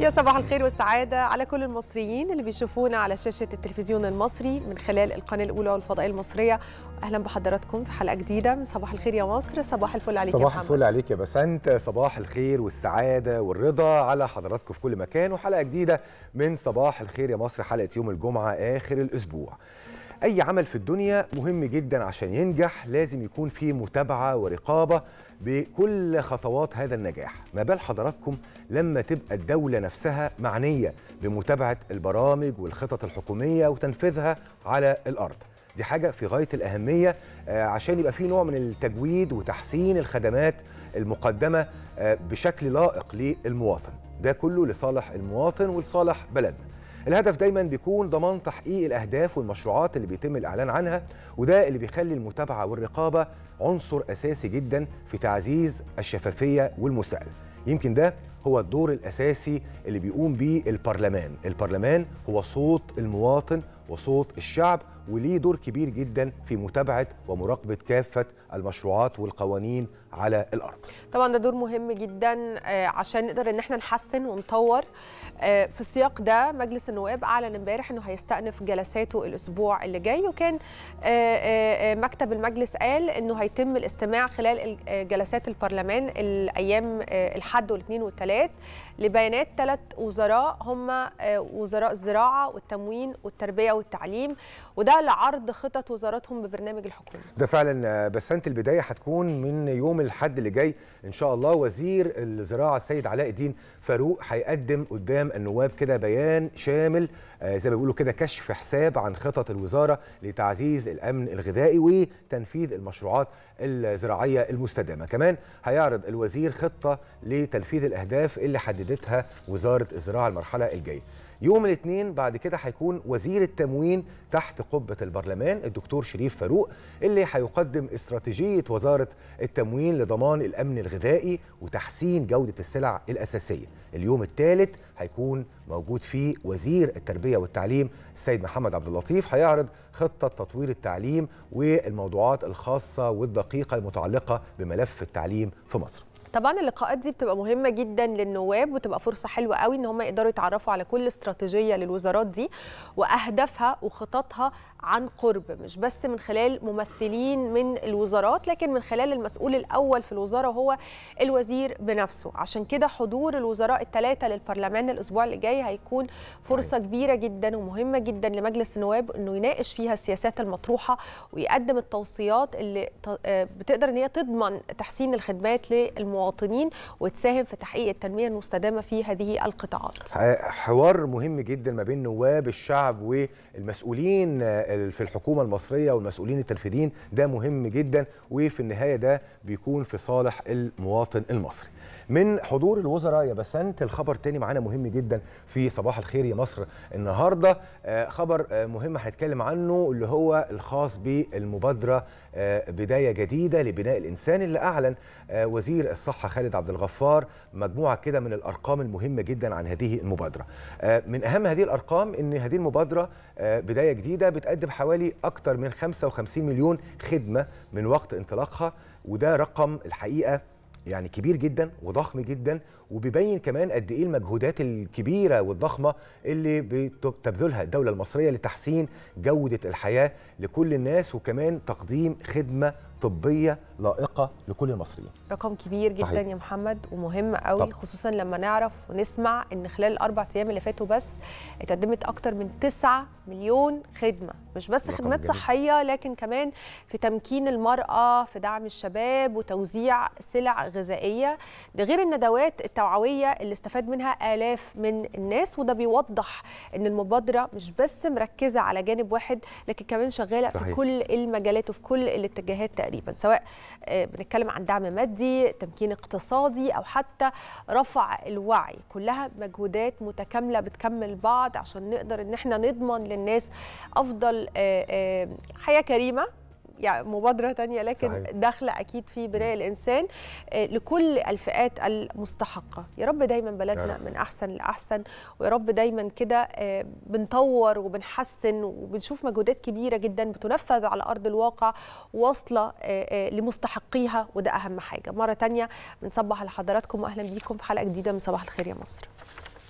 يا صباح الخير والسعادة على كل المصريين اللي بيشوفونا على شاشة التلفزيون المصري من خلال القناة الأولى والفضائية المصرية أهلا بحضراتكم في حلقة جديدة من صباح الخير يا مصر صباح الفل عليك يا صباح محمد الفل عليك يا بسنت صباح الخير والسعادة والرضا على حضراتكم في كل مكان وحلقة جديدة من صباح الخير يا مصر حلقة يوم الجمعة آخر الأسبوع أي عمل في الدنيا مهم جدا عشان ينجح لازم يكون فيه متابعة ورقابة بكل خطوات هذا النجاح ما بال حضراتكم لما تبقى الدولة نفسها معنية بمتابعة البرامج والخطط الحكومية وتنفيذها على الأرض دي حاجة في غاية الأهمية آه، عشان يبقى في نوع من التجويد وتحسين الخدمات المقدمة آه، بشكل لائق للمواطن ده كله لصالح المواطن ولصالح بلدنا الهدف دايما بيكون ضمان تحقيق الاهداف والمشروعات اللي بيتم الاعلان عنها وده اللي بيخلي المتابعه والرقابه عنصر اساسي جدا في تعزيز الشفافيه والمساءله يمكن ده هو الدور الاساسي اللي بيقوم بيه البرلمان البرلمان هو صوت المواطن وصوت الشعب وليه دور كبير جدا في متابعه ومراقبه كافه المشروعات والقوانين على الارض طبعا ده دور مهم جدا آه، عشان نقدر ان احنا نحسن ونطور آه، في السياق ده مجلس النواب اعلن امبارح انه هيستأنف جلساته الاسبوع اللي جاي وكان آه، آه، آه، مكتب المجلس قال انه هيتم الاستماع خلال ال- آه، جلسات البرلمان الايام آه، الحد والاثنين والثلاث لبيانات ثلاث وزراء هم آه، وزراء الزراعه والتموين والتربيه والتعليم وده لعرض خطط وزاراتهم ببرنامج الحكومه ده فعلا آه، بس انت البدايه هتكون من يوم الحد اللي جاي ان شاء الله وزير الزراعه السيد علاء الدين فاروق هيقدم قدام النواب كده بيان شامل آه، زي ما بيقولوا كده كشف حساب عن خطط الوزاره لتعزيز الامن الغذائي وتنفيذ المشروعات الزراعيه المستدامه كمان هيعرض الوزير خطه لتنفيذ الاهداف اللي حددتها وزاره الزراعه المرحله الجايه يوم الاثنين بعد كده هيكون وزير التموين تحت قبة البرلمان الدكتور شريف فاروق اللي هيقدم استراتيجية وزارة التموين لضمان الأمن الغذائي وتحسين جودة السلع الأساسية اليوم الثالث هيكون موجود فيه وزير التربية والتعليم السيد محمد عبد اللطيف هيعرض خطة تطوير التعليم والموضوعات الخاصة والدقيقة المتعلقة بملف التعليم في مصر طبعا اللقاءات دي بتبقى مهمه جدا للنواب وتبقى فرصه حلوه قوي ان هم يقدروا يتعرفوا على كل استراتيجيه للوزارات دي واهدافها وخططها عن قرب مش بس من خلال ممثلين من الوزارات لكن من خلال المسؤول الاول في الوزاره وهو الوزير بنفسه عشان كده حضور الوزراء الثلاثه للبرلمان الاسبوع اللي جاي هيكون فرصه كبيره جدا ومهمه جدا لمجلس النواب انه يناقش فيها السياسات المطروحه ويقدم التوصيات اللي ت- آه بتقدر ان هي تضمن تحسين الخدمات للمواطنين وتساهم في تحقيق التنميه المستدامه في هذه القطاعات ح- حوار مهم جدا ما بين نواب الشعب والمسؤولين آه، في الحكومه المصريه والمسؤولين التنفيذيين ده مهم جدا وفي النهايه ده بيكون في صالح المواطن المصري. من حضور الوزراء يا بسنت الخبر تاني معانا مهم جدا في صباح الخير يا مصر النهارده آه، خبر آه، مهم هنتكلم عنه اللي هو الخاص بالمبادره آه، بدايه جديده لبناء الانسان اللي اعلن آه، وزير الصحه خالد عبد الغفار مجموعه كده من الارقام المهمه جدا عن هذه المبادره. آه، من اهم هذه الارقام ان هذه المبادره آه، بدايه جديده بتقدم حوالي اكثر من 55 مليون خدمه من وقت انطلاقها وده رقم الحقيقه يعني كبير جدا وضخم جدا وبيبين كمان قد ايه المجهودات الكبيره والضخمه اللي بتبذلها الدوله المصريه لتحسين جوده الحياه لكل الناس وكمان تقديم خدمه طبيه لائقه لكل المصريين. رقم كبير جدا صحيح. يا محمد ومهم قوي طبعا. خصوصا لما نعرف ونسمع ان خلال الاربع ايام اللي فاتوا بس اتقدمت اكتر من 9 مليون خدمه مش بس رقم خدمات جميل. صحيه لكن كمان في تمكين المراه في دعم الشباب وتوزيع سلع غذائيه ده غير الندوات التوعويه اللي استفاد منها الاف من الناس وده بيوضح ان المبادره مش بس مركزه على جانب واحد لكن كمان شغاله في صحيح. كل المجالات وفي كل الاتجاهات تقريبا سواء آه، بنتكلم عن دعم مادي تمكين اقتصادي او حتى رفع الوعي كلها مجهودات متكامله بتكمل بعض عشان نقدر ان احنا نضمن للناس افضل آه، آه، حياه كريمه يعني مبادرة تانية لكن صحيح. داخلة أكيد في بناء الإنسان آه، لكل الفئات المستحقة يا رب دايما يا بلدنا رب. من أحسن لأحسن ويا رب دايما كده آه، بنطور وبنحسن وبنشوف مجهودات كبيرة جدا بتنفذ على أرض الواقع واصلة آه، آه، لمستحقيها وده أهم حاجة مرة تانية بنصبح على حضراتكم وأهلا بيكم في حلقة جديدة من صباح الخير يا مصر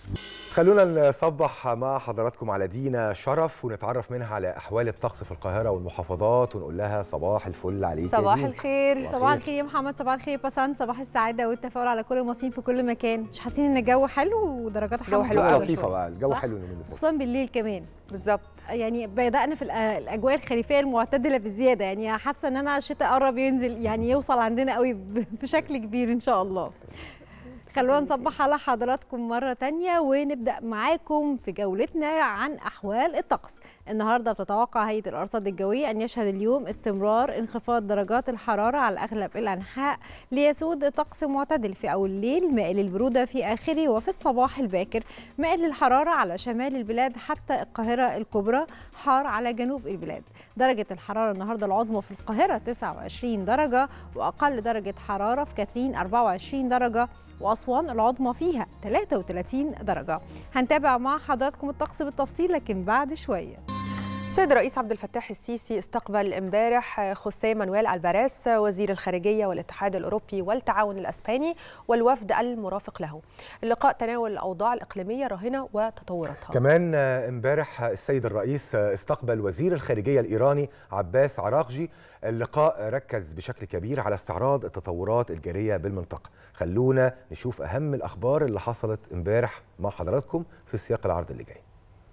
خلونا نصبح مع حضراتكم على دينا شرف ونتعرف منها على احوال الطقس في القاهره والمحافظات ونقول لها صباح الفل عليك صباح يا دينا. الخير صباح الخير يا محمد صباح الخير يا بسنت صباح السعاده والتفاؤل على كل المصريين في كل مكان مش حاسين ان الجو حلو ودرجات جو الحراره حلو الجو قوي. لطيفه بقى الجو صح؟ حلو اليومين اللي فاتوا خصوصا بالليل كمان بالظبط يعني بدانا في الأ- الاجواء الخريفيه المعتدله بزياده يعني حاسه ان انا الشتاء قرب ينزل يعني يوصل عندنا قوي ب- بشكل كبير ان شاء الله خلونا نصبح على حضراتكم مرة تانية ونبدأ معاكم في جولتنا عن أحوال الطقس النهاردة بتتوقع هيئة الأرصاد الجوية أن يشهد اليوم استمرار انخفاض درجات الحرارة على أغلب الأنحاء ليسود طقس معتدل في أول الليل مائل البرودة في آخره وفي الصباح الباكر مائل الحرارة على شمال البلاد حتى القاهرة الكبرى حار على جنوب البلاد درجة الحرارة النهاردة العظمى في القاهرة 29 درجة وأقل درجة حرارة في كاترين 24 درجة وأسوان العظمى فيها 33 درجة هنتابع مع حضراتكم الطقس بالتفصيل لكن بعد شوية السيد الرئيس عبد الفتاح السيسي استقبل امبارح خوسيه مانويل الباراس وزير الخارجيه والاتحاد الاوروبي والتعاون الاسباني والوفد المرافق له. اللقاء تناول الاوضاع الاقليميه الراهنه وتطوراتها. كمان آه، امبارح السيد الرئيس آه، استقبل وزير الخارجيه الايراني عباس عراقجي اللقاء ركز بشكل كبير على استعراض التطورات الجاريه بالمنطقه خلونا نشوف اهم الاخبار اللي حصلت امبارح مع حضراتكم في سياق العرض اللي جاي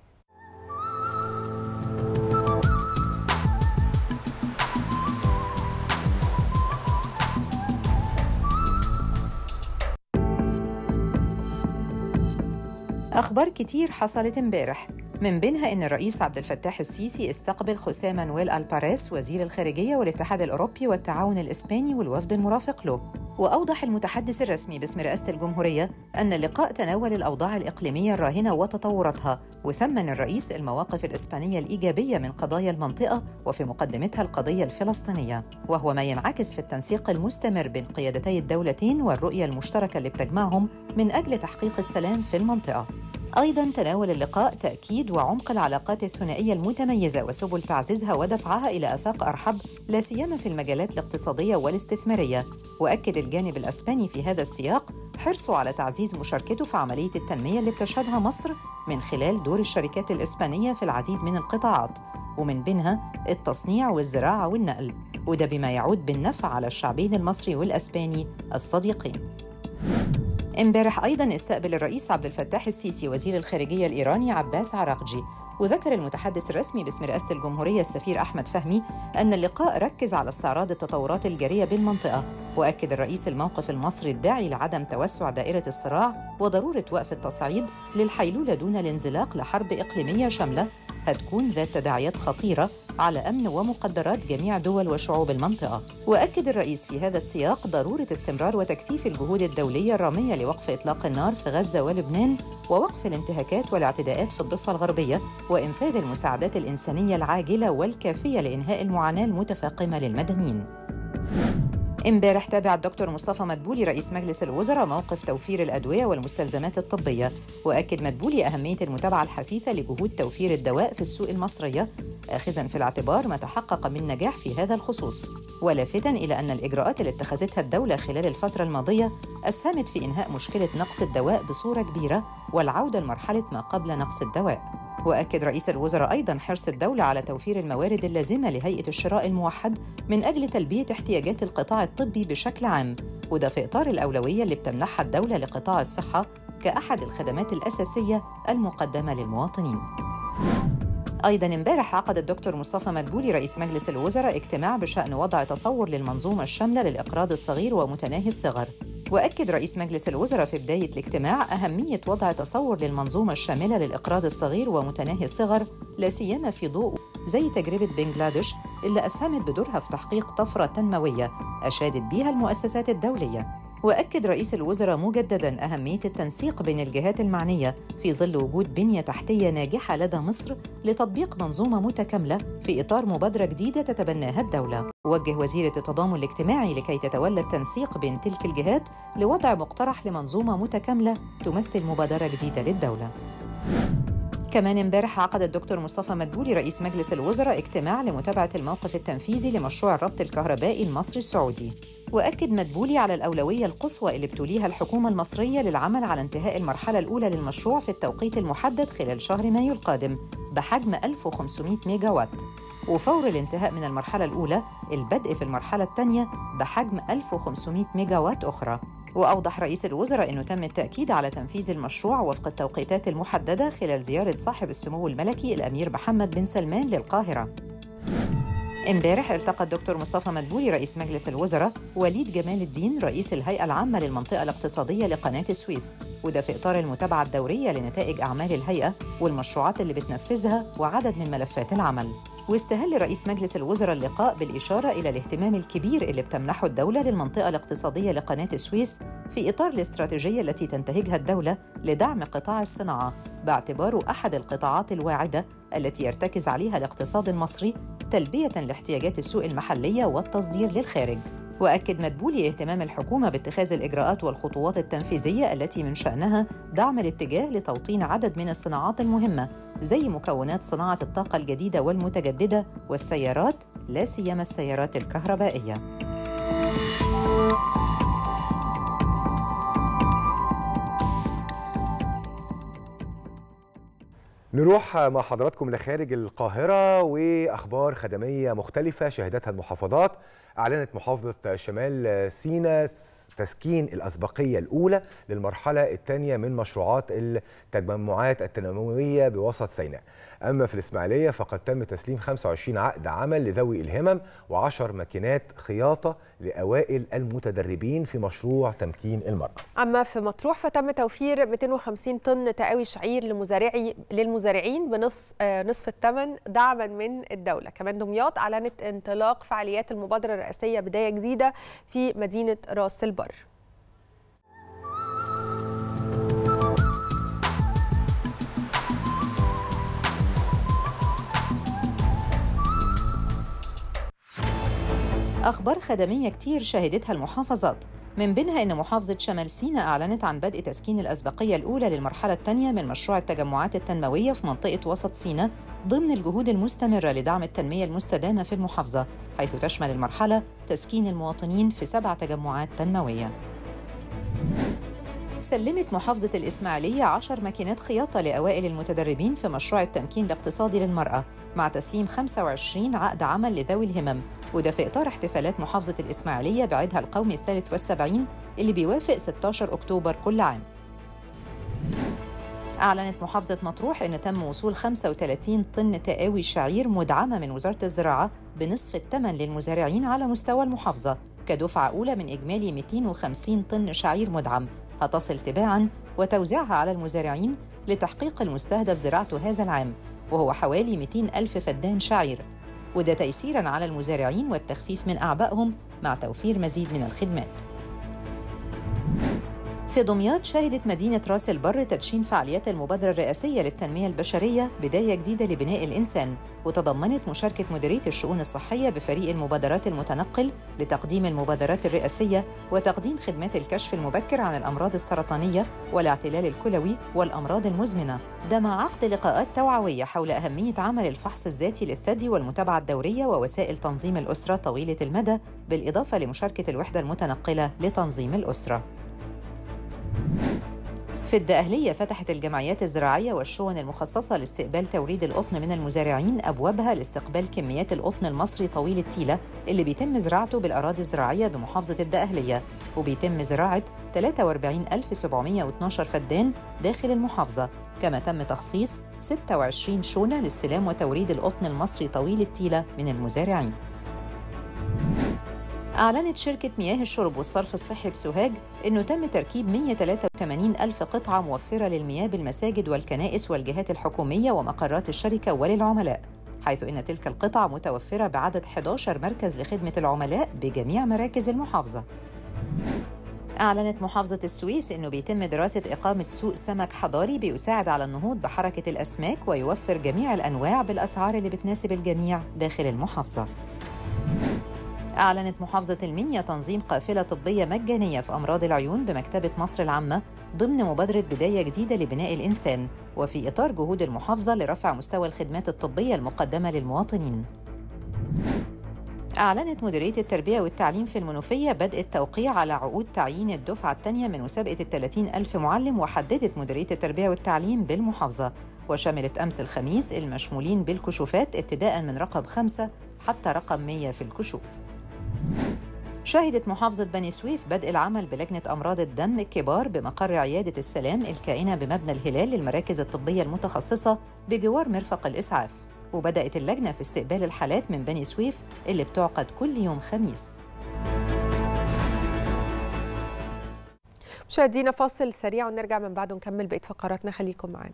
أخبار كتير حصلت امبارح من بينها إن الرئيس عبد الفتاح السيسي استقبل خوسيه مانويل ألباريس وزير الخارجية والاتحاد الأوروبي والتعاون الإسباني والوفد المرافق له وأوضح المتحدث الرسمي باسم رئاسة الجمهورية أن اللقاء تناول الأوضاع الإقليمية الراهنة وتطوراتها وثمن الرئيس المواقف الإسبانية الإيجابية من قضايا المنطقة وفي مقدمتها القضية الفلسطينية وهو ما ينعكس في التنسيق المستمر بين قيادتي الدولتين والرؤية المشتركة اللي بتجمعهم من أجل تحقيق السلام في المنطقة أيضا تناول اللقاء تأكيد وعمق العلاقات الثنائية المتميزة وسبل تعزيزها ودفعها إلى آفاق أرحب لا سيما في المجالات الاقتصادية والاستثمارية وأكد الجانب الأسباني في هذا السياق حرصه على تعزيز مشاركته في عملية التنمية اللي بتشهدها مصر من خلال دور الشركات الإسبانية في العديد من القطاعات ومن بينها التصنيع والزراعة والنقل وده بما يعود بالنفع على الشعبين المصري والأسباني الصديقين امبارح ايضا استقبل الرئيس عبد الفتاح السيسي وزير الخارجيه الايراني عباس عراقجي وذكر المتحدث الرسمي باسم رئاسه الجمهوريه السفير احمد فهمي ان اللقاء ركز على استعراض التطورات الجاريه بالمنطقه واكد الرئيس الموقف المصري الداعي لعدم توسع دائره الصراع وضروره وقف التصعيد للحيلوله دون الانزلاق لحرب اقليميه شامله هتكون ذات تداعيات خطيره على امن ومقدرات جميع دول وشعوب المنطقه واكد الرئيس في هذا السياق ضروره استمرار وتكثيف الجهود الدوليه الراميه لوقف اطلاق النار في غزه ولبنان ووقف الانتهاكات والاعتداءات في الضفه الغربيه وانفاذ المساعدات الانسانيه العاجله والكافيه لانهاء المعاناه المتفاقمه للمدنيين امبارح تابع الدكتور مصطفى مدبولي رئيس مجلس الوزراء موقف توفير الادويه والمستلزمات الطبيه واكد مدبولي اهميه المتابعه الحثيثه لجهود توفير الدواء في السوق المصريه اخذا في الاعتبار ما تحقق من نجاح في هذا الخصوص ولافتا الى ان الاجراءات اللي اتخذتها الدوله خلال الفتره الماضيه اسهمت في انهاء مشكله نقص الدواء بصوره كبيره والعوده لمرحله ما قبل نقص الدواء واكد رئيس الوزراء ايضا حرص الدوله على توفير الموارد اللازمه لهيئه الشراء الموحد من اجل تلبيه احتياجات القطاع الطبي بشكل عام وده في اطار الاولويه اللي بتمنحها الدوله لقطاع الصحه كاحد الخدمات الاساسيه المقدمه للمواطنين أيضا امبارح عقد الدكتور مصطفى مدبولي رئيس مجلس الوزراء اجتماع بشأن وضع تصور للمنظومة الشاملة للإقراض الصغير ومتناهي الصغر وأكد رئيس مجلس الوزراء في بداية الاجتماع أهمية وضع تصور للمنظومة الشاملة للإقراض الصغير ومتناهي الصغر لا سيما في ضوء زي تجربة بنغلاديش اللي أسهمت بدورها في تحقيق طفرة تنموية أشادت بها المؤسسات الدولية واكد رئيس الوزراء مجددا اهميه التنسيق بين الجهات المعنيه في ظل وجود بنيه تحتيه ناجحه لدى مصر لتطبيق منظومه متكامله في اطار مبادره جديده تتبناها الدوله وجه وزيره التضامن الاجتماعي لكي تتولى التنسيق بين تلك الجهات لوضع مقترح لمنظومه متكامله تمثل مبادره جديده للدوله كمان امبارح عقد الدكتور مصطفى مدبولي رئيس مجلس الوزراء اجتماع لمتابعة الموقف التنفيذي لمشروع الربط الكهربائي المصري السعودي وأكد مدبولي على الأولوية القصوى اللي بتوليها الحكومة المصرية للعمل على انتهاء المرحلة الأولى للمشروع في التوقيت المحدد خلال شهر مايو القادم بحجم 1500 ميجا وات وفور الانتهاء من المرحلة الأولى البدء في المرحلة الثانية بحجم 1500 ميجا وات أخرى وأوضح رئيس الوزراء أنه تم التأكيد على تنفيذ المشروع وفق التوقيتات المحددة خلال زيارة صاحب السمو الملكي الأمير محمد بن سلمان للقاهرة امبارح التقى الدكتور مصطفى مدبولي رئيس مجلس الوزراء وليد جمال الدين رئيس الهيئة العامة للمنطقة الاقتصادية لقناة السويس وده في إطار المتابعة الدورية لنتائج أعمال الهيئة والمشروعات اللي بتنفذها وعدد من ملفات العمل واستهل رئيس مجلس الوزراء اللقاء بالإشارة إلى الاهتمام الكبير اللي بتمنحه الدولة للمنطقة الاقتصادية لقناة السويس في إطار الاستراتيجية التي تنتهجها الدولة لدعم قطاع الصناعة باعتباره أحد القطاعات الواعدة التي يرتكز عليها الاقتصاد المصري تلبية لاحتياجات السوق المحلية والتصدير للخارج وأكد مدبولي اهتمام الحكومة باتخاذ الإجراءات والخطوات التنفيذية التي من شأنها دعم الاتجاه لتوطين عدد من الصناعات المهمة زي مكونات صناعة الطاقة الجديدة والمتجددة والسيارات لا سيما السيارات الكهربائية. نروح مع حضراتكم لخارج القاهرة وأخبار خدمية مختلفة شهدتها المحافظات أعلنت محافظة شمال سيناء تسكين الأسبقية الأولى للمرحلة الثانية من مشروعات التجمعات التنموية بوسط سيناء أما في الإسماعيلية فقد تم تسليم 25 عقد عمل لذوي الهمم و10 ماكينات خياطة لأوائل المتدربين في مشروع تمكين المرأة أما في مطروح فتم توفير 250 طن تقاوي شعير لمزارعي للمزارعين بنصف آه نصف الثمن دعما من الدولة كمان دمياط أعلنت انطلاق فعاليات المبادرة الرئاسية بداية جديدة في مدينة راس البر أخبار خدمية كتير شهدتها المحافظات من بينها أن محافظة شمال سيناء أعلنت عن بدء تسكين الأسبقية الأولى للمرحلة الثانية من مشروع التجمعات التنموية في منطقة وسط سيناء ضمن الجهود المستمرة لدعم التنمية المستدامة في المحافظة حيث تشمل المرحلة تسكين المواطنين في سبع تجمعات تنموية سلمت محافظة الإسماعيلية عشر ماكينات خياطة لأوائل المتدربين في مشروع التمكين الاقتصادي للمرأة مع تسليم 25 عقد عمل لذوي الهمم وده في إطار احتفالات محافظة الإسماعيلية بعيدها القومي الثالث والسبعين اللي بيوافق 16 أكتوبر كل عام أعلنت محافظة مطروح أن تم وصول 35 طن تقاوي شعير مدعمة من وزارة الزراعة بنصف الثمن للمزارعين على مستوى المحافظة كدفعة أولى من إجمالي 250 طن شعير مدعم هتصل تباعاً وتوزيعها على المزارعين لتحقيق المستهدف زراعته هذا العام وهو حوالي 200 ألف فدان شعير وده تيسيراً على المزارعين والتخفيف من أعبائهم مع توفير مزيد من الخدمات في دمياط شهدت مدينة راس البر تدشين فعاليات المبادرة الرئاسية للتنمية البشرية بداية جديدة لبناء الإنسان وتضمنت مشاركة مديرية الشؤون الصحية بفريق المبادرات المتنقل لتقديم المبادرات الرئاسية وتقديم خدمات الكشف المبكر عن الأمراض السرطانية والاعتلال الكلوي والأمراض المزمنة ده مع عقد لقاءات توعوية حول أهمية عمل الفحص الذاتي للثدي والمتابعة الدورية ووسائل تنظيم الأسرة طويلة المدى بالإضافة لمشاركة الوحدة المتنقلة لتنظيم الأسرة في الدقهلية فتحت الجمعيات الزراعية والشؤون المخصصة لاستقبال توريد القطن من المزارعين أبوابها لاستقبال كميات القطن المصري طويل التيلة اللي بيتم زراعته بالأراضي الزراعية بمحافظة الدقهلية وبيتم زراعة 43712 فدان داخل المحافظة كما تم تخصيص 26 شونة لاستلام وتوريد القطن المصري طويل التيلة من المزارعين أعلنت شركة مياه الشرب والصرف الصحي بسوهاج أنه تم تركيب 183 ألف قطعة موفرة للمياه بالمساجد والكنائس والجهات الحكومية ومقرات الشركة وللعملاء حيث أن تلك القطع متوفرة بعدد 11 مركز لخدمة العملاء بجميع مراكز المحافظة أعلنت محافظة السويس أنه بيتم دراسة إقامة سوق سمك حضاري بيساعد على النهوض بحركة الأسماك ويوفر جميع الأنواع بالأسعار اللي بتناسب الجميع داخل المحافظة أعلنت محافظة المنيا تنظيم قافلة طبية مجانية في أمراض العيون بمكتبة مصر العامة ضمن مبادرة بداية جديدة لبناء الإنسان وفي إطار جهود المحافظة لرفع مستوى الخدمات الطبية المقدمة للمواطنين أعلنت مديرية التربية والتعليم في المنوفية بدء التوقيع على عقود تعيين الدفعة الثانية من مسابقة الثلاثين ألف معلم وحددت مديرية التربية والتعليم بالمحافظة وشملت أمس الخميس المشمولين بالكشوفات ابتداء من رقم خمسة حتى رقم 100 في الكشوف شهدت محافظة بني سويف بدء العمل بلجنة أمراض الدم الكبار بمقر عيادة السلام الكائنة بمبنى الهلال للمراكز الطبية المتخصصة بجوار مرفق الإسعاف وبدأت اللجنة في استقبال الحالات من بني سويف اللي بتعقد كل يوم خميس مشاهدينا فاصل سريع ونرجع من بعده نكمل بقيه فقراتنا خليكم معانا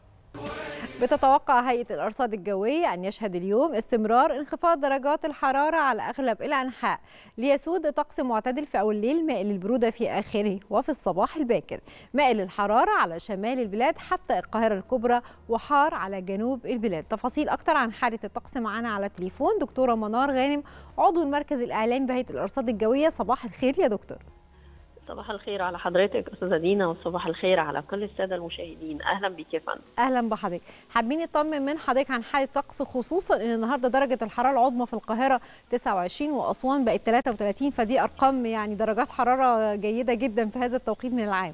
بتتوقع هيئة الأرصاد الجوية أن يشهد اليوم استمرار انخفاض درجات الحرارة على أغلب الأنحاء ليسود طقس معتدل في أول الليل مائل البرودة في آخره وفي الصباح الباكر مائل الحرارة على شمال البلاد حتى القاهرة الكبرى وحار على جنوب البلاد تفاصيل أكتر عن حالة الطقس معانا على التليفون دكتورة منار غانم عضو المركز الإعلامي بهيئة الأرصاد الجوية صباح الخير يا دكتور صباح الخير على حضرتك استاذه دينا وصباح الخير على كل الساده المشاهدين اهلا بيك يا فندم اهلا بحضرتك حابين نطمن من حضرتك عن حاله الطقس خصوصا ان النهارده درجه الحراره العظمى في القاهره 29 واسوان بقت 33 فدي ارقام يعني درجات حراره جيده جدا في هذا التوقيت من العام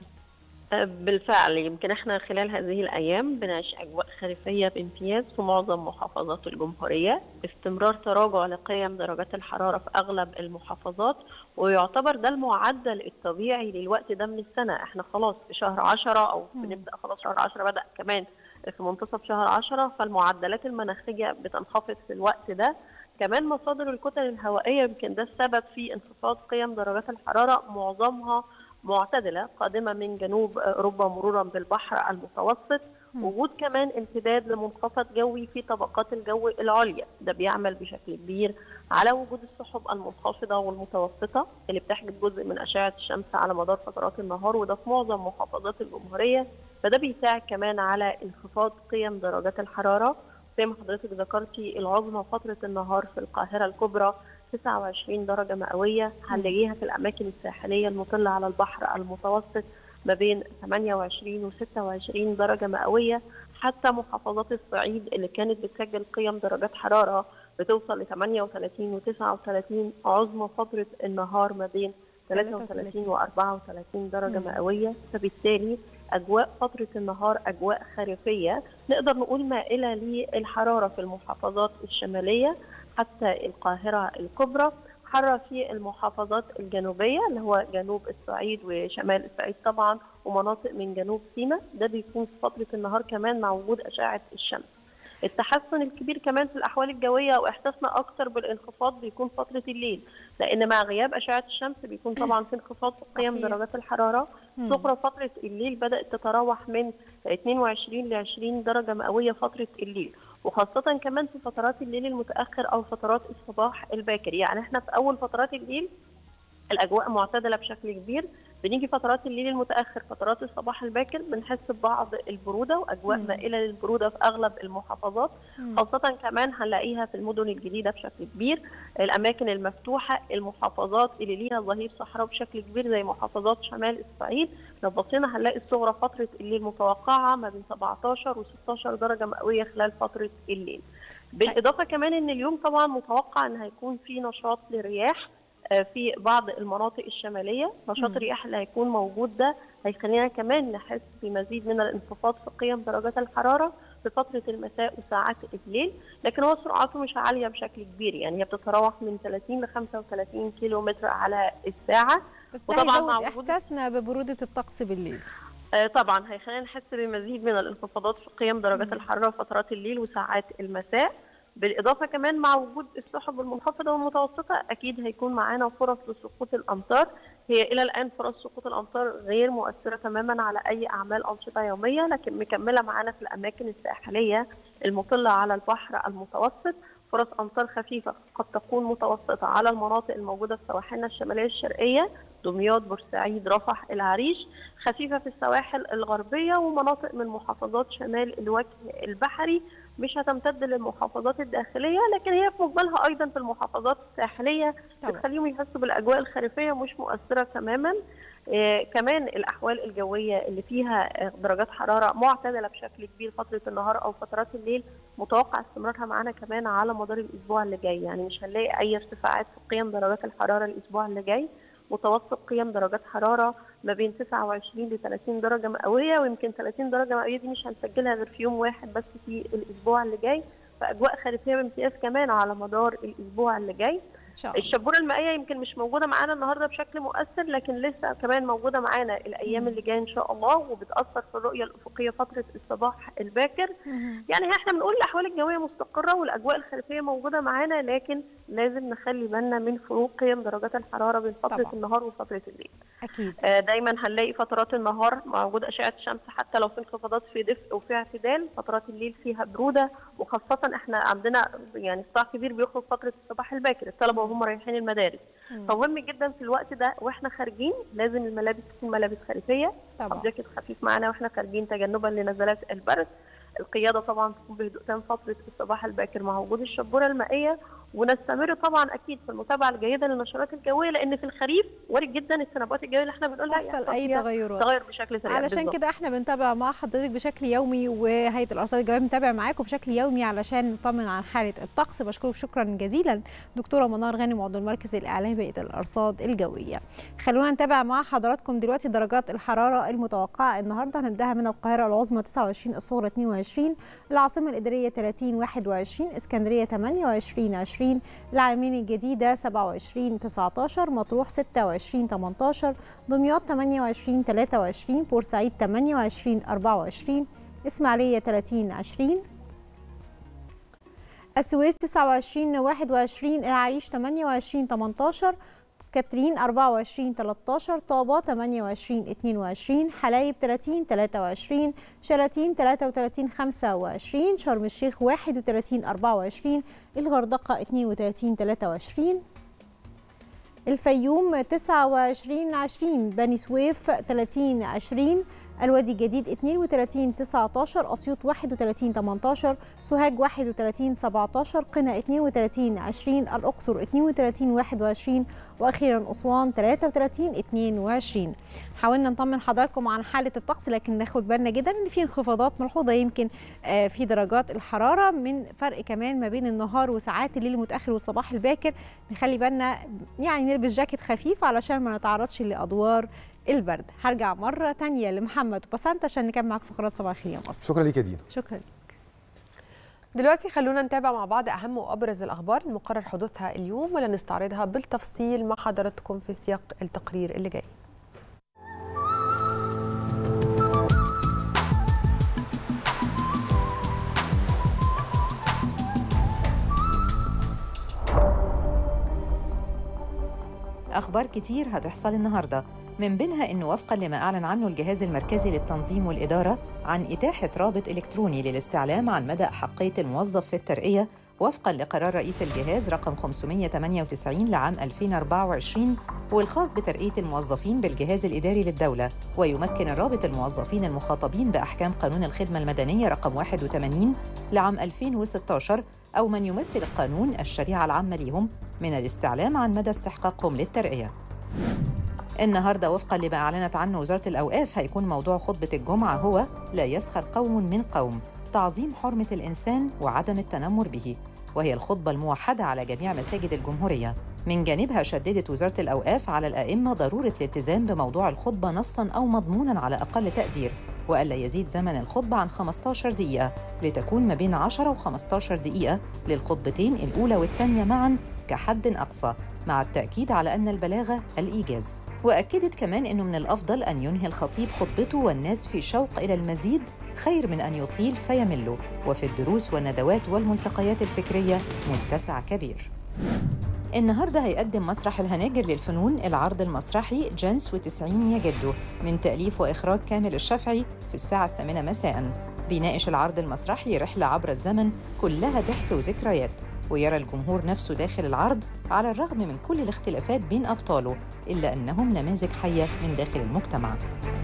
بالفعل يمكن احنا خلال هذه الايام بنعيش اجواء خريفيه بامتياز في معظم محافظات الجمهوريه استمرار تراجع لقيم درجات الحراره في اغلب المحافظات ويعتبر ده المعدل الطبيعي للوقت ده من السنه احنا خلاص في شهر 10 او بنبدا خلاص شهر 10 بدا كمان في منتصف شهر 10 فالمعدلات المناخيه بتنخفض في الوقت ده كمان مصادر الكتل الهوائيه يمكن ده السبب في انخفاض قيم درجات الحراره معظمها معتدله قادمه من جنوب اوروبا مرورا بالبحر المتوسط وجود كمان امتداد لمنخفض جوي في طبقات الجو العليا ده بيعمل بشكل كبير على وجود السحب المنخفضه والمتوسطه اللي بتحجب جزء من اشعه الشمس على مدار فترات النهار وده في معظم محافظات الجمهوريه فده بيساعد كمان على انخفاض قيم درجات الحراره زي ما حضرتك ذكرتي العظمى فتره النهار في القاهره الكبرى 29 درجة مئوية هنلاقيها في الأماكن الساحلية المطلة على البحر المتوسط ما بين 28 و 26 درجة مئوية حتى محافظات الصعيد اللي كانت بتسجل قيم درجات حرارة بتوصل ل 38 و 39 عظمى فترة النهار ما بين 33 و 34 درجة مئوية فبالتالي أجواء فترة النهار أجواء خريفية نقدر نقول مائلة للحرارة في المحافظات الشمالية حتى القاهرة الكبرى حر في المحافظات الجنوبية اللي هو جنوب الصعيد وشمال الصعيد طبعا ومناطق من جنوب سيناء ده بيكون في فترة النهار كمان مع وجود أشعة الشمس التحسن الكبير كمان في الاحوال الجويه واحساسنا اكتر بالانخفاض بيكون فتره الليل لان مع غياب اشعه الشمس بيكون طبعا في انخفاض في قيم درجات الحراره صغرى فتره الليل بدات تتراوح من 22 ل 20 درجه مئويه فتره الليل وخاصه كمان في فترات الليل المتاخر او فترات الصباح الباكر يعني احنا في اول فترات الليل الاجواء معتدله بشكل كبير بنيجي فترات الليل المتاخر فترات الصباح الباكر بنحس ببعض البروده واجواء مم. مائله للبروده في اغلب المحافظات خاصه كمان هنلاقيها في المدن الجديده بشكل كبير الاماكن المفتوحه المحافظات اللي ليها ظهير صحراء بشكل كبير زي محافظات شمال الصعيد لو بصينا هنلاقي الصغرى فتره الليل متوقعه ما بين 17 و 16 درجه مئويه خلال فتره الليل بالاضافه كمان ان اليوم طبعا متوقع ان هيكون في نشاط للرياح آه، في بعض المناطق الشماليه نشاط مم. الرياح اللي هيكون موجود ده هيخلينا كمان نحس بمزيد من الانخفاض في قيم درجات الحراره في فتره المساء وساعات الليل لكن هو سرعته مش عاليه بشكل كبير يعني هي بتتراوح من 30 ل 35 كيلو متر على الساعه بس ده وطبعاً هيزود مع وجود- احساسنا ببروده الطقس بالليل آه، طبعا هيخلينا نحس بمزيد من الانخفاضات في قيم درجات مم. الحراره فترات الليل وساعات المساء بالاضافه كمان مع وجود السحب المنخفضه والمتوسطه اكيد هيكون معانا فرص لسقوط الامطار هي الى الان فرص سقوط الامطار غير مؤثره تماما على اي اعمال انشطه يوميه لكن مكمله معانا في الاماكن الساحليه المطله على البحر المتوسط فرص امطار خفيفه قد تكون متوسطه على المناطق الموجوده في سواحلنا الشماليه الشرقيه دمياط بورسعيد رفح العريش خفيفه في السواحل الغربيه ومناطق من محافظات شمال الوجه البحري مش هتمتد للمحافظات الداخليه لكن هي في مجملها ايضا في المحافظات الساحليه بتخليهم يحسوا بالاجواء الخريفيه مش مؤثره تماما آه كمان الاحوال الجويه اللي فيها درجات حراره معتدله بشكل كبير فتره النهار او فترات الليل متوقع استمرارها معانا كمان على مدار الاسبوع اللي جاي يعني مش هنلاقي اي ارتفاعات في قيم درجات الحراره الاسبوع اللي جاي متوسط قيم درجات حراره ما بين 29 ل 30 درجه مئويه ويمكن 30 درجه مئويه دي مش هنسجلها غير في يوم واحد بس في الاسبوع اللي جاي فاجواء خريفيه بامتياز كمان على مدار الاسبوع اللي جاي الشبوره المائيه يمكن مش موجوده معانا النهارده بشكل مؤثر لكن لسه كمان موجوده معانا الايام اللي جايه ان شاء الله وبتاثر في الرؤيه الافقيه فتره الصباح الباكر يعني احنا بنقول الاحوال الجويه مستقره والاجواء الخريفيه موجوده معانا لكن لازم نخلي بالنا من فروق قيم درجات الحراره بين فتره طبعا. النهار وفتره الليل اكيد آه دايما هنلاقي فترات النهار موجود اشعه الشمس حتى لو في انخفاضات في دفء وفي اعتدال فترات الليل فيها بروده وخاصه احنا عندنا يعني صداع كبير بيخرج فتره الصباح الباكر الطلبه وهم رايحين المدارس فمهم جدا في الوقت ده واحنا خارجين لازم الملابس تكون ملابس خريفيه طبعا جاكيت خفيف معانا واحنا خارجين تجنبا لنزلات البرد القياده طبعا تكون بهدوء تام فتره الصباح الباكر مع وجود الشبوره المائيه ونستمر طبعا اكيد في المتابعه الجيده للنشرات الجويه لان في الخريف وارد جدا التنبؤات الجويه اللي احنا بنقولها تحصل اي تغيرات تغير بشكل سريع علشان بالزبط. كده احنا بنتابع مع حضرتك بشكل يومي وهيئه الارصاد الجويه بنتابع معاكم بشكل يومي علشان نطمن عن حاله الطقس بشكرك شكرا جزيلا دكتوره منار غانم عضو المركز الاعلامي بهيئه الارصاد الجويه خلونا نتابع مع حضراتكم دلوقتي درجات الحراره المتوقعه النهارده هنبداها من القاهره العظمى 29 الصغرى 22 العاصمه الاداريه 30 21 اسكندريه 28 20 العالمين الجديدة 27 19 مطروح 26 18 دمياط 28 23 بورسعيد 28 24 إسماعيلية 30 20 السويس 29 21 العريش 28 18 كاترين 24 13 طابة 28 22 حلايب 30 23 شلاتين 33 25 شرم الشيخ 31 24 الغردقة 32 23 الفيوم 29 20 بني سويف 30 20 الوادي الجديد 32 19 اسيوط 31 18 سوهاج 31 17 قنا 32 20 الاقصر 32 21 واخيرا اسوان 33 22 حاولنا نطمن حضراتكم عن حاله الطقس لكن ناخد بالنا جدا ان في انخفاضات ملحوظه يمكن في درجات الحراره من فرق كمان ما بين النهار وساعات الليل المتاخر والصباح الباكر نخلي بالنا يعني نلبس جاكيت خفيف علشان ما نتعرضش لادوار البرد هرجع مره تانية لمحمد وبسنت عشان نكمل معاكم فقرات صباح الخير يا مصر شكرا ليك يا دينا شكرا دلوقتي خلونا نتابع مع بعض اهم وابرز الاخبار المقرر حدوثها اليوم ولا نستعرضها بالتفصيل مع حضراتكم في سياق التقرير اللي جاي أخبار كتير هتحصل النهاردة من بينها أنه وفقا لما أعلن عنه الجهاز المركزي للتنظيم والإدارة عن إتاحة رابط إلكتروني للاستعلام عن مدى حقية الموظف في الترقية وفقا لقرار رئيس الجهاز رقم 598 لعام 2024 والخاص بترقية الموظفين بالجهاز الإداري للدولة ويمكن الرابط الموظفين المخاطبين بأحكام قانون الخدمة المدنية رقم 81 لعام 2016 أو من يمثل قانون الشريعة العامة لهم من الاستعلام عن مدى استحقاقهم للترقية النهارده وفقا لما اعلنت عنه وزاره الاوقاف هيكون موضوع خطبه الجمعه هو لا يسخر قوم من قوم تعظيم حرمه الانسان وعدم التنمر به وهي الخطبه الموحده على جميع مساجد الجمهوريه من جانبها شددت وزاره الاوقاف على الائمه ضروره الالتزام بموضوع الخطبه نصا او مضمونا على اقل تقدير والا يزيد زمن الخطبه عن 15 دقيقه لتكون ما بين 10 و 15 دقيقه للخطبتين الاولى والثانيه معا كحد اقصى مع التأكيد على أن البلاغة الإيجاز وأكدت كمان أنه من الأفضل أن ينهي الخطيب خطبته والناس في شوق إلى المزيد خير من أن يطيل فيملوا وفي الدروس والندوات والملتقيات الفكرية متسع كبير النهارده هيقدم مسرح الهناجر للفنون العرض المسرحي جنس وتسعين يا جدو من تأليف وإخراج كامل الشافعي في الساعة الثامنة مساء بيناقش العرض المسرحي رحلة عبر الزمن كلها ضحك وذكريات ويرى الجمهور نفسه داخل العرض على الرغم من كل الاختلافات بين أبطاله إلا أنهم نماذج حية من داخل المجتمع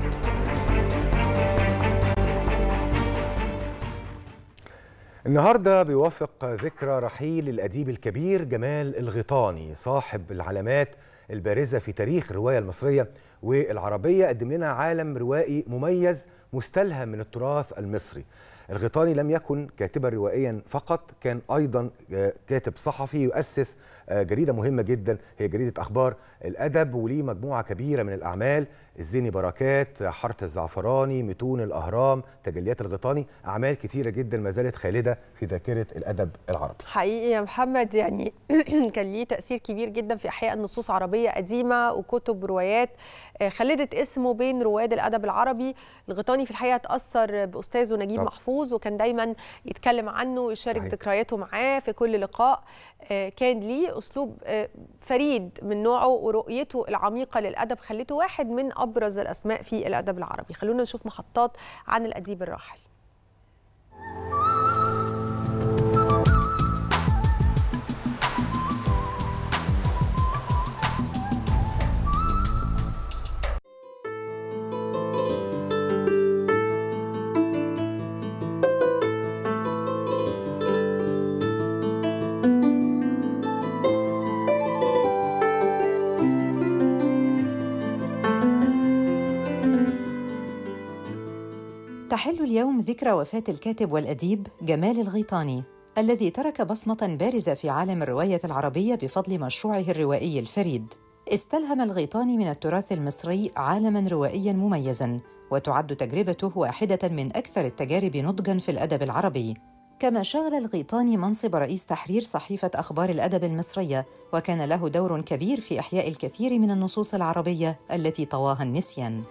النهارده بيوافق ذكرى رحيل الاديب الكبير جمال الغيطاني صاحب العلامات البارزه في تاريخ الروايه المصريه والعربيه قدم لنا عالم روائي مميز مستلهم من التراث المصري الغيطاني لم يكن كاتبا روائيا فقط كان ايضا كاتب صحفي يؤسس جريده مهمه جدا هي جريده اخبار الادب وليه مجموعه كبيره من الاعمال الزيني بركات حاره الزعفراني متون الاهرام تجليات الغيطاني اعمال كتيره جدا ما زالت خالده في ذاكره الادب العربي حقيقي يا محمد يعني كان ليه تاثير كبير جدا في احياء نصوص عربيه قديمه وكتب روايات خلدت اسمه بين رواد الادب العربي الغيطاني في الحقيقه تاثر باستاذه نجيب طبعا. محفوظ وكان دايما يتكلم عنه ويشارك ذكرياته معاه في كل لقاء كان ليه اسلوب فريد من نوعه ورؤيته العميقه للادب خلته واحد من ابرز الاسماء في الادب العربي خلونا نشوف محطات عن الاديب الراحل تحل اليوم ذكرى وفاة الكاتب والأديب جمال الغيطاني الذي ترك بصمة بارزة في عالم الرواية العربية بفضل مشروعه الروائي الفريد. استلهم الغيطاني من التراث المصري عالماً روائياً مميزاً، وتعد تجربته واحدة من أكثر التجارب نضجاً في الأدب العربي. كما شغل الغيطاني منصب رئيس تحرير صحيفة أخبار الأدب المصرية، وكان له دور كبير في إحياء الكثير من النصوص العربية التي طواها النسيان.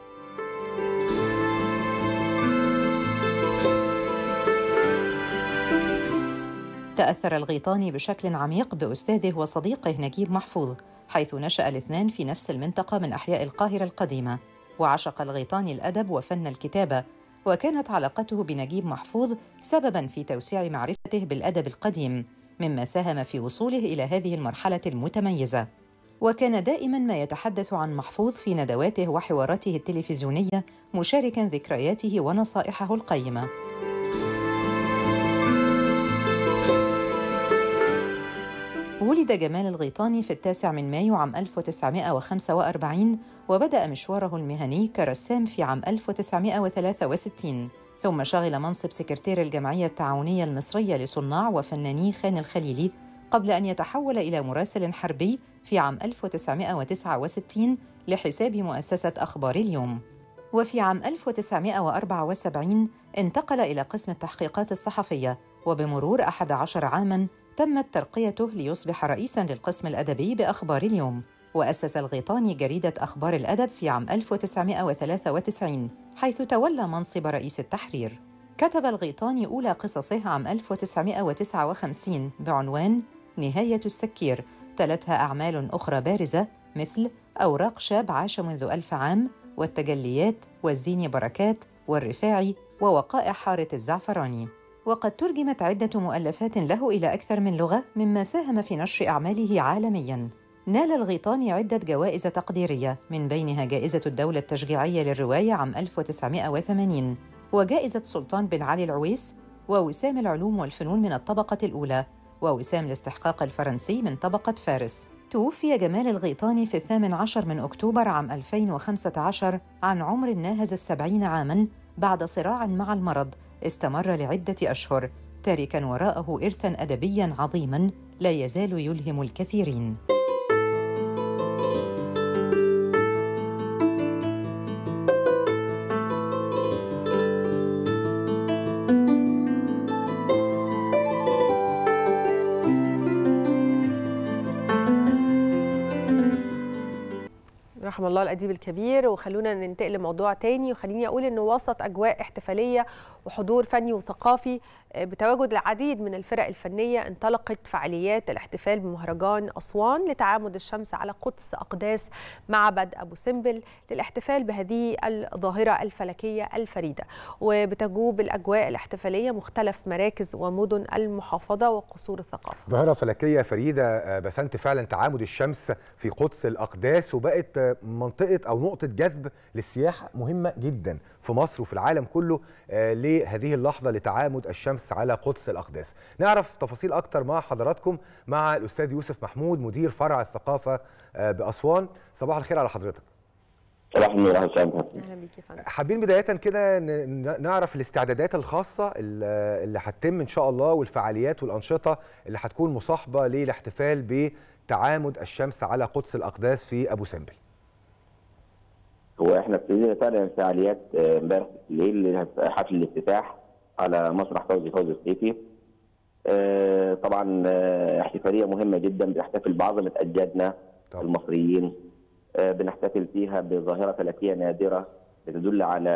تأثر الغيطاني بشكل عميق بأستاذه وصديقه نجيب محفوظ حيث نشأ الاثنان في نفس المنطقة من أحياء القاهرة القديمة وعشق الغيطاني الأدب وفن الكتابة وكانت علاقته بنجيب محفوظ سبباً في توسيع معرفته بالأدب القديم مما ساهم في وصوله إلى هذه المرحلة المتميزة وكان دائماً ما يتحدث عن محفوظ في ندواته وحواراته التلفزيونية مشاركاً ذكرياته ونصائحه القيمة ولد جمال الغيطاني في التاسع من مايو عام 1945 وبدأ مشواره المهني كرسام في عام 1963 ثم شغل منصب سكرتير الجمعية التعاونية المصرية لصناع وفناني خان الخليلي قبل أن يتحول إلى مراسل حربي في عام 1969 لحساب مؤسسة أخبار اليوم وفي عام 1974 انتقل إلى قسم التحقيقات الصحفية وبمرور 11 عاماً تمت ترقيته ليصبح رئيساً للقسم الأدبي بأخبار اليوم وأسس الغيطاني جريدة أخبار الأدب في عام 1993 حيث تولى منصب رئيس التحرير كتب الغيطاني أولى قصصه عام 1959 بعنوان نهاية السكير تلتها أعمال أخرى بارزة مثل أوراق شاب عاش منذ ألف عام والتجليات والزين بركات والرفاعي ووقائع حارة الزعفراني وقد ترجمت عدة مؤلفات له إلى أكثر من لغة مما ساهم في نشر أعماله عالمياً نال الغيطاني عدة جوائز تقديرية من بينها جائزة الدولة التشجيعية للرواية عام 1980 وجائزة سلطان بن علي العويس ووسام العلوم والفنون من الطبقة الأولى ووسام الاستحقاق الفرنسي من طبقة فارس توفي جمال الغيطاني في الثامن عشر من أكتوبر عام 2015 عن عمر ناهز السبعين عاماً بعد صراع مع المرض استمر لعدة أشهر تاركاً وراءه إرثاً أدبياً عظيماً لا يزال يلهم الكثيرين رحم الله الأديب الكبير وخلونا ننتقل لموضوع تاني وخليني أقول أنه وسط أجواء احتفالية وحضور فني وثقافي بتواجد العديد من الفرق الفنية انطلقت فعاليات الاحتفال بمهرجان أسوان لتعامد الشمس على قدس أقداس معبد أبو سمبل للاحتفال بهذه الظاهرة الفلكية الفريدة وبتجوب الأجواء الاحتفالية مختلف مراكز ومدن المحافظة وقصور الثقافة ظاهرة فلكية فريدة بسنت فعلا تعامد الشمس في قدس الأقداس وبقت منطقة أو نقطة جذب للسياحة مهمة جدا في مصر وفي العالم كله لهذه اللحظة لتعامد الشمس على قدس الأقداس نعرف تفاصيل أكتر مع حضراتكم مع الأستاذ يوسف محمود مدير فرع الثقافة بأسوان صباح الخير على حضرتك صباح النور اهلا وسهلا اهلا بيك يا فندم حابين بدايه كده نعرف الاستعدادات الخاصه اللي هتتم ان شاء الله والفعاليات والانشطه اللي هتكون مصاحبه للاحتفال بتعامد الشمس على قدس الاقداس في ابو سمبل هو احنا ابتدينا فعلا فعاليات امبارح بالليل حفل الافتتاح على مسرح فوزي فوزي الصيفي اه طبعا احتفاليه مهمه جدا بنحتفل بعظمه اجدادنا طبعا. المصريين اه بنحتفل فيها بظاهره فلكيه نادره بتدل على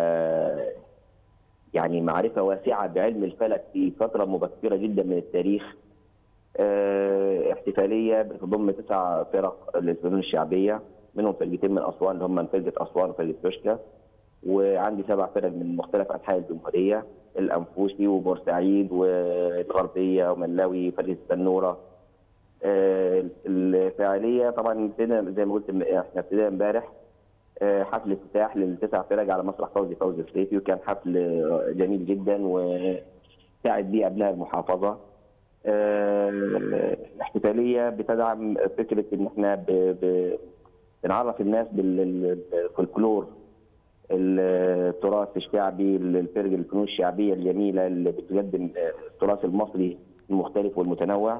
يعني معرفه واسعه بعلم الفلك في فتره مبكره جدا من التاريخ اه احتفاليه بتضم تسع فرق للفنون الشعبيه منهم فرقتين من اسوان اللي هم فرقه اسوان وفرقه توشكا وعندي سبع فرق من مختلف انحاء الجمهوريه الانفوشي وبورسعيد والغربيه وملاوي فرقه التنوره آه الفعاليه طبعا ابتدينا زي ما قلت احنا ابتدينا امبارح آه حفل افتتاح للتسع فرق على مسرح فوزي فوزي الصيفي وكان حفل جميل جدا وساعد بيه ابناء المحافظه آه الاحتفاليه بتدعم فكره ان احنا ب ب بنعرف الناس بالفولكلور التراث الشعبي الفرق الفنون الشعبيه الجميله اللي بتقدم التراث المصري المختلف والمتنوع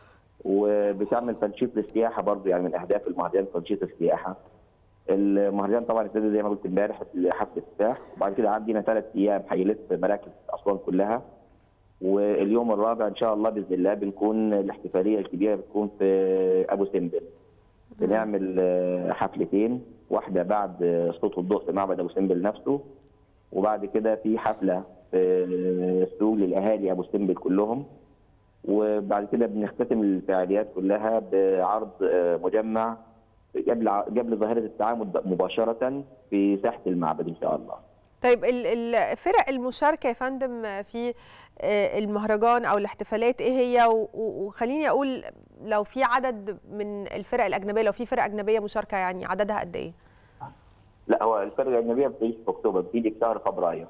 وبتعمل تنشيط للسياحه برضه يعني من اهداف المهرجان تنشيط السياحه. المهرجان طبعا ابتدى زي ما قلت امبارح حفل الافتتاح وبعد كده عندنا ثلاث ايام هيلف مراكز اسوان كلها واليوم الرابع ان شاء الله باذن الله بنكون الاحتفاليه الكبيره بتكون في ابو سمبل. بنعمل حفلتين واحده بعد صوت الضوء في معبد ابو سمبل نفسه وبعد كده في حفله في السوق للاهالي ابو سمبل كلهم وبعد كده بنختتم الفعاليات كلها بعرض مجمع قبل قبل ظاهره التعامد مباشره في ساحه المعبد ان شاء الله. طيب الفرق المشاركه يا فندم في المهرجان او الاحتفالات ايه هي وخليني اقول لو في عدد من الفرق الاجنبيه لو في فرق اجنبيه مشاركه يعني عددها قد ايه؟ لا هو الفرق الاجنبيه بتيجي في اكتوبر بتيجي في شهر فبراير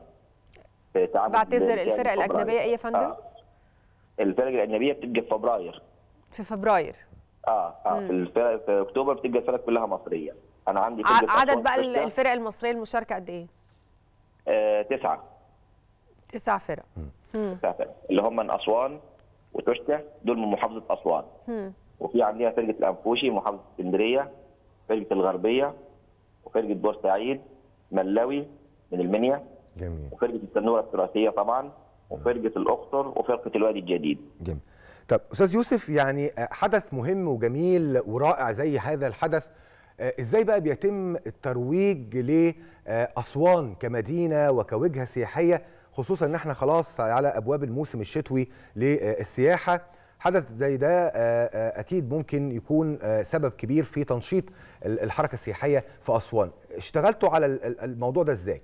بعتذر الفرق الاجنبيه ايه يا فندم؟ آه. الفرق الاجنبيه بتبقى في فبراير في فبراير اه اه في الفرق في اكتوبر بتبقى الفرق كلها مصريه انا عندي عدد بقى الفرق المصريه المشاركه قد ايه؟ آه تسعه تسع فرق تسع فرق اللي هم من اسوان وتوشكا دول من محافظه اسوان مم. وفي عندنا فرقه الانفوشي محافظه اسكندريه فرقه الغربيه وفرقه بورسعيد ملاوي من المنيا جميل وفرقه التنوره التراثيه طبعا وفرقه الاقصر وفرقه الوادي الجديد جميل طب استاذ يوسف يعني حدث مهم وجميل ورائع زي هذا الحدث ازاي بقى بيتم الترويج لاسوان كمدينه وكوجهه سياحيه خصوصا ان احنا خلاص على ابواب الموسم الشتوي للسياحه حدث زي ده اكيد ممكن يكون سبب كبير في تنشيط الحركه السياحيه في اسوان اشتغلتوا على الموضوع ده ازاي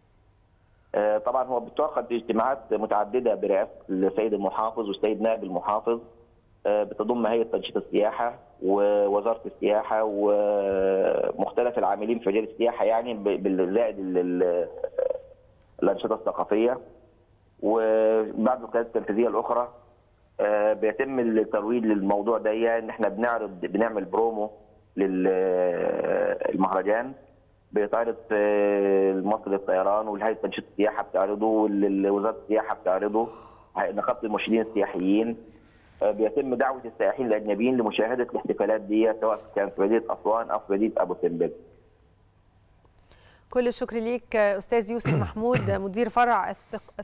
طبعا هو بتعقد اجتماعات متعدده برئاسه السيد المحافظ والسيد نائب المحافظ بتضم هيئه تنشيط السياحه ووزاره السياحه ومختلف العاملين في مجال السياحه يعني بالزائد الانشطه الثقافيه وبعد القيادات التنفيذيه الاخرى بيتم الترويج للموضوع ده ان احنا بنعرض بنعمل برومو للمهرجان بيتعرض في مصر للطيران والهيئه تنشيط السياحه بتعرضه ووزاره السياحه بتعرضه نقابه المرشدين السياحيين بيتم دعوه السائحين الاجنبيين لمشاهده الاحتفالات دي سواء كانت في مدينه اسوان او في مدينه ابو سمبل. كل الشكر ليك استاذ يوسف محمود مدير فرع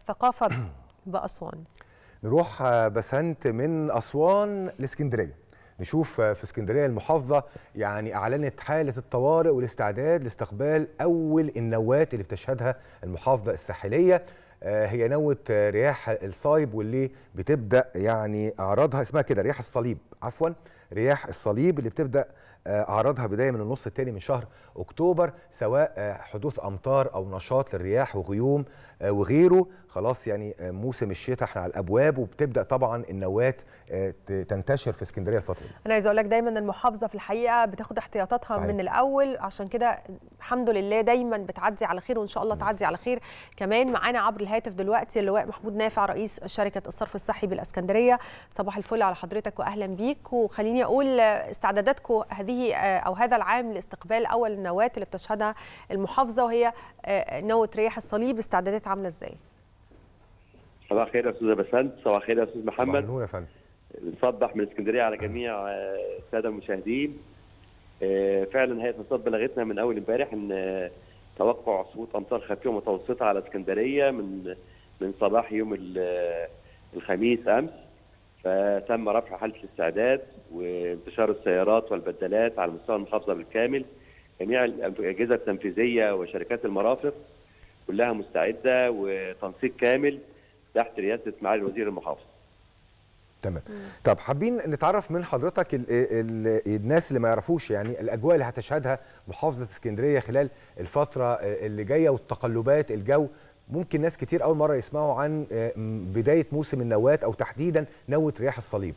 الثقافه باسوان. نروح بسنت من اسوان لاسكندريه. نشوف في اسكندريه المحافظه يعني اعلنت حاله الطوارئ والاستعداد لاستقبال اول النوات اللي بتشهدها المحافظه الساحليه هي نوة رياح الصايب واللي بتبدا يعني اعراضها اسمها كده رياح الصليب عفوا رياح الصليب اللي بتبدا اعراضها بدايه من النص الثاني من شهر اكتوبر سواء حدوث امطار او نشاط للرياح وغيوم وغيره خلاص يعني موسم الشتاء احنا على الابواب وبتبدا طبعا النواه تنتشر في اسكندريه الفتره دي انا عايزه اقول لك دايما المحافظه في الحقيقه بتاخد احتياطاتها صحيح. من الاول عشان كده الحمد لله دايما بتعدي على خير وان شاء الله تعدي على خير كمان معانا عبر الهاتف دلوقتي اللواء محمود نافع رئيس شركه الصرف الصحي بالاسكندريه صباح الفل على حضرتك واهلا بيك وخليني اقول استعداداتكم هذه او هذا العام لاستقبال اول النواه اللي بتشهدها المحافظه وهي نوه رياح الصليب استعدادات عامله ازاي؟ صباح الخير يا استاذ بسنت صباح الخير يا استاذ محمد صباح يا فندم نصبح من اسكندريه على جميع الساده المشاهدين فعلا هيئه الصرف بلغتنا من اول امبارح ان توقع سقوط امطار خفيفه ومتوسطه على اسكندريه من من صباح يوم الخميس امس فتم رفع حاله الاستعداد وانتشار السيارات والبدلات على مستوى المحافظه بالكامل جميع الاجهزه التنفيذيه وشركات المرافق كلها مستعده وتنسيق كامل تحت رئاسه معالي وزير المحافظه. تمام. طب حابين نتعرف من حضرتك ال ال الناس اللي ما يعرفوش يعني الاجواء اللي هتشهدها محافظه اسكندريه خلال الفتره اللي جايه والتقلبات الجو ممكن ناس كتير اول مره يسمعوا عن بدايه موسم النواه او تحديدا نوه رياح الصليب.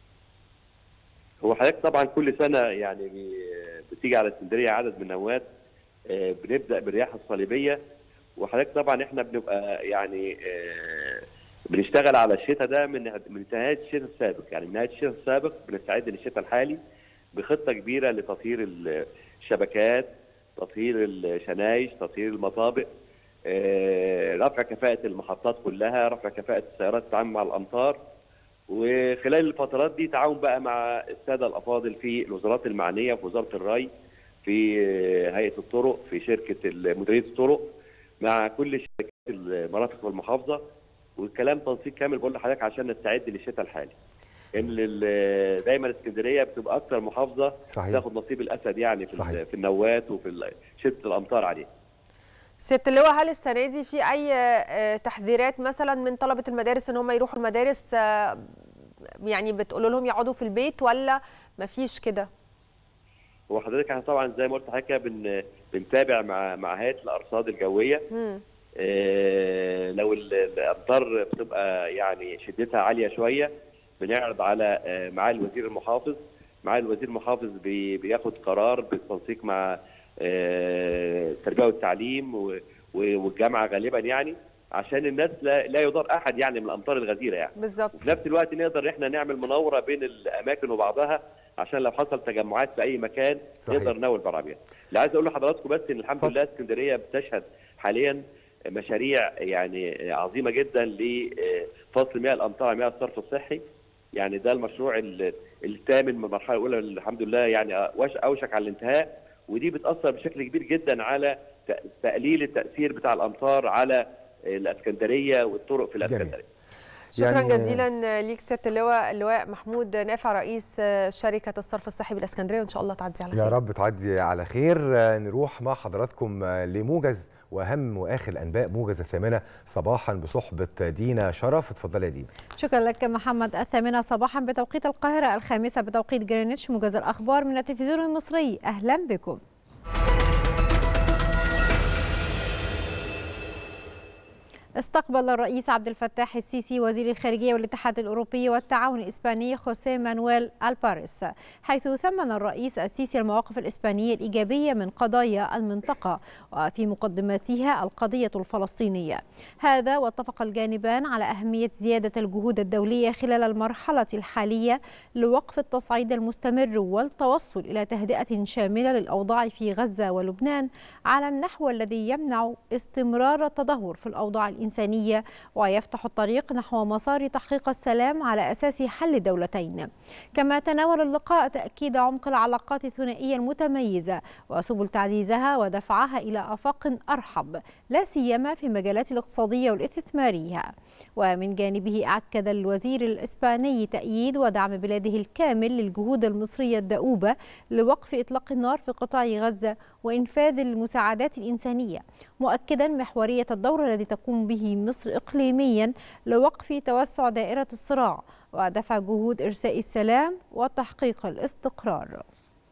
هو حضرتك طبعا كل سنه يعني بتيجي على اسكندريه عدد من النواه بنبدا بالرياح الصليبيه وحضرتك طبعا احنا بنبقى يعني بنشتغل على الشتاء ده من من نهايه الشتاء السابق يعني من نهايه الشتاء السابق بنستعد للشتاء الحالي بخطه كبيره لتطهير الشبكات تطهير الشنايش تطهير المطابق رفع كفاءه المحطات كلها رفع كفاءه السيارات التعامل مع الامطار وخلال الفترات دي تعاون بقى مع الساده الافاضل في الوزارات المعنيه في وزاره الري في هيئه الطرق في شركه مديريه الطرق مع كل شركات المرافق والمحافظه والكلام تنسيق كامل بقول لحضرتك عشان نستعد للشتاء الحالي. ان دايما اسكندريه بتبقى اكثر محافظه صحيح. تاخد نصيب الاسد يعني في صحيح. في النواه وفي شده الامطار عليه. ست اللواء هل السنه دي في اي تحذيرات مثلا من طلبه المدارس ان هم يروحوا المدارس يعني بتقولوا لهم يقعدوا في البيت ولا مفيش كده؟ هو حضرتك احنا طبعا زي ما قلت لحضرتك بن بنتابع مع مع هيئه الارصاد الجويه إيه لو الامطار بتبقى يعني شدتها عاليه شويه بنعرض على معالي الوزير المحافظ معالي الوزير المحافظ بي بياخد قرار بالتنسيق مع التربيه والتعليم والجامعه غالبا يعني عشان الناس لا, لا يضر احد يعني من الامطار الغزيره يعني بالظبط وفي نفس الوقت نقدر احنا نعمل مناوره بين الاماكن وبعضها عشان لو حصل تجمعات في اي مكان صحيح. نقدر نناول برامجها. اللي عايز اقول لحضراتكم بس ان الحمد لله اسكندريه بتشهد حاليا مشاريع يعني عظيمه جدا لفصل مياه الامطار مياه الصرف الصحي يعني ده المشروع الثامن من المرحله الاولى الحمد لله يعني اوشك على الانتهاء ودي بتاثر بشكل كبير جدا على تقليل التاثير بتاع الامطار على الاسكندريه والطرق في الاسكندريه. شكرا يعني جزيلا ليك سياده اللواء اللواء محمود نافع رئيس شركه الصرف الصحي بالاسكندريه وان شاء الله تعدي على خير يا رب تعدي على خير نروح مع حضراتكم لموجز واهم واخر الانباء موجز الثامنه صباحا بصحبه دينا شرف اتفضلي يا دينا شكرا لك محمد الثامنه صباحا بتوقيت القاهره الخامسه بتوقيت جرينتش موجز الاخبار من التلفزيون المصري اهلا بكم استقبل الرئيس عبد الفتاح السيسي وزير الخارجية والاتحاد الأوروبي والتعاون الإسباني خوسيه مانويل الباريس حيث ثمن الرئيس السيسي المواقف الإسبانية الإيجابية من قضايا المنطقة وفي مقدمتها القضية الفلسطينية هذا واتفق الجانبان على أهمية زيادة الجهود الدولية خلال المرحلة الحالية لوقف التصعيد المستمر والتوصل إلى تهدئة شاملة للأوضاع في غزة ولبنان على النحو الذي يمنع استمرار التدهور في الأوضاع الإنسانية ويفتح الطريق نحو مسار تحقيق السلام على أساس حل الدولتين كما تناول اللقاء تأكيد عمق العلاقات الثنائية المتميزة وسبل تعزيزها ودفعها إلى آفاق أرحب لا سيما في المجالات الاقتصادية والاستثمارية ومن جانبه أكد الوزير الإسباني تأييد ودعم بلاده الكامل للجهود المصرية الدؤوبة لوقف إطلاق النار في قطاع غزة وإنفاذ المساعدات الإنسانية مؤكدا محورية الدور الذي تقوم به مصر إقليميا لوقف توسع دائرة الصراع ودفع جهود إرساء السلام وتحقيق الاستقرار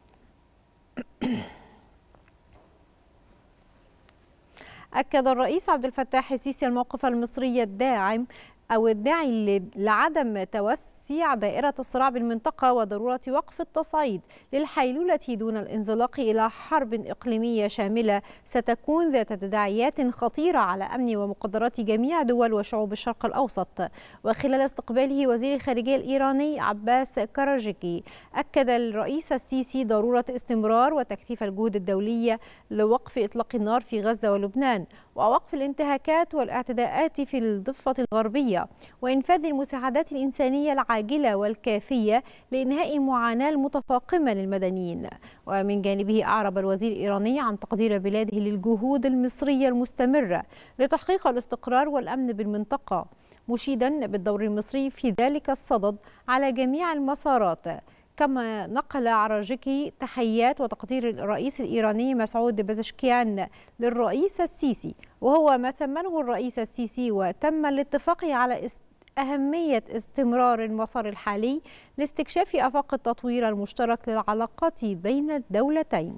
أكد الرئيس عبد الفتاح السيسي الموقف المصري الداعم أو الداعي لعدم توسيع دائرة الصراع بالمنطقة وضرورة وقف التصعيد للحيلولة دون الانزلاق إلى حرب إقليمية شاملة ستكون ذات تداعيات خطيرة على أمن ومقدرات جميع دول وشعوب الشرق الأوسط وخلال استقباله وزير الخارجية الإيراني عباس كراجيكي أكد الرئيس السيسي ضرورة استمرار وتكثيف الجهود الدولية لوقف إطلاق النار في غزة ولبنان ووقف الانتهاكات والاعتداءات في الضفة الغربية وإنفاذ المساعدات الإنسانية العاجلة والكافية لإنهاء المعاناة المتفاقمة للمدنيين ومن جانبه أعرب الوزير الإيراني عن تقدير بلاده للجهود المصرية المستمرة لتحقيق الاستقرار والأمن بالمنطقة مشيدا بالدور المصري في ذلك الصدد على جميع المسارات كما نقل عراجكي تحيات وتقدير الرئيس الإيراني مسعود بزشكيان للرئيس السيسي وهو ما ثمنه الرئيس السيسي وتم الاتفاق على أهمية استمرار المسار الحالي لاستكشاف آفاق التطوير المشترك للعلاقات بين الدولتين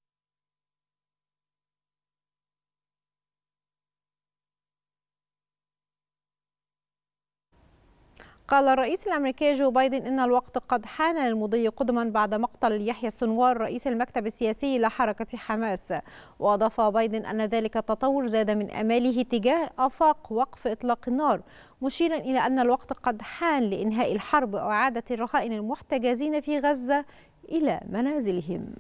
قال الرئيس الامريكي جو بايدن ان الوقت قد حان للمضي قدما بعد مقتل يحيى السنوار رئيس المكتب السياسي لحركه حماس واضاف بايدن ان ذلك التطور زاد من اماله تجاه افاق وقف اطلاق النار مشيرا الى ان الوقت قد حان لانهاء الحرب واعاده الرهائن المحتجزين في غزه الى منازلهم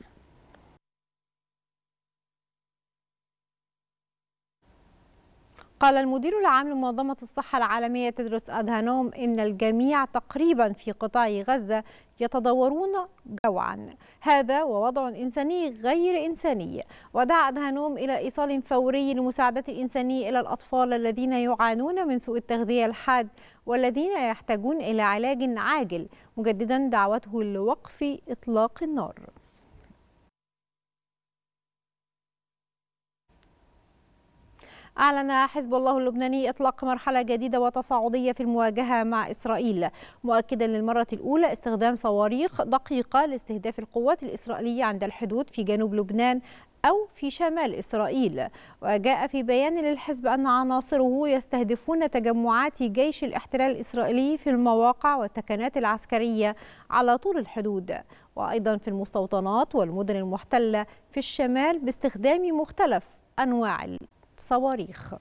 قال المدير العام لمنظمة الصحة العالمية تدرس أدهانوم إن الجميع تقريبا في قطاع غزة يتضورون جوعا هذا ووضع إنساني غير إنساني ودعا أدهانوم إلى إيصال فوري للمساعدات الإنسانية إلى الأطفال الذين يعانون من سوء التغذية الحاد والذين يحتاجون إلى علاج عاجل مجددا دعوته لوقف إطلاق النار أعلن حزب الله اللبناني إطلاق مرحلة جديدة وتصاعدية في المواجهة مع إسرائيل مؤكدا للمرة الأولى استخدام صواريخ دقيقة لاستهداف القوات الإسرائيلية عند الحدود في جنوب لبنان أو في شمال إسرائيل وجاء في بيان للحزب أن عناصره يستهدفون تجمعات جيش الاحتلال الإسرائيلي في المواقع والتكنات العسكرية على طول الحدود وأيضا في المستوطنات والمدن المحتلة في الشمال باستخدام مختلف أنواع صواريخ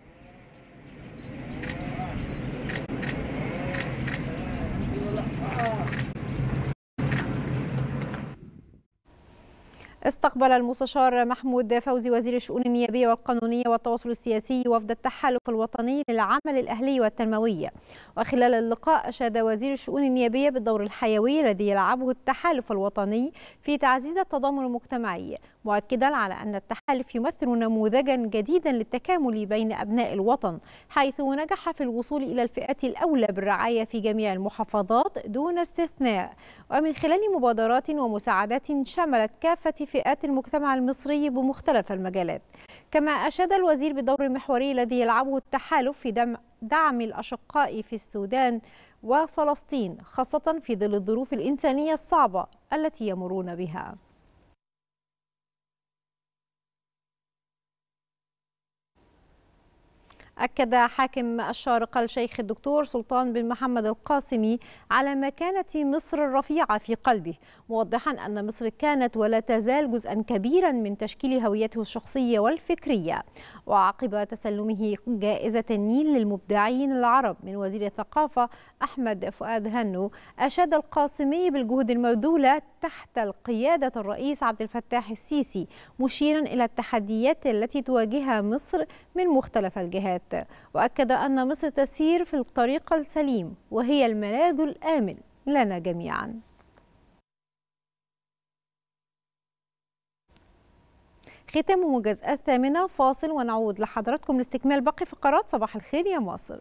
استقبل المستشار محمود فوزي وزير الشؤون النيابية والقانونية والتواصل السياسي وفد التحالف الوطني للعمل الأهلي والتنموي وخلال اللقاء أشاد وزير الشؤون النيابية بالدور الحيوي الذي يلعبه التحالف الوطني في تعزيز التضامن المجتمعي مؤكدا على أن التحالف يمثل نموذجا جديدا للتكامل بين أبناء الوطن حيث نجح في الوصول إلى الفئات الأولى بالرعاية في جميع المحافظات دون استثناء ومن خلال مبادرات ومساعدات شملت كافة فئات المجتمع المصري بمختلف المجالات كما أشاد الوزير بالدور المحوري الذي يلعبه التحالف في دعم, دعم الأشقاء في السودان وفلسطين خاصة في ظل الظروف الإنسانية الصعبة التي يمرون بها أكد حاكم الشارقة الشيخ الدكتور سلطان بن محمد القاسمي على مكانة مصر الرفيعة في قلبه موضحا أن مصر كانت ولا تزال جزءا كبيرا من تشكيل هويته الشخصية والفكرية وعقب تسلمه جائزة النيل للمبدعين العرب من وزير الثقافة أحمد فؤاد هنو أشاد القاسمي بالجهود المبذولة تحت القيادة الرئيس عبد الفتاح السيسي مشيرا إلى التحديات التي تواجهها مصر من مختلف الجهات وأكد أن مصر تسير في الطريق السليم وهي الملاذ الآمن لنا جميعا ختام موجز الثامنة فاصل ونعود لحضراتكم لاستكمال باقي فقرات صباح الخير يا مصر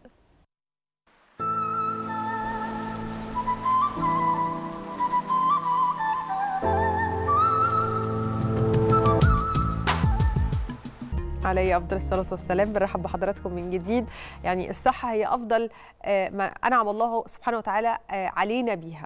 عليه افضل الصلاه والسلام بنرحب بحضراتكم من جديد يعني الصحه هي افضل ما انعم الله سبحانه وتعالى علينا بيها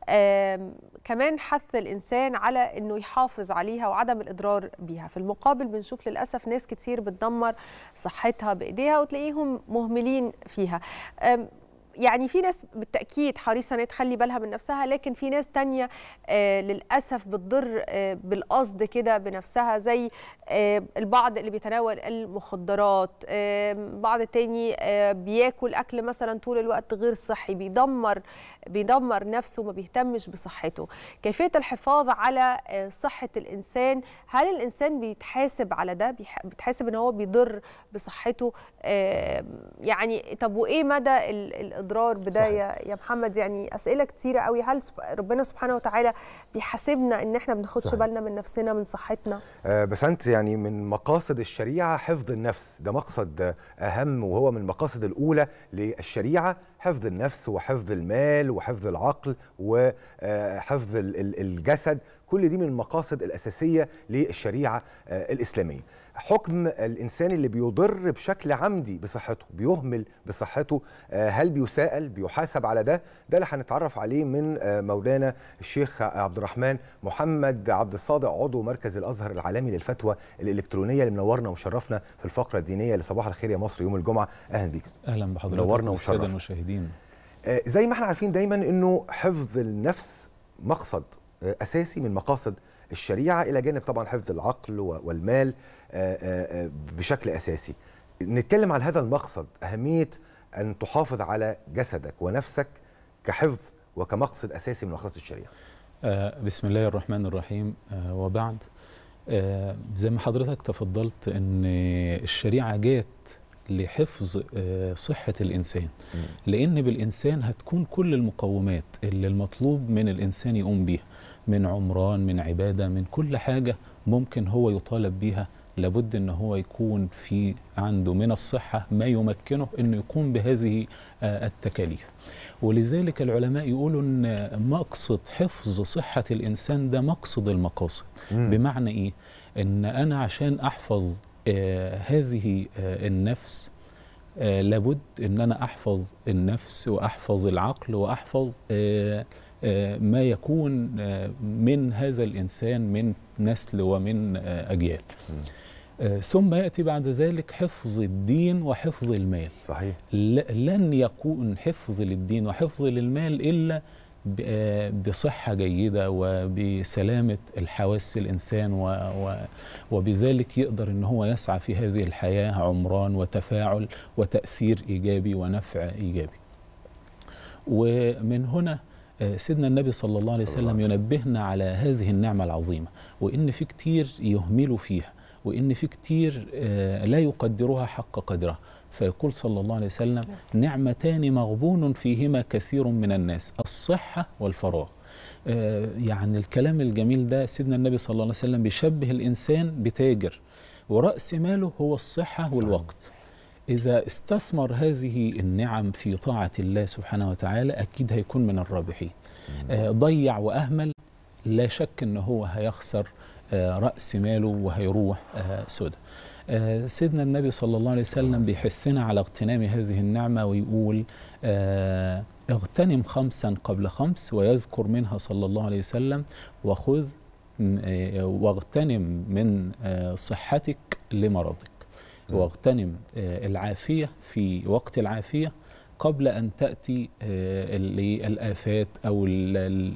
كمان حث الانسان على انه يحافظ عليها وعدم الاضرار بيها في المقابل بنشوف للاسف ناس كتير بتدمر صحتها بايديها وتلاقيهم مهملين فيها يعني في ناس بالتاكيد حريصه ان تخلي بالها من نفسها لكن في ناس تانية آه للاسف بتضر آه بالقصد كده بنفسها زي آه البعض اللي بيتناول المخدرات آه بعض تاني آه بياكل اكل مثلا طول الوقت غير صحي بيدمر بيدمر نفسه وما بيهتمش بصحته كيفيه الحفاظ على آه صحه الانسان هل الانسان بيتحاسب على ده بيتحاسب ان هو بيضر بصحته آه يعني طب وايه مدى الاضرار بده يا محمد يعني اسئله كتيره قوي هل ربنا سبحانه وتعالى بيحاسبنا ان احنا ما بناخدش بالنا من نفسنا من صحتنا آه بس انت يعني من مقاصد الشريعه حفظ النفس ده مقصد اهم وهو من المقاصد الاولى للشريعه حفظ النفس وحفظ المال وحفظ العقل وحفظ الجسد كل دي من المقاصد الاساسيه للشريعه الاسلاميه حكم الانسان اللي بيضر بشكل عمدي بصحته بيهمل بصحته هل بيساءل بيحاسب على ده ده اللي هنتعرف عليه من مولانا الشيخ عبد الرحمن محمد عبد الصادق عضو مركز الازهر العالمي للفتوى الالكترونيه اللي منورنا ومشرفنا في الفقره الدينيه لصباح الخير يا مصر يوم الجمعه اهلا بيك اهلا بحضرتك منورنا والساده المشاهدين زي ما احنا عارفين دايما انه حفظ النفس مقصد اساسي من مقاصد الشريعه الى جانب طبعا حفظ العقل والمال بشكل اساسي نتكلم عن هذا المقصد اهميه ان تحافظ على جسدك ونفسك كحفظ وكمقصد اساسي من مقاصد الشريعه بسم الله الرحمن الرحيم وبعد زي ما حضرتك تفضلت ان الشريعه جات لحفظ صحة الإنسان لأن بالإنسان هتكون كل المقومات اللي المطلوب من الإنسان يقوم بيها من عمران من عبادة من كل حاجة ممكن هو يطالب بيها لابد ان هو يكون في عنده من الصحه ما يمكنه انه يقوم بهذه التكاليف ولذلك العلماء يقولوا ان مقصد حفظ صحه الانسان ده مقصد المقاصد مم. بمعنى ايه ان انا عشان احفظ آه هذه آه النفس آه لابد ان انا احفظ النفس واحفظ العقل واحفظ آه ما يكون من هذا الانسان من نسل ومن اجيال ثم ياتي بعد ذلك حفظ الدين وحفظ المال صحيح لن يكون حفظ للدين وحفظ للمال الا بصحة جيدة وبسلامة الحواس الإنسان و و وبذلك يقدر أن هو يسعى في هذه الحياة عمران وتفاعل وتأثير إيجابي ونفع إيجابي ومن هنا سيدنا النبي صلى الله عليه وسلم ينبهنا على هذه النعمة العظيمة وإن في كتير يهملوا فيها وإن في كتير لا يقدروها حق قدرها فيقول صلى الله عليه وسلم نعمتان مغبون فيهما كثير من الناس الصحة والفراغ يعني الكلام الجميل ده سيدنا النبي صلى الله عليه وسلم بيشبه الإنسان بتاجر ورأس ماله هو الصحة والوقت إذا استثمر هذه النعم في طاعة الله سبحانه وتعالى أكيد هيكون من الرابحين آه ضيع وأهمل لا شك أنه هو هيخسر آه رأس ماله وهيروح آه سدى آه سيدنا النبي صلى الله عليه وسلم بيحثنا على اغتنام هذه النعمة ويقول آه اغتنم خمسا قبل خمس ويذكر منها صلى الله عليه وسلم وخذ آه واغتنم من آه صحتك لمرضك واغتنم العافية في وقت العافية قبل أن تأتي الآفات أو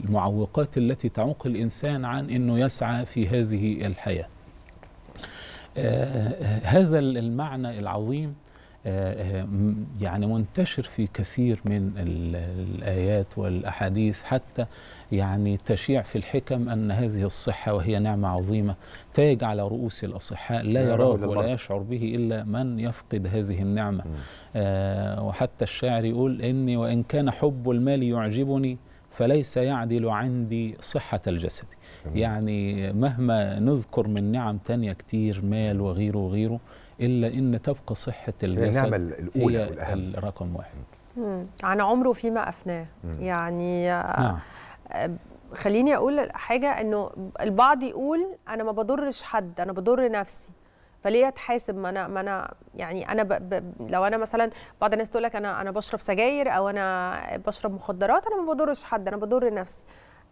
المعوقات التي تعوق الإنسان عن أنه يسعى في هذه الحياة آه هذا المعنى العظيم آه، آه، م- يعني منتشر في كثير من ال- الآيات والأحاديث حتى يعني تشيع في الحكم أن هذه الصحة وهي نعمة عظيمة تاج على رؤوس الأصحاء لا لا يراه يراه إلا ولا المرضى. يشعر به إلا من يفقد هذه النعمة آه وحتى الشاعر يقول إني وإن كان حب المال يعجبني فليس يعدل عندي صحة الجسد يعني مهما نذكر من نعم تانية كتير مال وغيره وغيره إلا إن تبقى صحة هي الجسد النعمه الاولى هي والاهم الرقم واحد مم. عن عمره فيما افناه مم. يعني آه، نعم آه، خليني اقول حاجه انه البعض يقول انا ما بضرش حد انا بضر نفسي فليه اتحاسب ما انا ما انا يعني انا ب ب لو انا مثلا بعض الناس تقول لك انا انا بشرب سجاير او انا بشرب مخدرات انا ما بضرش حد انا بضر نفسي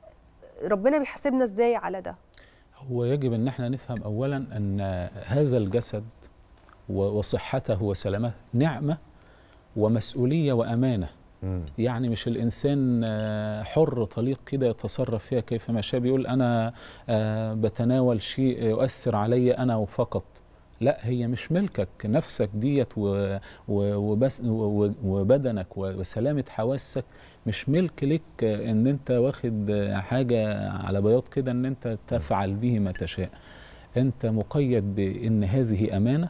ربنا بيحاسبنا ازاي على ده هو يجب ان احنا نفهم اولا ان هذا الجسد و- وصحته وسلامته نعمه ومسؤوليه وامانه مم. يعني مش الانسان آه، حر طليق كده يتصرف فيها كيفما شاء بيقول انا آه، بتناول شيء يؤثر علي انا وفقط لا هي مش ملكك نفسك ديت و- و- وبس و- و- وبدنك وسلامه حواسك مش ملك لك آه، ان انت واخد آه، حاجه على بياض كده ان انت تفعل به ما تشاء انت مقيد بان هذه امانه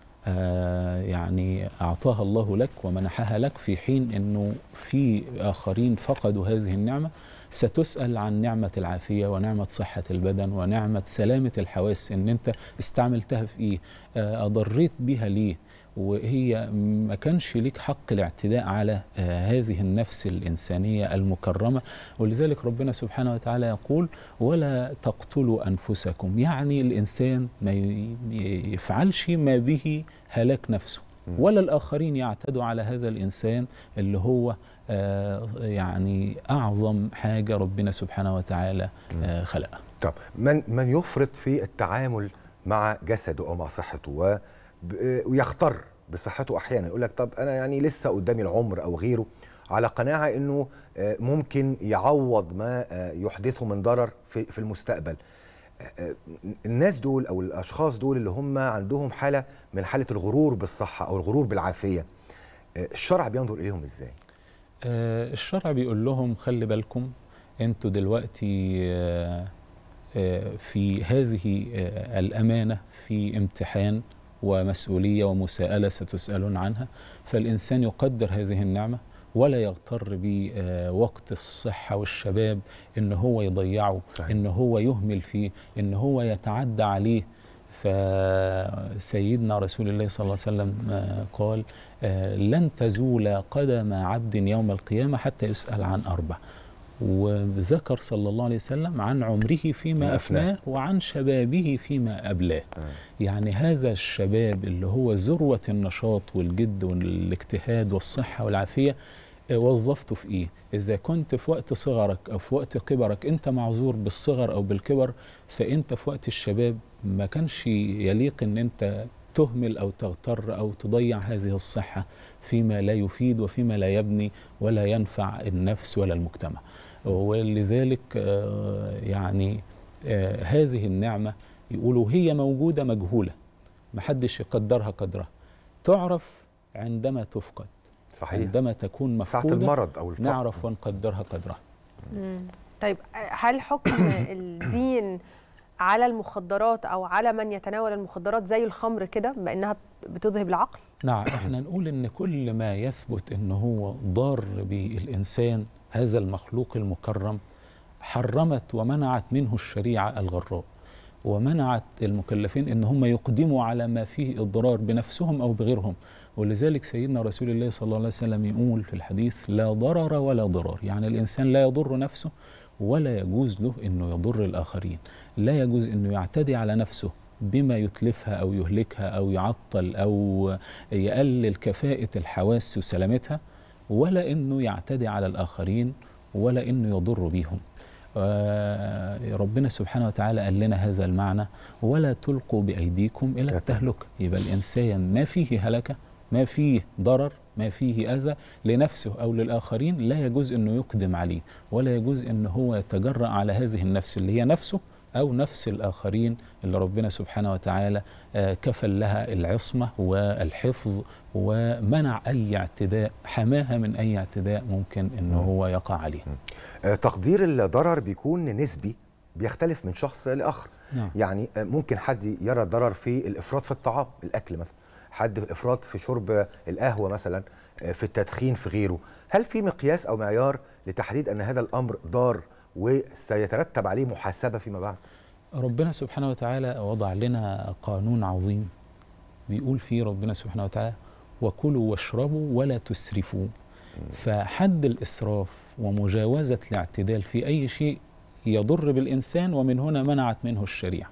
آه، يعني أعطاها الله لك ومنحها لك في حين أنه في آخرين فقدوا هذه النعمة ستسأل عن نعمة العافية ونعمة صحة البدن ونعمة سلامة الحواس أن أنت استعملتها في إيه آه، أضريت بها ليه وهي ما كانش ليك حق الاعتداء على آه، هذه النفس الإنسانية المكرمة ولذلك ربنا سبحانه وتعالى يقول ولا تقتلوا أنفسكم يعني الإنسان ما ي- يفعلش ما به هلاك نفسه مم. ولا الآخرين يعتدوا على هذا الإنسان اللي هو آه، يعني أعظم حاجة ربنا سبحانه وتعالى آه، خلقها طب من من يفرط في التعامل مع جسده او مع صحته و- ب- ويختار بصحته احيانا يقول لك طب انا يعني لسه قدامي العمر او غيره على قناعه انه آه، ممكن يعوض ما آه، يحدثه من ضرر في في المستقبل آه، آه، الناس دول او الاشخاص دول اللي هم عندهم حاله من حاله الغرور بالصحه او الغرور بالعافيه آه، الشرع بينظر اليهم ازاي آه، الشرع بيقول لهم خلي بالكم انتوا دلوقتي آه، آه، في هذه آه، الأمانة في امتحان ومسؤولية ومساءلة ستسألون عنها فالإنسان يقدر هذه النعمة ولا يغتر بوقت الصحة والشباب إن هو يضيعه صحيح. إن هو يهمل فيه إن هو يتعدى عليه فسيدنا رسول الله صلى الله عليه وسلم آه، قال آه، لن تزول قدم عبد يوم القيامة حتى يسأل عن أربع وذكر صلى الله عليه وسلم عن عمره ما فيما أفناه. أفناه وعن شبابه فيما أبلاه يعني هذا الشباب اللي هو ذروة النشاط والجد والاجتهاد والصحة والعافية آه، وظفته في ايه اذا كنت في وقت صغرك او في وقت كبرك انت معذور بالصغر او بالكبر فانت في وقت الشباب ما كانش يليق ان انت تهمل او تغتر او تضيع هذه الصحه فيما لا يفيد وفيما لا يبني ولا ينفع النفس ولا المجتمع ولذلك آه، يعني آه، هذه النعمه يقولوا هي موجوده مجهوله محدش يقدرها قدرها تعرف عندما تفقد صحيح عندما تكون ساعه مفقودة المرض او الفقر نعرف ونقدرها قدرها طيب هل حكم الدين على المخدرات او على من يتناول المخدرات زي الخمر كده بانها بتذهب العقل نعم احنا نقول ان كل ما يثبت ان هو ضار بالانسان هذا المخلوق المكرم حرمت ومنعت منه الشريعه الغراء ومنعت المكلفين ان هم يقدموا على ما فيه اضرار بنفسهم او بغيرهم ولذلك سيدنا رسول الله صلى الله عليه وسلم يقول في الحديث لا ضرر ولا ضرار يعني الانسان لا يضر نفسه ولا يجوز له انه يضر الاخرين لا يجوز انه يعتدي على نفسه بما يتلفها او يهلكها او يعطل او يقلل كفاءه الحواس وسلامتها ولا انه يعتدي على الاخرين ولا انه يضر بيهم آه، ربنا سبحانه وتعالى قال لنا هذا المعنى ولا تلقوا بايديكم الى التهلكه يبقى الانسان ما فيه هلكه ما فيه ضرر ما فيه اذى لنفسه او للاخرين لا يجوز انه يقدم عليه ولا يجوز انه هو يتجرأ على هذه النفس اللي هي نفسه أو نفس الآخرين اللي ربنا سبحانه وتعالى آه، كفل لها العصمة والحفظ ومنع أي اعتداء حماها من أي اعتداء ممكن أنه هو يقع عليه آه، تقدير الضرر بيكون نسبي بيختلف من شخص لاخر نعم. يعني آه، ممكن حد يرى الضرر في الافراط في الطعام الاكل مثلا حد افراط في شرب القهوه مثلا آه، في التدخين في غيره هل في مقياس او معيار لتحديد ان هذا الامر ضار وسيترتب عليه محاسبه فيما بعد ربنا سبحانه وتعالى وضع لنا قانون عظيم بيقول فيه ربنا سبحانه وتعالى وكلوا واشربوا ولا تسرفوا فحد الإسراف ومجاوزة الاعتدال في أي شيء يضر بالإنسان ومن هنا منعت منه الشريعة